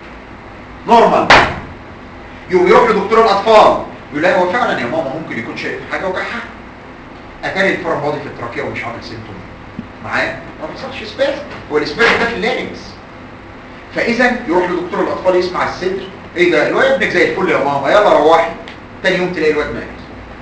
نورمال يقوم يروح لدكتور الاطفال يقول لها هو فعلا يا ماما ممكن يكون شايف حاجه وجعها اتاري الفرن بودي في التراكيه ومش عامل سيمتوم معايا ما بيحصلش سباس هو السباس ده في اللارنكس فاذا يروح لدكتور الاطفال يسمع الصدر ايه ده الواد ابنك زي الفل يا ماما يلا روحي تاني يوم تلاقي الواد مات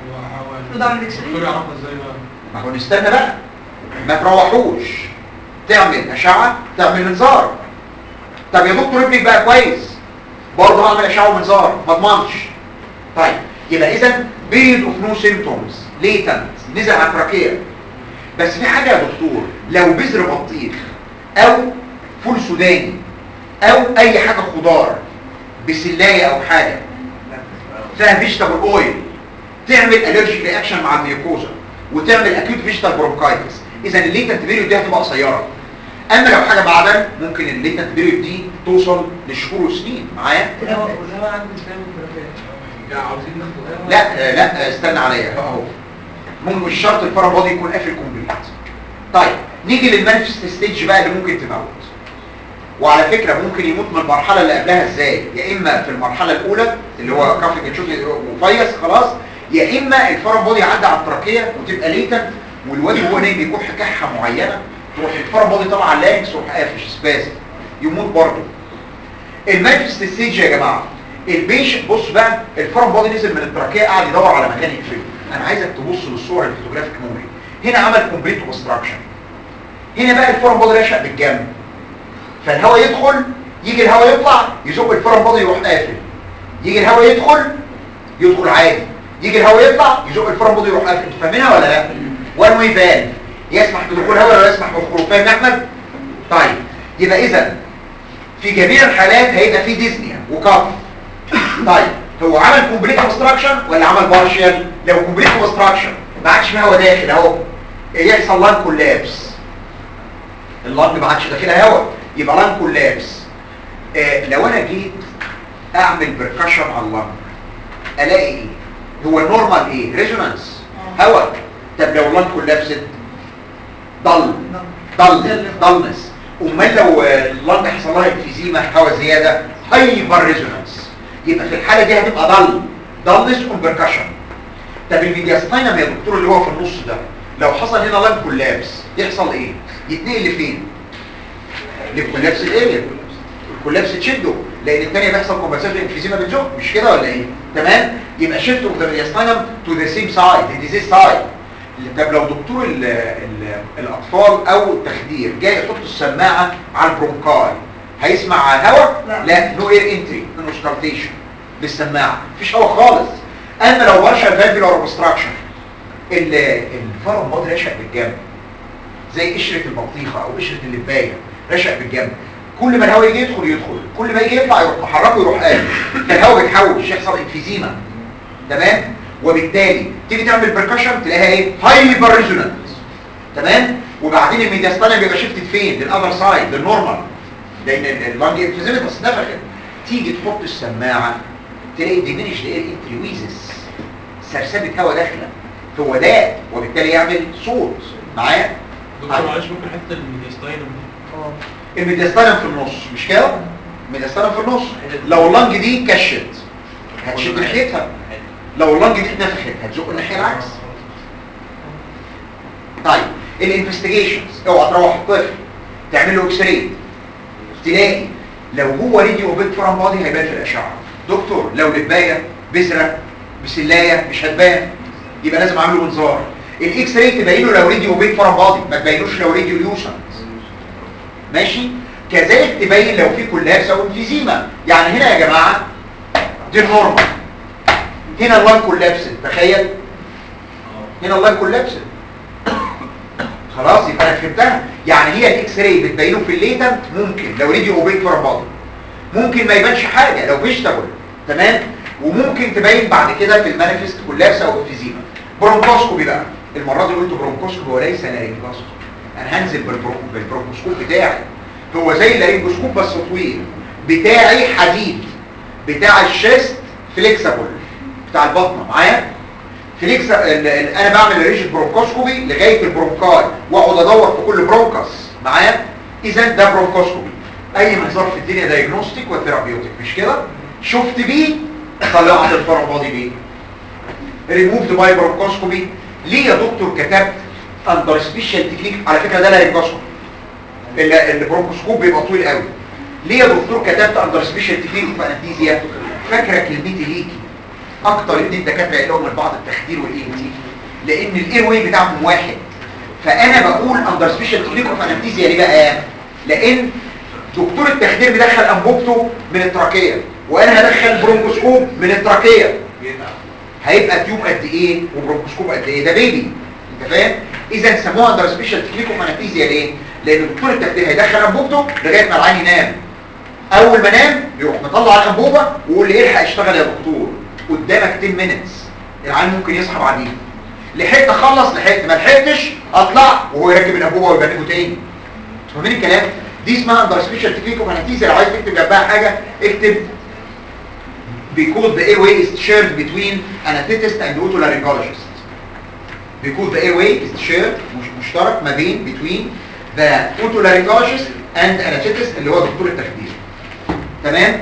ده عامل اكس الدكتور يعرفها ازاي بقى ما هو نستنى بقى ما تروحوش تعمل اشعه تعمل منظار طب يا دكتور ابنك بقى كويس برضه هعمل اشعه ومنظار ما اضمنش طيب يبقى اذا بيريد اوف نو سيمتومز ليتنت نزل على التراكيه بس في حاجه يا دكتور لو بذر بطيخ او فول سوداني او اي حاجه خضار بسلايه او حاجه فيها فيجيتابل اويل تعمل الرجيك رياكشن مع الميوكوزا وتعمل اكيوت فيجيتال برونكايتس اذا الليتنت بيريود دي هتبقى قصيره اما لو حاجه معدن ممكن الليتنت بيريود دي توصل لشهور وسنين معايا لا هو عندي فاهم التراكية يا عاوزين ناخد لا آه، لا آه، استنى عليا اهو ممكن مش شرط الفرن بودي يكون قافل كومبليت طيب نيجي للمانيفست ستيج بقى اللي ممكن تموت وعلى فكرة ممكن يموت من المرحلة اللي قبلها ازاي يا اما في المرحلة الاولى اللي هو كافي تشوف وفيص خلاص يا اما الفرن بودي يعدي على التراكية وتبقى ليتنت والواد وهو نايم يكح كحة معينة تروح الفرن بودي طالعه على اللارنكس تروح قافش سبازم يموت برضه المانيفست ستيج يا جماعة البيش بص بقى الفرن بودي نزل من التراكية قاعد يدور على مكان يقفله انا عايزك تبص للصور الفوتوغرافيك موفي هنا عمل كومبليت اوبستراكشن هنا بقى الفرن بودي رشق بالجنب فالهواء يدخل يجي الهواء يطلع يزق الفرن بودي يروح قافل يجي الهواء يدخل يدخل عادي يجي الهواء يطلع يزق الفرن بودي يروح قافل انتوا فاهمينها ولا لا وان واي فالف يسمح بدخول هواء ولا يسمح بالخروج فاهم يا احمد طيب يبقى اذا في جميع الحالات هيبقى في ديزنيا وكف طيب هو عمل كومبليت اوبستراكشن ولا عمل بارشال لو كومبليت اوبستراكشن ما عادش في هواء داخل اهو يحصل لان كولابس اللنج ما عادش داخلها هواء يبقى لان كولابس آه لو انا جيت اعمل بركشن على اللنج الاقي ايه هو النورمال ايه ريزونانس هواء طب لو اللنج كولابست ضل ضل ضلنس امال لو آه، اللنج حصل لها انفيزيما هواء زياده هايبر ريزونانس يبقى في الحاله دي هتبقى ضل ضلنس اون بركشن طب الميدياستاينم يا دكتور اللي هو في النص ده لو حصل هنا لان كولابس يحصل ايه يتنقل لفين للكولابس الاريا الكولابس تشده لان الثانيه بيحصل كومبنسيشن انفيزيما بتزق مش كده ولا ايه تمام يبقى شيفت اوف ذا ميدياستاينم تو ذا سيم سايد الديزيز سايد طب لو دكتور ال ال الاطفال او التخدير جاي يحط السماعه على البرونكاي هيسمع هواء لا. لا نو اير انتري نو سكارتيشن بالسماعه مفيش هواء خالص اما لو برشا فالفيولار اوبستراكشن الفرم بودي رشق بالجنب زي قشره البطيخه او قشره اللبايه رشق بالجنب كل ما الهواء يجي يدخل يدخل كل ما يجي يطلع يروح محركه يروح قال فالهواء بيتحوش يحصل انفيزيما تمام وبالتالي تيجي تعمل بركشن تلاقيها ايه هايبر ريزونانت تمام وبعدين الميدياستانا بيبقى شيفتد فين للاذر سايد للنورمال لان اللانج انفيزيما بس نفخت تيجي تحط السماعه تلاقي ديمينش اير انتريويزس سرسبه هواء داخله في وداء وبالتالي يعمل صوت معايا دكتور معلش ممكن حته الميدياستاينم دي الميدياستاينم في النص مش كده الميدياستاينم في النص لو اللنج دي كشت هتشد ناحيتها لو اللنج دي اتنفخت هتزق الناحيه العكس طيب الانفستيجيشنز اوعى تروح الطفل تعمل له اكس راي تلاقي لو هو راديو اوبيك فرام بادي هيبان في الاشعه دكتور لو لبايه بذره بسلايه مش هتبان يبقى لازم اعمل له منظار الاكس راي تبينه لو راديو اوبيك فرام بادي ما تبينوش لو راديو ليوسنت ماشي كذلك تبين لو في كولابس او انفيزيما يعني هنا يا جماعه دي النورمال هنا اللاين كولابس تخيل هنا اللاين كولابس خلاص يبقى انا فهمتها يعني هي الاكس راي بتبينه في الليتنت ممكن لو راديو اوبيك فرام بادي ممكن ما يبانش حاجه لو فيجيتابل تمام وممكن تبين بعد كده في المانيفست كولابس او انفيزيما برونكوسكوبي بقى المره دي قلت برونكوسكوبي وليس لارينجوسكوبي انا هنزل بالبرون- بالبرونكوسكوب بتاعي هو زي اللارينجوسكوب بس طويل بتاعي حديد بتاع الشيست فليكسبل بتاع البطنه معايا فليكس ال- ال- انا بعمل ريجيد برونكوسكوبي لغايه البرونكاي واقعد ادور في كل برونكس معايا اذا ده برونكوسكوبي اي منظار في الدنيا دايجنوستيك وثيرابيوتيك مش كده شفت بيه طلعت الفرماضي بيه ريموفد باي برونكوسكوبي ليه يا دكتور كتبت اندر سبيشال تكنيك على فكره ده لارنجوسكوبي ال- البرونكوسكوب بيبقى طويل قوي ليه يا دكتور كتبت اندر سبيشال تكنيك في انستيزيا فاكره كلمتي ليكي اكتر اتنين دكاتره لهم من بعض التخدير والاي تي لان الاير واي بتاعهم واحد فانا بقول اندر سبيشال تكنيك اوف انستيزيا ليه بقى لان دكتور التخدير بيدخل انبوبته من التراكيه وانا هدخل برونكوسكوب من التراكيه هيبقى تيوب قد ايه وبرونكوسكوب قد ايه ده بيبي انت فاهم اذا سموها اندر سبيشال تكنيك اوف انستيزيا ليه لان دكتور التخدير هيدخل انبوبته لغايه ما العين ينام اول ما نام يروح مطلع الانبوبه ويقول لي الحق اشتغل يا دكتور قدامك 10 مينتس العين ممكن يصحى بعدين لحقت اخلص لحقت ما لحقتش اطلع وهو يركب الانبوبه ويبنجه تاني فاهمين الكلام دي اسمها اندر سبيشال تكنيك اوف انستيزيا لو عايز تكتب جنبها حاجه اكتب because the airway is shared between anesthetist and otolaryngologist because the airway is shared مش مشترك ما بين between the otolaryngologist and anesthetist اللي هو دكتور التخدير تمام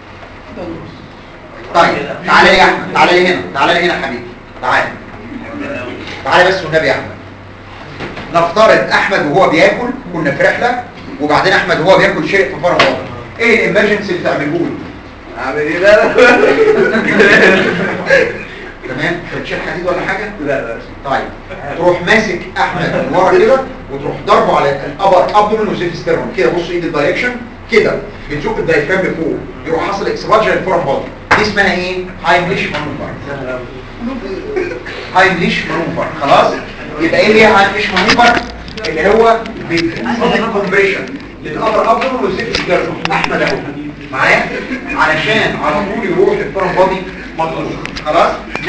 طيب تعالى لي يا احمد تعالى لي هنا تعالى لي هنا يا حبيبي تعالى تعالى بس والنبي يا احمد نفترض احمد وهو بياكل كنا في رحله وبعدين احمد وهو بياكل شيء في فرع واضح ايه الامرجنسي اللي تعمله له اعمل ايه لا تمام بتشيل حديد ولا حاجه لا لا طيب تروح ماسك احمد من ورا كده وتروح ضربه على الابر ابدومن وزيت ستيرون كده بص ايد الدايركشن كده بتزق الدايفرام لفوق يروح حاصل اكسبانشن للفورم بودي دي اسمها ايه هايمليش مانوفر هايمليش مانوفر خلاص يبقى ايه هي هايمليش مانوفر اللي هو بيصدق كومبريشن للابر ابدومن وزيت ستيرون احمد اهو معايا علشان على طول يروح الفورم بودي مطلوب خلاص